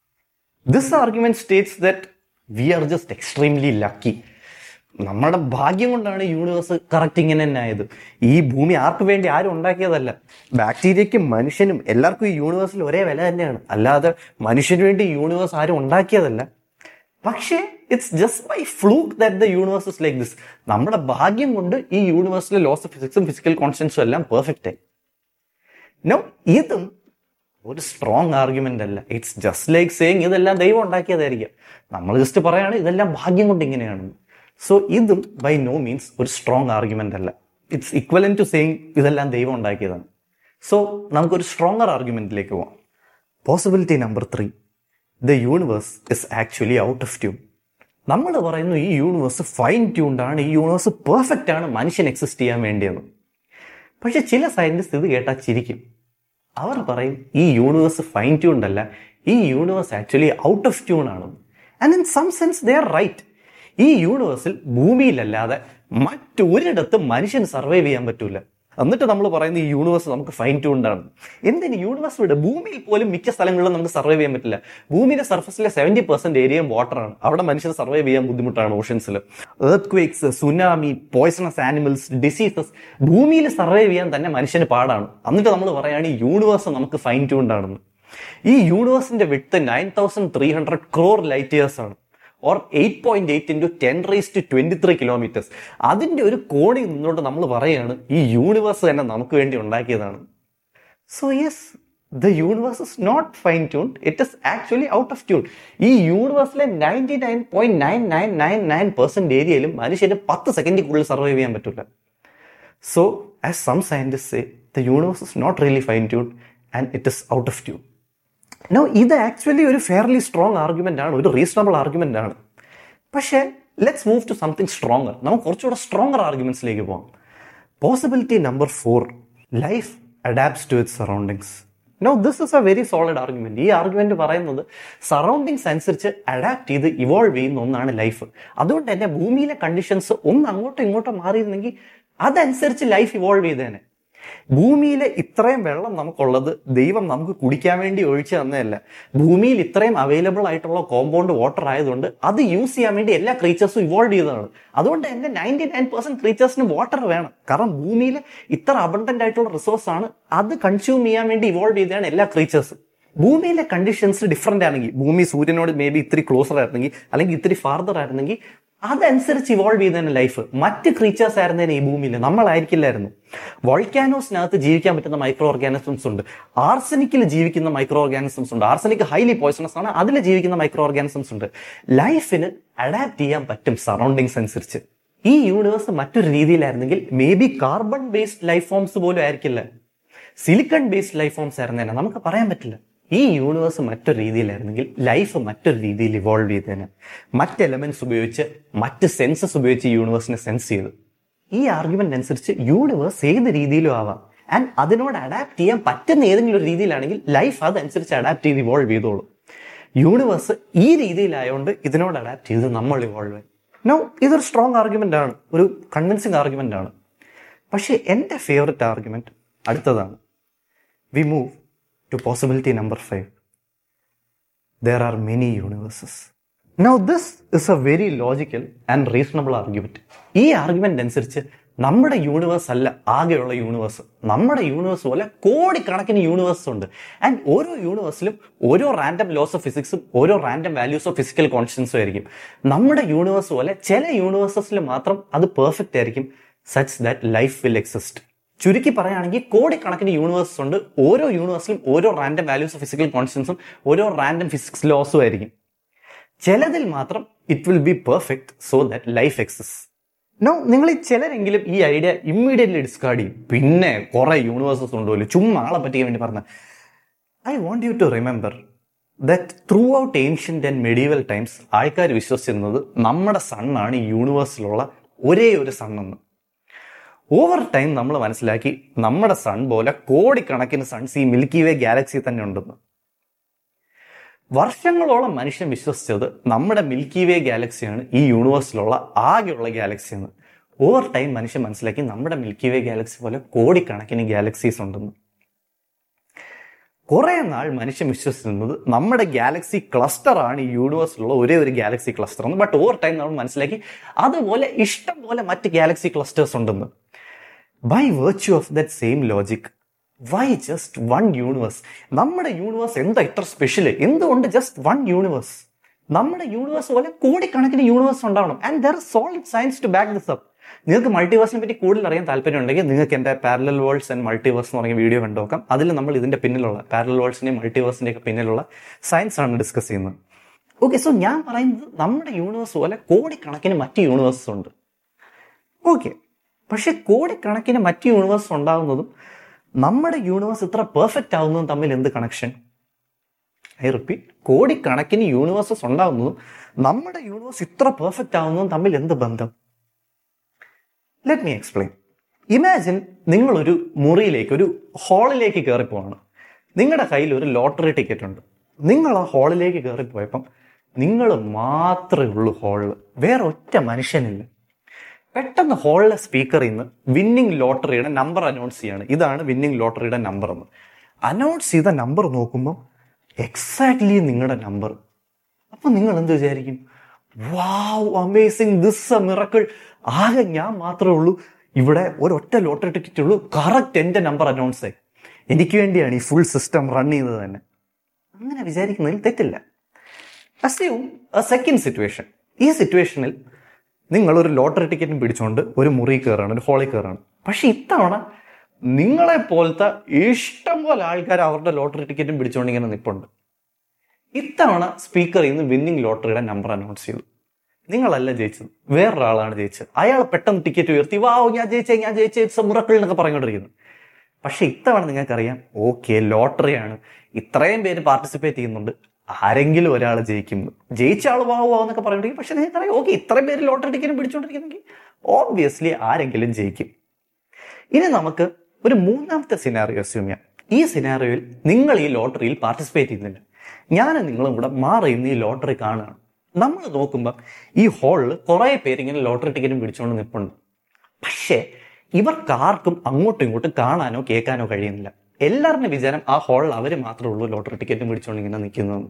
this argument states that we are just extremely lucky നമ്മുടെ ഭാഗ്യം കൊണ്ടാണ് യൂണിവേഴ്സ് കറക്റ്റ് ഇങ്ങനെ തന്നെ ആയത് ഈ ഭൂമി ആർക്ക് വേണ്ടി ആരും ഉണ്ടാക്കിയതല്ല ബാക്ടീരിയയ്ക്കും മനുഷ്യനും എല്ലാവർക്കും ഈ യൂണിവേഴ്സിൽ ഒരേ വില തന്നെയാണ് അല്ലാതെ മനുഷ്യന് വേണ്ടി യൂണിവേഴ്സ് ആരും ഉണ്ടാക്കിയതല്ല പക്ഷേ it's just by fluke that the universe is like this നമ്മുടെ ഭാഗ്യം കൊണ്ട് ഈ യൂണിവേഴ്സിലെ ലോസ് ഓഫ് ഫിസിക്സും ഫിസിക്കൽ കോൺസ്റ്റൻസും എല്ലാം പെർഫെക്റ്റ് ആയി നോ ഇതും ഒരു സ്ട്രോങ് ആർഗ്യുമെന്റ് അല്ല ഇറ്റ്സ് ജസ്റ്റ് ലൈക്ക് സേയിങ് ഇതെല്ലാം ദൈവം ഉണ്ടാക്കിയതായിരിക്കും നമ്മൾ ജസ്റ്റ് പറയാണ് ഇതെല്ലാം ഭാഗ്യം കൊണ്ട് ഇങ്ങനെയാണെന്ന് സോ ഇതും ബൈ നോ മീൻസ് ഒരു സ്ട്രോങ് ആർഗ്യുമെന്റ് അല്ല ഇറ്റ്സ് ഇക്വലൻ ടു സേയിങ് ഇതെല്ലാം ദൈവം ഉണ്ടാക്കിയതാണ് സോ നമുക്കൊരു സ്ട്രോങ്ങർ ആർഗ്യുമെന്റിലേക്ക് പോവാം possibility number three the universe is actually out of tune നമ്മൾ പറയുന്നു ഈ യൂണിവേഴ്സ് ഫൈൻ ട്യൂൺഡ് ആണ് ഈ യൂണിവേഴ്സ് പെർഫെക്റ്റ് ആണ് മനുഷ്യൻ എക്സിസ്റ്റ് ചെയ്യാൻ വേണ്ടിയെന്ന് പക്ഷെ ചില സയന്റിസ്റ്റ് ഇത് കേട്ടാൽ ചിരിക്കും അവർ പറയും ഈ യൂണിവേഴ്സ് ഫൈൻ ട്യൂൺഡ് അല്ല ഈ universe actually out of tune ആണ് and in some sense they are right ഈ യൂണിവേഴ്സിൽ ഭൂമിയിലല്ലാതെ മറ്റൊരിടത്തും മനുഷ്യന് സർവൈവ് ചെയ്യാൻ പറ്റൂല എന്നിട്ട് നമ്മൾ പറയുന്ന ഈ യൂണിവേഴ്സ് നമുക്ക് ഫൈൻ ട്യൂൺഡ് ആണ് എന്തിന് യൂണിവേഴ്സ് വിട് ഭൂമിയിൽ പോലും മിക്ക സ്ഥലങ്ങളിലും നമുക്ക് സർവൈവ് ചെയ്യാൻ പറ്റില്ല ഭൂമിയുടെ സർഫസിലെ സെവന്റി പെർസെന്റ് ഏരിയയും വാട്ടറാണ് അവിടെ മനുഷ്യന് സർവൈവ് ചെയ്യാൻ ബുദ്ധിമുട്ടാണ് ഓഷ്യൻസിൽ earthquakes tsunami poisonous animals diseases ഭൂമിയിൽ സർവൈവ് ചെയ്യാൻ തന്നെ മനുഷ്യന് പാടാണ് എന്നിട്ട് നമ്മൾ പറയുകയാണ് ഈ യൂണിവേഴ്സ് നമുക്ക് ഫൈൻ ട്യൂൺഡ് ആണെന്ന് ഈ യൂണിവേഴ്സിന്റെ വിട്ട് nine thousand three hundred crore light years ആണ് or eight point eight into ten raise to twenty three kilometres അതിന്റെ ഒരു കോണി നിന്നുകൊണ്ട് നമ്മൾ പറയുകയാണ് ഈ യൂണിവേഴ്സ് തന്നെ നമുക്ക് വേണ്ടി ഉണ്ടാക്കിയതാണ് so yes the universe is not fine tune it is actually out of tune ഈ യൂണിവേഴ്സിലെ ninety nine point nine nine nine nine percent ഏരിയയിലും മനുഷ്യന് പത്ത് സെക്കൻഡിൽ സർവൈവ് ചെയ്യാൻ പറ്റില്ല so as some scientist say the universe is not really fine tune and it is out of tune no ഇത് actually ഒരു ഫെയർലി സ്ട്രോങ് ആർഗ്യുമെന്റ് ആണ് ഒരു റീസണബിൾ ആർഗ്യുമെന്റ് ആണ് പക്ഷേ let's move to something stronger നമുക്ക് കുറച്ചുകൂടെ സ്ട്രോങ്ങർ ആർഗ്യുമെന്റ്സിലേക്ക് പോകാം possibility number four life adapts to it surroundings no this is a very solid argument ഈ ആർഗ്യുമെന്റ് പറയുന്നത് സറൗണ്ടിങ്സ് അനുസരിച്ച് അഡാപ്റ്റ് ചെയ്ത് ഇവോൾവ് ചെയ്യുന്ന ഒന്നാണ് ലൈഫ് അതുകൊണ്ട് തന്നെ ഭൂമിയിലെ കണ്ടീഷൻസ് ഒന്ന് അങ്ങോട്ടോ ഇങ്ങോട്ടോ മാറിയിരുന്നെങ്കിൽ അതനുസരിച്ച് ലൈഫ് ഇവോൾവ് ചെയ്തേനെ ഭൂമിയിലെ ഇത്രയും വെള്ളം നമുക്കുള്ളത് ദൈവം നമുക്ക് കുടിക്കാൻ വേണ്ടി ഒഴിച്ചു തന്നതല്ല ഭൂമിയിൽ ഇത്രയും അവൈലബിൾ ആയിട്ടുള്ള കോമ്പൗണ്ട് വാട്ടർ ആയതുകൊണ്ട് അത് യൂസ് ചെയ്യാൻ വേണ്ടി എല്ലാ ക്രീച്ചേഴ്സും ഇവോൾവ് ചെയ്തതാണ് അതുകൊണ്ട് തന്നെ നയൻറ്റി നയൻ പെർസെന്റ് ക്രീച്ചേഴ്സിന് വാട്ടർ വേണം കാരണം ഭൂമിയിൽ ഇത്ര അബണ്ടന്റ് ആയിട്ടുള്ള റിസോഴ്സ് ആണ് അത് കൺസ്യൂം ചെയ്യാൻ വേണ്ടി ഇവോൾവ് ചെയ്തതാണ് എല്ലാ ക്രീച്ചേഴ്സും ഭൂമിയിലെ കണ്ടീഷൻസ് ഡിഫറെന്റ് ആണെങ്കിൽ ഭൂമി സൂര്യനോട് മേ ബി ഇത്തിരി ക്ലോസർ ആയിരുന്നെങ്കിൽ അല്ലെങ്കിൽ ഇത്തിരി ഫാർദർ ആയിരുന്നെങ്കിൽ അതനുസരിച്ച് ഇവോൾവ് ചെയ്തതിന് ലൈഫ് മറ്റ് ക്രീച്ചേഴ്സ് ആയിരുന്നതിന് ഈ ഭൂമിയിൽ നമ്മളായിരിക്കില്ലായിരുന്നു വോൾക്കാനോസിനകത്ത് ജീവിക്കാൻ പറ്റുന്ന മൈക്രോ ഓർഗാനിസംസ് ഉണ്ട് ആർസനിക്കിൽ ജീവിക്കുന്ന മൈക്രോ ഓർഗാനിസംസ് ഉണ്ട് ആർസനിക് ഹൈലി പോയ്സണസ് ആണ് അതിൽ ജീവിക്കുന്ന മൈക്രോ ഓർഗാനിസംസ് ഉണ്ട് ലൈഫിന് അഡാപ്റ്റ് ചെയ്യാൻ പറ്റും സറൗണ്ടിങ്സ് അനുസരിച്ച് ഈ യൂണിവേഴ്സ് മറ്റൊരു രീതിയിലായിരുന്നെങ്കിൽ maybe carbon based life forms പോലും ആയിരിക്കില്ല സിലിക്കൺ ബേസ്ഡ് ലൈഫ് ഫോംസ് ആയിരുന്നേനെ നമുക്ക് പറയാൻ പറ്റില്ല ഈ യൂണിവേഴ്സ് മറ്റൊരു രീതിയിലായിരുന്നെങ്കിൽ ലൈഫ് മറ്റൊരു രീതിയിൽ ഇവോൾവ് ചെയ്തേനെ മറ്റ് എലമെന്റ്സ് ഉപയോഗിച്ച് മറ്റ് സെൻസസ് ഉപയോഗിച്ച് ഈ യൂണിവേഴ്സിനെ സെൻസ് ചെയ്തു ഈ ആർഗ്യുമെന്റ് അനുസരിച്ച് യൂണിവേഴ്സ് ഏത് രീതിയിലും ആവാം ആൻഡ് അതിനോട് അഡാപ്റ്റ് ചെയ്യാൻ പറ്റുന്ന ഏതെങ്കിലും ഒരു രീതിയിലാണെങ്കിൽ ലൈഫ് അതനുസരിച്ച് അഡാപ്റ്റ് ചെയ്ത് ഇവോൾവ് ചെയ്തോളൂ യൂണിവേഴ്സ് ഈ രീതിയിലായതുകൊണ്ട് ഇതിനോട് അഡാപ്റ്റ് ചെയ്ത് നമ്മൾ ഇവോൾവ് നോ ഇതൊരു സ്ട്രോങ് ആർഗ്യുമെന്റ് ആണ് ഒരു കൺവിൻസിങ് ആർഗ്യുമെന്റ് ആണ് പക്ഷേ എൻ്റെ ഫേവററ്റ് ആർഗ്യുമെന്റ് അടുത്തതാണ് we move to possibility number five. There are many universes. Now, this is a very logical and reasonable argument. ഈ ആർഗ്യുമെന്റ് അനുസരിച്ച് നമ്മുടെ യൂണിവേഴ്സ് അല്ല ആകെയുള്ള യൂണിവേഴ്സ് നമ്മുടെ യൂണിവേഴ്സ് പോലെ കോടിക്കണക്കിന് യൂണിവേഴ്സ് ഉണ്ട് ആൻഡ് ഓരോ യൂണിവേഴ്സിലും ഓരോ റാൻഡം ലോസ് ഓഫ് ഫിസിക്സും ഓരോ റാൻഡം വാല്യൂസ് ഓഫ് ഫിസിക്കൽ കോൺസ്റ്റൻസും ആയിരിക്കും നമ്മുടെ യൂണിവേഴ്സ് പോലെ ചില യൂണിവേഴ്സസിൽ മാത്രം അത് പെർഫെക്റ്റ് ആയിരിക്കും such that life will exist ചുരുക്കി പറയുകയാണെങ്കിൽ കോടിക്കണക്കിന് യൂണിവേഴ്സ് ഉണ്ട് ഓരോ യൂണിവേഴ്സിലും ഓരോ റാൻഡം വാല്യൂസ് ഓഫ് ഫിസിക്കൽ കോൺസ്റ്റൻസും ഓരോ റാൻഡം ഫിസിക്സ് ലോസും ആയിരിക്കും ചിലതിൽ മാത്രം it will be perfect so that life exists no നിങ്ങൾ ഈ ചിലരെങ്കിലും ഈ ഐഡിയ ഇമ്മീഡിയറ്റ്ലി ഡിസ്കാർഡ് ചെയ്യും പിന്നെ കുറെ യൂണിവേഴ്സസ് ഉണ്ടല്ലോ ചുമ്മാ ആളെ പറ്റിക്കാൻ വേണ്ടി പറഞ്ഞ I want you to remember that throughout ancient and medieval times ആൾക്കാർ വിശ്വസിച്ചിരുന്നത് നമ്മുടെ സണ്ണാണ് ഈ യൂണിവേഴ്സിലുള്ള ഒരേ ഒരു സണ്ണെന്ന് ഓവർ ടൈം നമ്മൾ മനസ്സിലാക്കി നമ്മുടെ സൺ പോലെ കോടിക്കണക്കിന് സൺസ് ഈ മിൽക്കി വേ ഗാലക്സി തന്നെ ഉണ്ടെന്ന് വർഷങ്ങളോളം മനുഷ്യൻ വിശ്വസിച്ചത് നമ്മുടെ മിൽക്കി വേ ഗാലക്സിയാണ് ഈ യൂണിവേഴ്സിലുള്ള ആകെയുള്ള ഗാലക്സിയാണ് ഓവർ ടൈം മനുഷ്യൻ മനസ്സിലാക്കി നമ്മുടെ മിൽക്കി വേ ഗാലക്സി പോലെ കോടിക്കണക്കിന് ഗാലക്സീസ് ഉണ്ടെന്ന് കുറെ നാൾ മനുഷ്യൻ വിശ്വസിച്ചിരുന്നത് നമ്മുടെ ഗാലക്സി ക്ലസ്റ്റർ ആണ് ഈ യൂണിവേഴ്സിലുള്ള ഒരേ ഒരു ഗാലക്സി ക്ലസ്റ്റർ എന്ന് ബട്ട് ഓവർ ടൈം നമ്മൾ മനസ്സിലാക്കി അതുപോലെ ഇഷ്ടം പോലെ മറ്റ് ഗാലക്സി ക്ലസ്റ്റേഴ്സ് ഉണ്ടെന്ന് by virtue of that same logic why just one universe നമ്മുടെ യൂണിവേഴ്സ് എന്താ ഇത്ര സ്പെഷ്യൽ എന്തുകൊണ്ട് ജസ്റ്റ് വൺ യൂണിവേഴ്സ് നമ്മുടെ യൂണിവേഴ്സ് പോലെ കോടിക്കണക്കിന് യൂണിവേഴ്സ് ഉണ്ടാവണം and there solid science to back this up നിങ്ങൾക്ക് മൾട്ടിവേഴ്സിനെ പറ്റി കൂടുതൽ അറിയാൻ താല്പര്യം ഉണ്ടെങ്കിൽ നിങ്ങൾക്ക് എൻ്റെ പാരലൽ വേൾഡ്സ് ആൻഡ് മൾട്ടിവേഴ്സ് എന്ന് പറഞ്ഞ വീഡിയോ കണ്ടു നോക്കാം അതിൽ നമ്മൾ ഇതിന്റെ പിന്നിലുള്ള പാരലൽ വേൾഡ്സിന്റെയും മൾട്ടിവേഴ്സിന്റെ ഒക്കെ പിന്നിലുള്ള സയൻസ് ആണ് ഡിസ്കസ് ചെയ്യുന്നത് ഓക്കെ സോ ഞാൻ പറയുന്നത് നമ്മുടെ യൂണിവേഴ്സ് പോലെ കോടിക്കണക്കിന് മറ്റ് യൂണിവേഴ്സസ് ഉണ്ട് ഓക്കെ പക്ഷെ കോടിക്കണക്കിന് മറ്റ് യൂണിവേഴ്സ് ഉണ്ടാകുന്നതും നമ്മുടെ യൂണിവേഴ്സ് ഇത്ര പെർഫെക്റ്റ് ആവുന്നതും തമ്മിൽ എന്ത് കണക്ഷൻ ഐ റിപ്പീറ്റ് കോടിക്കണക്കിന് യൂണിവേഴ്സസ് ഉണ്ടാകുന്നതും നമ്മുടെ യൂണിവേഴ്സ് ഇത്ര പെർഫെക്റ്റ് ആവുന്നതും തമ്മിൽ എന്ത് ബന്ധം ലെറ്റ് മീ എക്സ്പ്ലെയിൻ ഇമാജിൻ നിങ്ങളൊരു മുറിയിലേക്ക് ഒരു ഹാളിലേക്ക് കയറിപ്പോവാണ് നിങ്ങളുടെ കയ്യിൽ ഒരു ലോട്ടറി ടിക്കറ്റ് ഉണ്ട് നിങ്ങൾ ആ ഹാളിലേക്ക് കയറിപ്പോയപ്പം നിങ്ങൾ മാത്രമേ ഉള്ളൂ ഹാളിൽ വേറെ ഒറ്റ മനുഷ്യനില്ല പെട്ടെന്ന് ഹാളിലെ സ്പീക്കറിൽ നിന്ന് വിന്നിംഗ് ലോട്ടറിയുടെ നമ്പർ അനൗൺസ് ചെയ്യാണ് ഇതാണ് വിന്നിംഗ് ലോട്ടറിയുടെ നമ്പർ എന്ന് അനൗൺസ് ചെയ്ത നമ്പർ നോക്കുമ്പോൾ എക്സാക്ട്ലി നിങ്ങളുടെ നമ്പർ അപ്പൊ നിങ്ങൾ എന്ത് വിചാരിക്കും wow amazing this a miracle ആകെ ഞാൻ മാത്രമേ ഉള്ളൂ ഇവിടെ ഒരൊറ്റ ലോട്ടറി ടിക്കറ്റ് ഉള്ളൂ കറക്റ്റ് എന്റെ നമ്പർ അനൗൺസ് ആയി എനിക്ക് വേണ്ടിയാണ് ഈ ഫുൾ സിസ്റ്റം റൺ ചെയ്തത് തന്നെ അങ്ങനെ വിചാരിക്കുന്നതിൽ തെറ്റില്ല അസ്യൂം എ സെക്കൻഡ് സിറ്റുവേഷൻ ഈ സിറ്റുവേഷനിൽ നിങ്ങൾ ഒരു ലോട്ടറി ടിക്കറ്റും പിടിച്ചുകൊണ്ട് ഒരു മുറി കയറാണ് ഒരു ഹോളിൽ കയറാണ് പക്ഷെ ഇത്തവണ നിങ്ങളെ പോലത്തെ ഇഷ്ടം പോലെ ആൾക്കാർ അവരുടെ ലോട്ടറി ടിക്കറ്റും പിടിച്ചുകൊണ്ട് ഇങ്ങനെ നിൽപ്പുണ്ട് ഇത്തവണ സ്പീക്കറിൽ നിന്ന് വിന്നിംഗ് ലോട്ടറിയുടെ നമ്പർ അനൗൺസ് ചെയ്തു നിങ്ങളല്ല ജയിച്ചത് വേറൊരാളാണ് ജയിച്ചത് അയാൾ പെട്ടെന്ന് ടിക്കറ്റ് ഉയർത്തി വാ ഞാൻ ജയിച്ചേ ഞാൻ ജയിച്ചേ മുറക്കൾ എന്നൊക്കെ പറഞ്ഞുകൊണ്ടിരിക്കുന്നു പക്ഷെ ഇത്തവണ നിങ്ങൾക്കറിയാം ഓക്കെ ലോട്ടറിയാണ് ഇത്രയും പേര് പാർട്ടിസിപ്പേറ്റ് ചെയ്യുന്നുണ്ട് ആരെങ്കിലും ഒരാൾ ജയിക്കും ജയിച്ച ആൾ വാവോ എന്നൊക്കെ പറഞ്ഞിട്ടുണ്ടെങ്കിൽ പക്ഷെ നിങ്ങൾക്കറിയാം ഓക്കെ ഇത്രയും പേര് ലോട്ടറി ടിക്കറ്റ് പിടിച്ചുകൊണ്ടിരിക്കുന്നെങ്കിൽ ഓബ്വിയസ്ലി ആരെങ്കിലും ജയിക്കും ഇനി നമുക്ക് ഒരു മൂന്നാമത്തെ സിനാറിയോ അസ്യൂം ചെയ്യാം ഈ സിനാറിയോയിൽ നിങ്ങൾ ഈ ലോട്ടറിയിൽ പാർട്ടിസിപ്പേറ്റ് ചെയ്യുന്നില്ല ഞാനും നിങ്ങളും കൂടെ മാറി ഇന്ന് ഈ ലോട്ടറി കാണുകയാണ് നമ്മൾ നോക്കുമ്പോൾ ഈ ഹാളിൽ കുറേ പേര് ഇങ്ങനെ ലോട്ടറി ടിക്കറ്റും പിടിച്ചുകൊണ്ട് നിൽപ്പുണ്ട് പക്ഷേ ഇവർക്കാർക്കും അങ്ങോട്ടും ഇങ്ങോട്ടും കാണാനോ കേൾക്കാനോ കഴിയുന്നില്ല എല്ലാവരുടെയും വിചാരം ആ ഹാളിൽ അവർ മാത്രമേ ഉള്ളൂ ലോട്ടറി ടിക്കറ്റും പിടിച്ചുകൊണ്ട് ഇങ്ങനെ നിൽക്കുന്നത്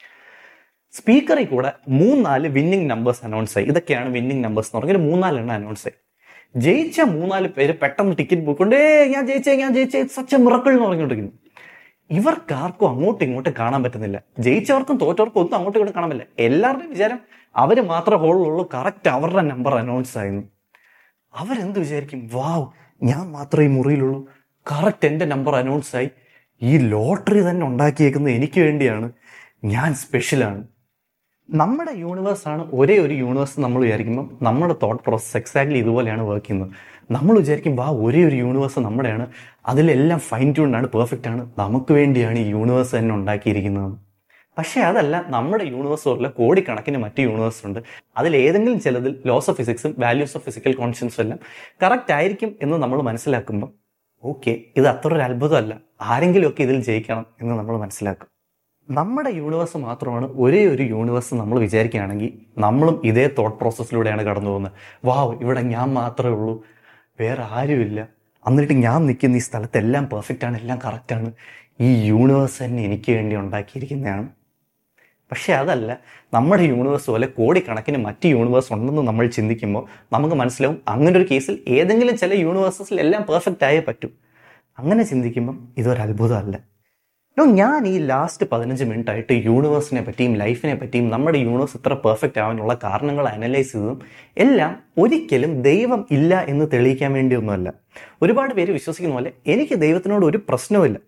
സ്പീക്കറിൽ കൂടെ മൂന്നാല് വിന്നിംഗ് നമ്പേഴ്സ് അനൗൺസ് ആയി ഇതൊക്കെയാണ് വിന്നിംഗ് നമ്പേഴ്സ് എന്ന് പറഞ്ഞാൽ മൂന്നാലെണ്ണം അനൗൺസ് ആയി ജയിച്ച മൂന്നാല് പേര് പെട്ടെന്ന് ടിക്കറ്റ് പോയിക്കൊണ്ട് ഏ ഞാൻ ജയിച്ചേ ഞാൻ ജയിച്ചേ സച്ച മിറക്കിൾ എന്ന് പറഞ്ഞുകൊണ്ടിരിക്കുന്നു ഇവർക്കാർക്കും അങ്ങോട്ടും ഇങ്ങോട്ടും കാണാൻ പറ്റുന്നില്ല ജയിച്ചവർക്കും തോറ്റവർക്കും ഒന്നും അങ്ങോട്ടും ഇങ്ങോട്ടും കാണാൻ പറ്റില്ല എല്ലാവരുടെയും വിചാരം അവര് മാത്രമേ ഹോളിലുള്ളൂ കറക്റ്റ് അവരുടെ നമ്പർ അനൗൺസ് ആയിരുന്നു അവരെന്ത് വിചാരിക്കും വാവ് ഞാൻ മാത്രമേ ഈ മുറിയിലുള്ളൂ കറക്റ്റ് എൻ്റെ നമ്പർ അനൗൺസ് ആയി ഈ ലോട്ടറി തന്നെ ഉണ്ടാക്കിയേക്കുന്നത് എനിക്ക് വേണ്ടിയാണ് ഞാൻ സ്പെഷ്യലാണ് നമ്മുടെ യൂണിവേഴ്സ് ആണ് ഒരേ ഒരു യൂണിവേഴ്സ് നമ്മൾ വിചാരിക്കുമ്പോൾ നമ്മുടെ തോട്ട് പ്രോസസ് എക്സാക്ട്ലി ഇതുപോലെയാണ് വർക്ക് ചെയ്യുന്നത് നമ്മൾ വിചാരിക്കും വാ ഒരേ ഒരു യൂണിവേഴ്സ് നമ്മുടെയാണ് അതിലെല്ലാം ഫൈൻ ട്യൂൺഡ് ആണ് പെർഫെക്റ്റ് ആണ് നമുക്ക് വേണ്ടിയാണ് ഈ യൂണിവേഴ്സ് തന്നെ ഉണ്ടാക്കിയിരിക്കുന്നത് പക്ഷേ അതല്ല നമ്മുടെ യൂണിവേഴ്സ് പോലെ കോടിക്കണക്കിന് മറ്റ് യൂണിവേഴ്സ് ഉണ്ട് അതിൽ ഏതെങ്കിലും ചിലതിൽ ലോസ് ഓഫ് ഫിസിക്സും വാല്യൂസ് ഓഫ് ഫിസിക്കൽ കോൺഷ്യൻസും എല്ലാം കറക്റ്റ് ആയിരിക്കും എന്ന് നമ്മൾ മനസ്സിലാക്കുമ്പോൾ ഓക്കെ ഇത് അത്ര ഒരു അത്ഭുതമല്ല ആരെങ്കിലുമൊക്കെ ഇതിൽ ജയിക്കണം എന്ന് നമ്മൾ മനസ്സിലാക്കും നമ്മുടെ യൂണിവേഴ്സ് മാത്രമാണ് ഒരേ ഒരു യൂണിവേഴ്സ് നമ്മൾ വിചാരിക്കുകയാണെങ്കിൽ നമ്മളും ഇതേ തോട്ട് പ്രോസസ്സിലൂടെയാണ് കടന്നു പോകുന്നത് വാവ് ഇവിടെ ഞാൻ മാത്രമേ ഉള്ളൂ വേറെ ആരുമില്ല എന്നിട്ട് ഞാൻ നിൽക്കുന്ന ഈ സ്ഥലത്ത് എല്ലാം പെർഫെക്റ്റ് ആണ് എല്ലാം കറക്റ്റ് ആണ് ഈ യൂണിവേഴ്സ് തന്നെ എനിക്ക് വേണ്ടി ഉണ്ടാക്കിയിരിക്കുന്നതാണ് പക്ഷേ അതല്ല നമ്മുടെ യൂണിവേഴ്സ് പോലെ കോടിക്കണക്കിന് മറ്റ് യൂണിവേഴ്സ് ഉണ്ടെന്ന് നമ്മൾ ചിന്തിക്കുമ്പോൾ നമുക്ക് മനസ്സിലാവും അങ്ങനെ ഒരു കേസിൽ ഏതെങ്കിലും ചില യൂണിവേഴ്സസിൽ എല്ലാം പെർഫെക്റ്റ് ആയേ പറ്റൂ അങ്ങനെ ചിന്തിക്കുമ്പം ഇതൊരു അത്ഭുതമല്ല നോ ഞാൻ ഈ ലാസ്റ്റ് പതിനഞ്ച് മിനിറ്റ് ആയിട്ട് യൂണിവേഴ്സിനെ പറ്റിയും ലൈഫിനെ പറ്റിയും നമ്മുടെ യൂണിവേഴ്സ് ഇത്ര പെർഫെക്റ്റ് ആവാനുള്ള കാരണങ്ങൾ അനലൈസ് ചെയ്തതും എല്ലാം ഒരിക്കലും ദൈവം ഇല്ല എന്ന് തെളിയിക്കാൻ വേണ്ടിയൊന്നുമല്ല ഒരുപാട് പേര് വിശ്വസിക്കുന്ന പോലെ എനിക്ക് ദൈവത്തിനോട് ഒരു പ്രശ്നവുമില്ല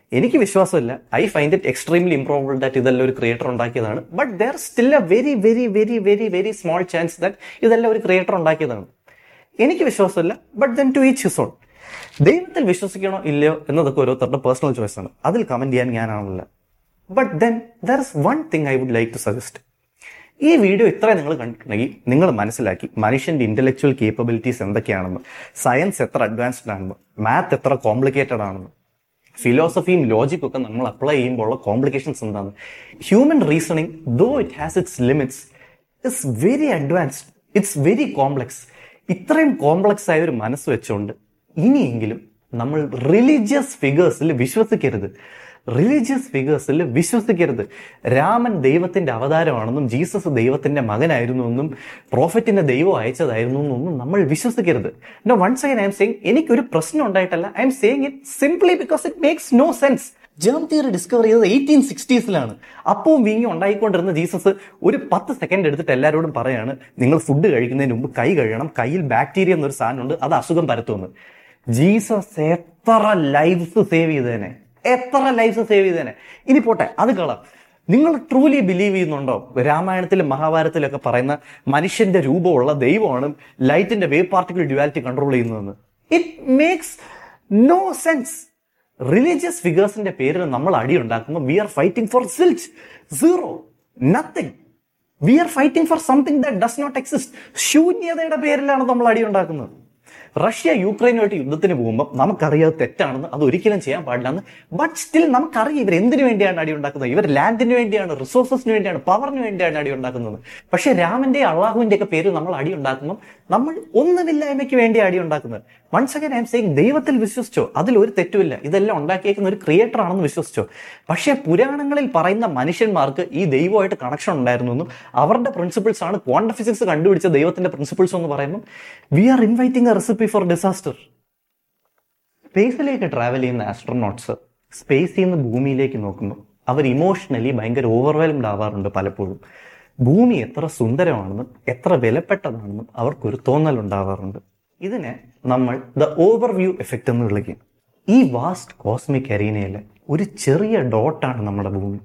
എനിക്ക് വിശ്വാസമില്ല I find it extremely improbable that ഇതെല്ലാം ഒരു ക്രിയേറ്റർ ഉണ്ടാക്കിയതാണ് but there still a very very very very very small chance that ഇതെല്ലാം ഒരു ക്രിയേറ്റർ ഉണ്ടാക്കിയതാണ് എനിക്ക് വിശ്വാസമില്ല but then to each his own ദൈവത്തിൽ വിശ്വസിക്കണോ ഇല്ലയോ എന്നതൊക്കെ ഓരോരുത്തരുടെ പേഴ്സണൽ ചോയ്സ് ആണ് അതിൽ കമന്റ് ചെയ്യാൻ ഞാനാണല്ല but then there is one thing I would like to suggest ഈ വീഡിയോ ഇത്രയും നിങ്ങൾ കണ്ടിട്ടുണ്ടെങ്കിൽ നിങ്ങൾ മനസ്സിലാക്കി മനുഷ്യന്റെ ഇന്റലക്ച്വൽ കേപ്പബിലിറ്റീസ് എന്തൊക്കെയാണെന്ന് സയൻസ് എത്ര അഡ്വാൻസ്ഡ് ആണെന്ന് മാത്ത് എത്ര കോംപ്ലിക്കേറ്റഡ് ആണെന്ന് ഫിലോസഫിയും ലോജിക്കും ഒക്കെ നമ്മൾ അപ്ലൈ ചെയ്യുമ്പോൾ ഉള്ള കോംപ്ലിക്കേഷൻസ് എന്താണ് human reasoning though it has its limits it's very advanced it's very complex ഇത്രയും കോംപ്ലക്സ് ആയ ഒരു മനസ്സ് വെച്ചുകൊണ്ട് ഇനിയെങ്കിലും നമ്മൾ റിലീജിയസ് ഫിഗേഴ്സിൽ വിശ്വസിക്കരുത് റിലീജിയസ് ഫിഗേഴ്സിൽ വിശ്വസിക്കരുത് രാമൻ ദൈവത്തിന്റെ അവതാരമാണെന്നും ജീസസ് ദൈവത്തിന്റെ മകനായിരുന്നു എന്നും പ്രോഫറ്റിന്റെ ദൈവം അയച്ചതായിരുന്നു എന്നൊന്നും നമ്മൾ വിശ്വസിക്കരുത് no once again I'm saying എനിക്കൊരു പ്രശ്നം ഉണ്ടായിട്ടല്ല I'm saying it simply because it makes no sense germ theory discover ചെയ്തത് എയ്റ്റീൻ സിക്സ്റ്റീസിലാണ് അപ്പവും വീങ്ങി ഉണ്ടായിക്കൊണ്ടിരുന്ന ജീസസ് ഒരു പത്ത് സെക്കൻഡ് എടുത്തിട്ട് എല്ലാവരോടും പറയാണ് നിങ്ങൾ ഫുഡ് കഴിക്കുന്നതിന് മുമ്പ് കൈ കഴുകണം കയ്യിൽ ബാക്ടീരിയ എന്നൊരു സാധനമുണ്ട് അത് അസുഖം പരത്തുമെന്ന് ജീസസ് എത്ര ലൈഫ്സ് സേവ് ചെയ്തേനെ എത്ര ലൈഫ്സ് സേവ് ചെയ്തേനെ ഇനി പോട്ടെ അത് കളാം നിങ്ങൾ ട്രൂലി ബിലീവ് ചെയ്യുന്നുണ്ടോ രാമായണത്തിലും മഹാഭാരതത്തിലൊക്കെ പറയുന്ന മനുഷ്യന്റെ രൂപമുള്ള ദൈവമാണ് ലൈറ്റിന്റെ വേവ് പാർട്ടിക്കിൾ ഡ്യുവാലിറ്റി കൺട്രോൾ ചെയ്യുന്നതെന്ന് it makes no sense religious ഫിഗേഴ്സിന്റെ പേരിൽ നമ്മൾ അടി ഉണ്ടാക്കുമ്പോൾ we are fighting for zilch zero nothing we are fighting for something that does not exist ശൂന്യതയുടെ പേരിലാണ് നമ്മൾ അടി ഉണ്ടാക്കുന്നത് റഷ്യ യുക്രൈനുമായിട്ട് യുദ്ധത്തിന് പോകുമ്പോൾ നമുക്കറിയാതെ തെറ്റാണെന്ന് അത് ഒരിക്കലും ചെയ്യാൻ പാടില്ലെന്ന് ബട്ട് സ്റ്റിൽ നമുക്കറിയാം ഇവർ എന്തിനു വേണ്ടിയാണ് അടി ഉണ്ടാക്കുന്നത് ഇവർ ലാൻഡിന് വേണ്ടിയാണ് റിസോഴ്സസിന് വേണ്ടിയാണ് പവറിന് വേണ്ടിയാണ് അടി ഉണ്ടാക്കുന്നത് പക്ഷേ രാമന്റെ അള്ളാഹുവിന്റെ ഒക്കെ പേര് നമ്മൾ അടി ഉണ്ടാക്കുമ്പോൾ നമ്മൾ ഒന്നുമില്ലായ്മയ്ക്ക് വേണ്ടി അടി ഉണ്ടാക്കുന്നത് once again I'm saying ദൈവത്തിൽ വിശ്വസിച്ചോ അതിൽ ഒരു തെറ്റുമില്ല ഇതെല്ലാം ഉണ്ടാക്കിയേക്കുന്ന ഒരു ക്രിയേറ്റർ ആണെന്ന് വിശ്വസിച്ചോ പക്ഷേ പുരാണങ്ങളിൽ പറയുന്ന മനുഷ്യന്മാർക്ക് ഈ ദൈവമായിട്ട് കണക്ഷൻ ഉണ്ടായിരുന്നു എന്നും അവരുടെ പ്രിൻസിപ്പിൾസ് ആണ് ക്വാണ്ടം ഫിസിക്സ് കണ്ടുപിടിച്ച ദൈവത്തിന്റെ പ്രിൻസിപ്പിൾസ് എന്ന് പറയുമ്പോൾ we are inviting a recipe for disaster സ്പേസിലേക്ക് ട്രാവൽ ചെയ്യുന്ന ആസ്ട്രോനോട്ട്സ് സ്പേസിൽ നിന്ന് ഭൂമിയിലേക്ക് നോക്കുമ്പോൾ അവർ ഇമോഷണലി ഭയങ്കര ഓവർവെൽംഡ് ആവാറുണ്ട് പലപ്പോഴും ഭൂമി എത്ര സുന്ദരമാണെന്നും എത്ര വിലപ്പെട്ടതാണെന്നും അവർക്കൊരു തോന്നൽ ഉണ്ടാവാറുണ്ട് ഇതിനെ നമ്മൾ ദ ഓവർവ്യൂ എഫക്റ്റ് എന്ന് വിളിക്കും ഈ വാസ്റ്റ് കോസ്മിക് അരീനയിലെ ഒരു ചെറിയ ഡോട്ടാണ് നമ്മുടെ ഭൂമി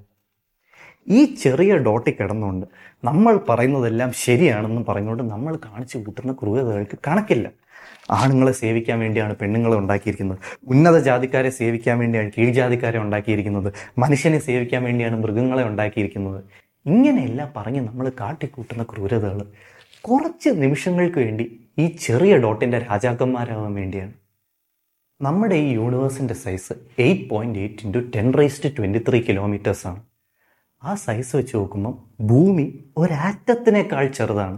ഈ ചെറിയ ഡോട്ടിൽ കിടന്നുകൊണ്ട് നമ്മൾ പറയുന്നതെല്ലാം ശരിയാണെന്നും പറഞ്ഞുകൊണ്ട് നമ്മൾ കാണിച്ചു കൂട്ടുന്ന ക്രൂരതകൾക്ക് കണക്കില്ല ആണുങ്ങളെ സേവിക്കാൻ വേണ്ടിയാണ് പെണ്ണുങ്ങളെ ഉണ്ടാക്കിയിരിക്കുന്നത് ഉന്നത ജാതിക്കാരെ സേവിക്കാൻ വേണ്ടിയാണ് കീഴ്ജാതിക്കാരെ ഉണ്ടാക്കിയിരിക്കുന്നത് മനുഷ്യനെ സേവിക്കാൻ വേണ്ടിയാണ് മൃഗങ്ങളെ ഉണ്ടാക്കിയിരിക്കുന്നത് ഇങ്ങനെയെല്ലാം പറഞ്ഞ് നമ്മൾ കാട്ടിക്കൂട്ടുന്ന ക്രൂരതകൾ കുറച്ച് നിമിഷങ്ങൾക്ക് വേണ്ടി ഈ ചെറിയ ഡോട്ടിൻ്റെ രാജാക്കന്മാരാകാൻ വേണ്ടിയാണ് നമ്മുടെ ഈ യൂണിവേഴ്സിൻ്റെ size eight point eight into ten raised twenty three കിലോമീറ്റേഴ്സാണ് ആ സൈസ് വെച്ച് നോക്കുമ്പം ഭൂമി ഒരാറ്റത്തിനേക്കാൾ ചെറുതാണ്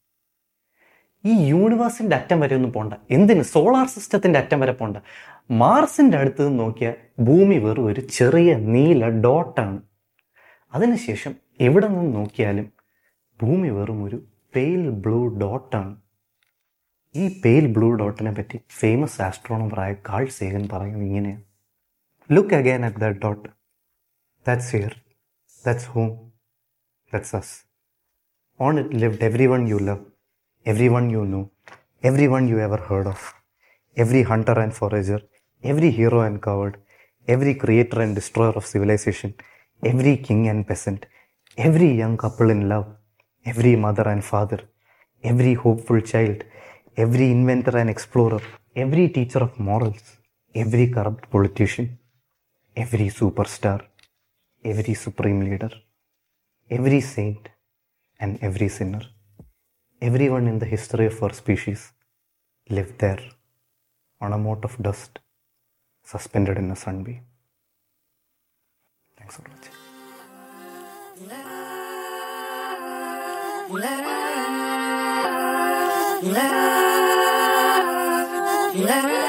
ഈ യൂണിവേഴ്സിന്റെ അറ്റം വരെ ഒന്നും പോണ്ട എന്തിന് സോളാർ സിസ്റ്റത്തിന്റെ അറ്റം വരെ പോണ്ട മാർസിന്റെ അടുത്ത് നിന്ന് നോക്കിയാൽ ഭൂമി വെറും ഒരു ചെറിയ നീല ഡോട്ടാണ് അതിനുശേഷം എവിടെ നിന്ന് നോക്കിയാലും ഭൂമി വെറും ഒരു പെയിൽ ബ്ലൂ ഡോട്ടാണ് ഈ പെയിൽ ബ്ലൂ ഡോട്ടിനെ പറ്റി ഫേമസ് ആസ്ട്രോണമറായ കാൾ സേഗൻ പറയുന്നത് ഇങ്ങനെയാണ് look again at the dot that's here That's home. That's us. On it lived everyone you love, everyone you know, everyone you ever heard of, every hunter and forager, every hero and coward, every creator and destroyer of civilization, every king and peasant, every young couple in love, every mother and father, every hopeful child, every inventor and explorer, every teacher of morals, every corrupt politician, every superstar, every supreme leader, every saint, and every sinner. Everyone in the history of our species lived there on a mote of dust suspended in a sunbeam. Thanks for watching. La, la, la.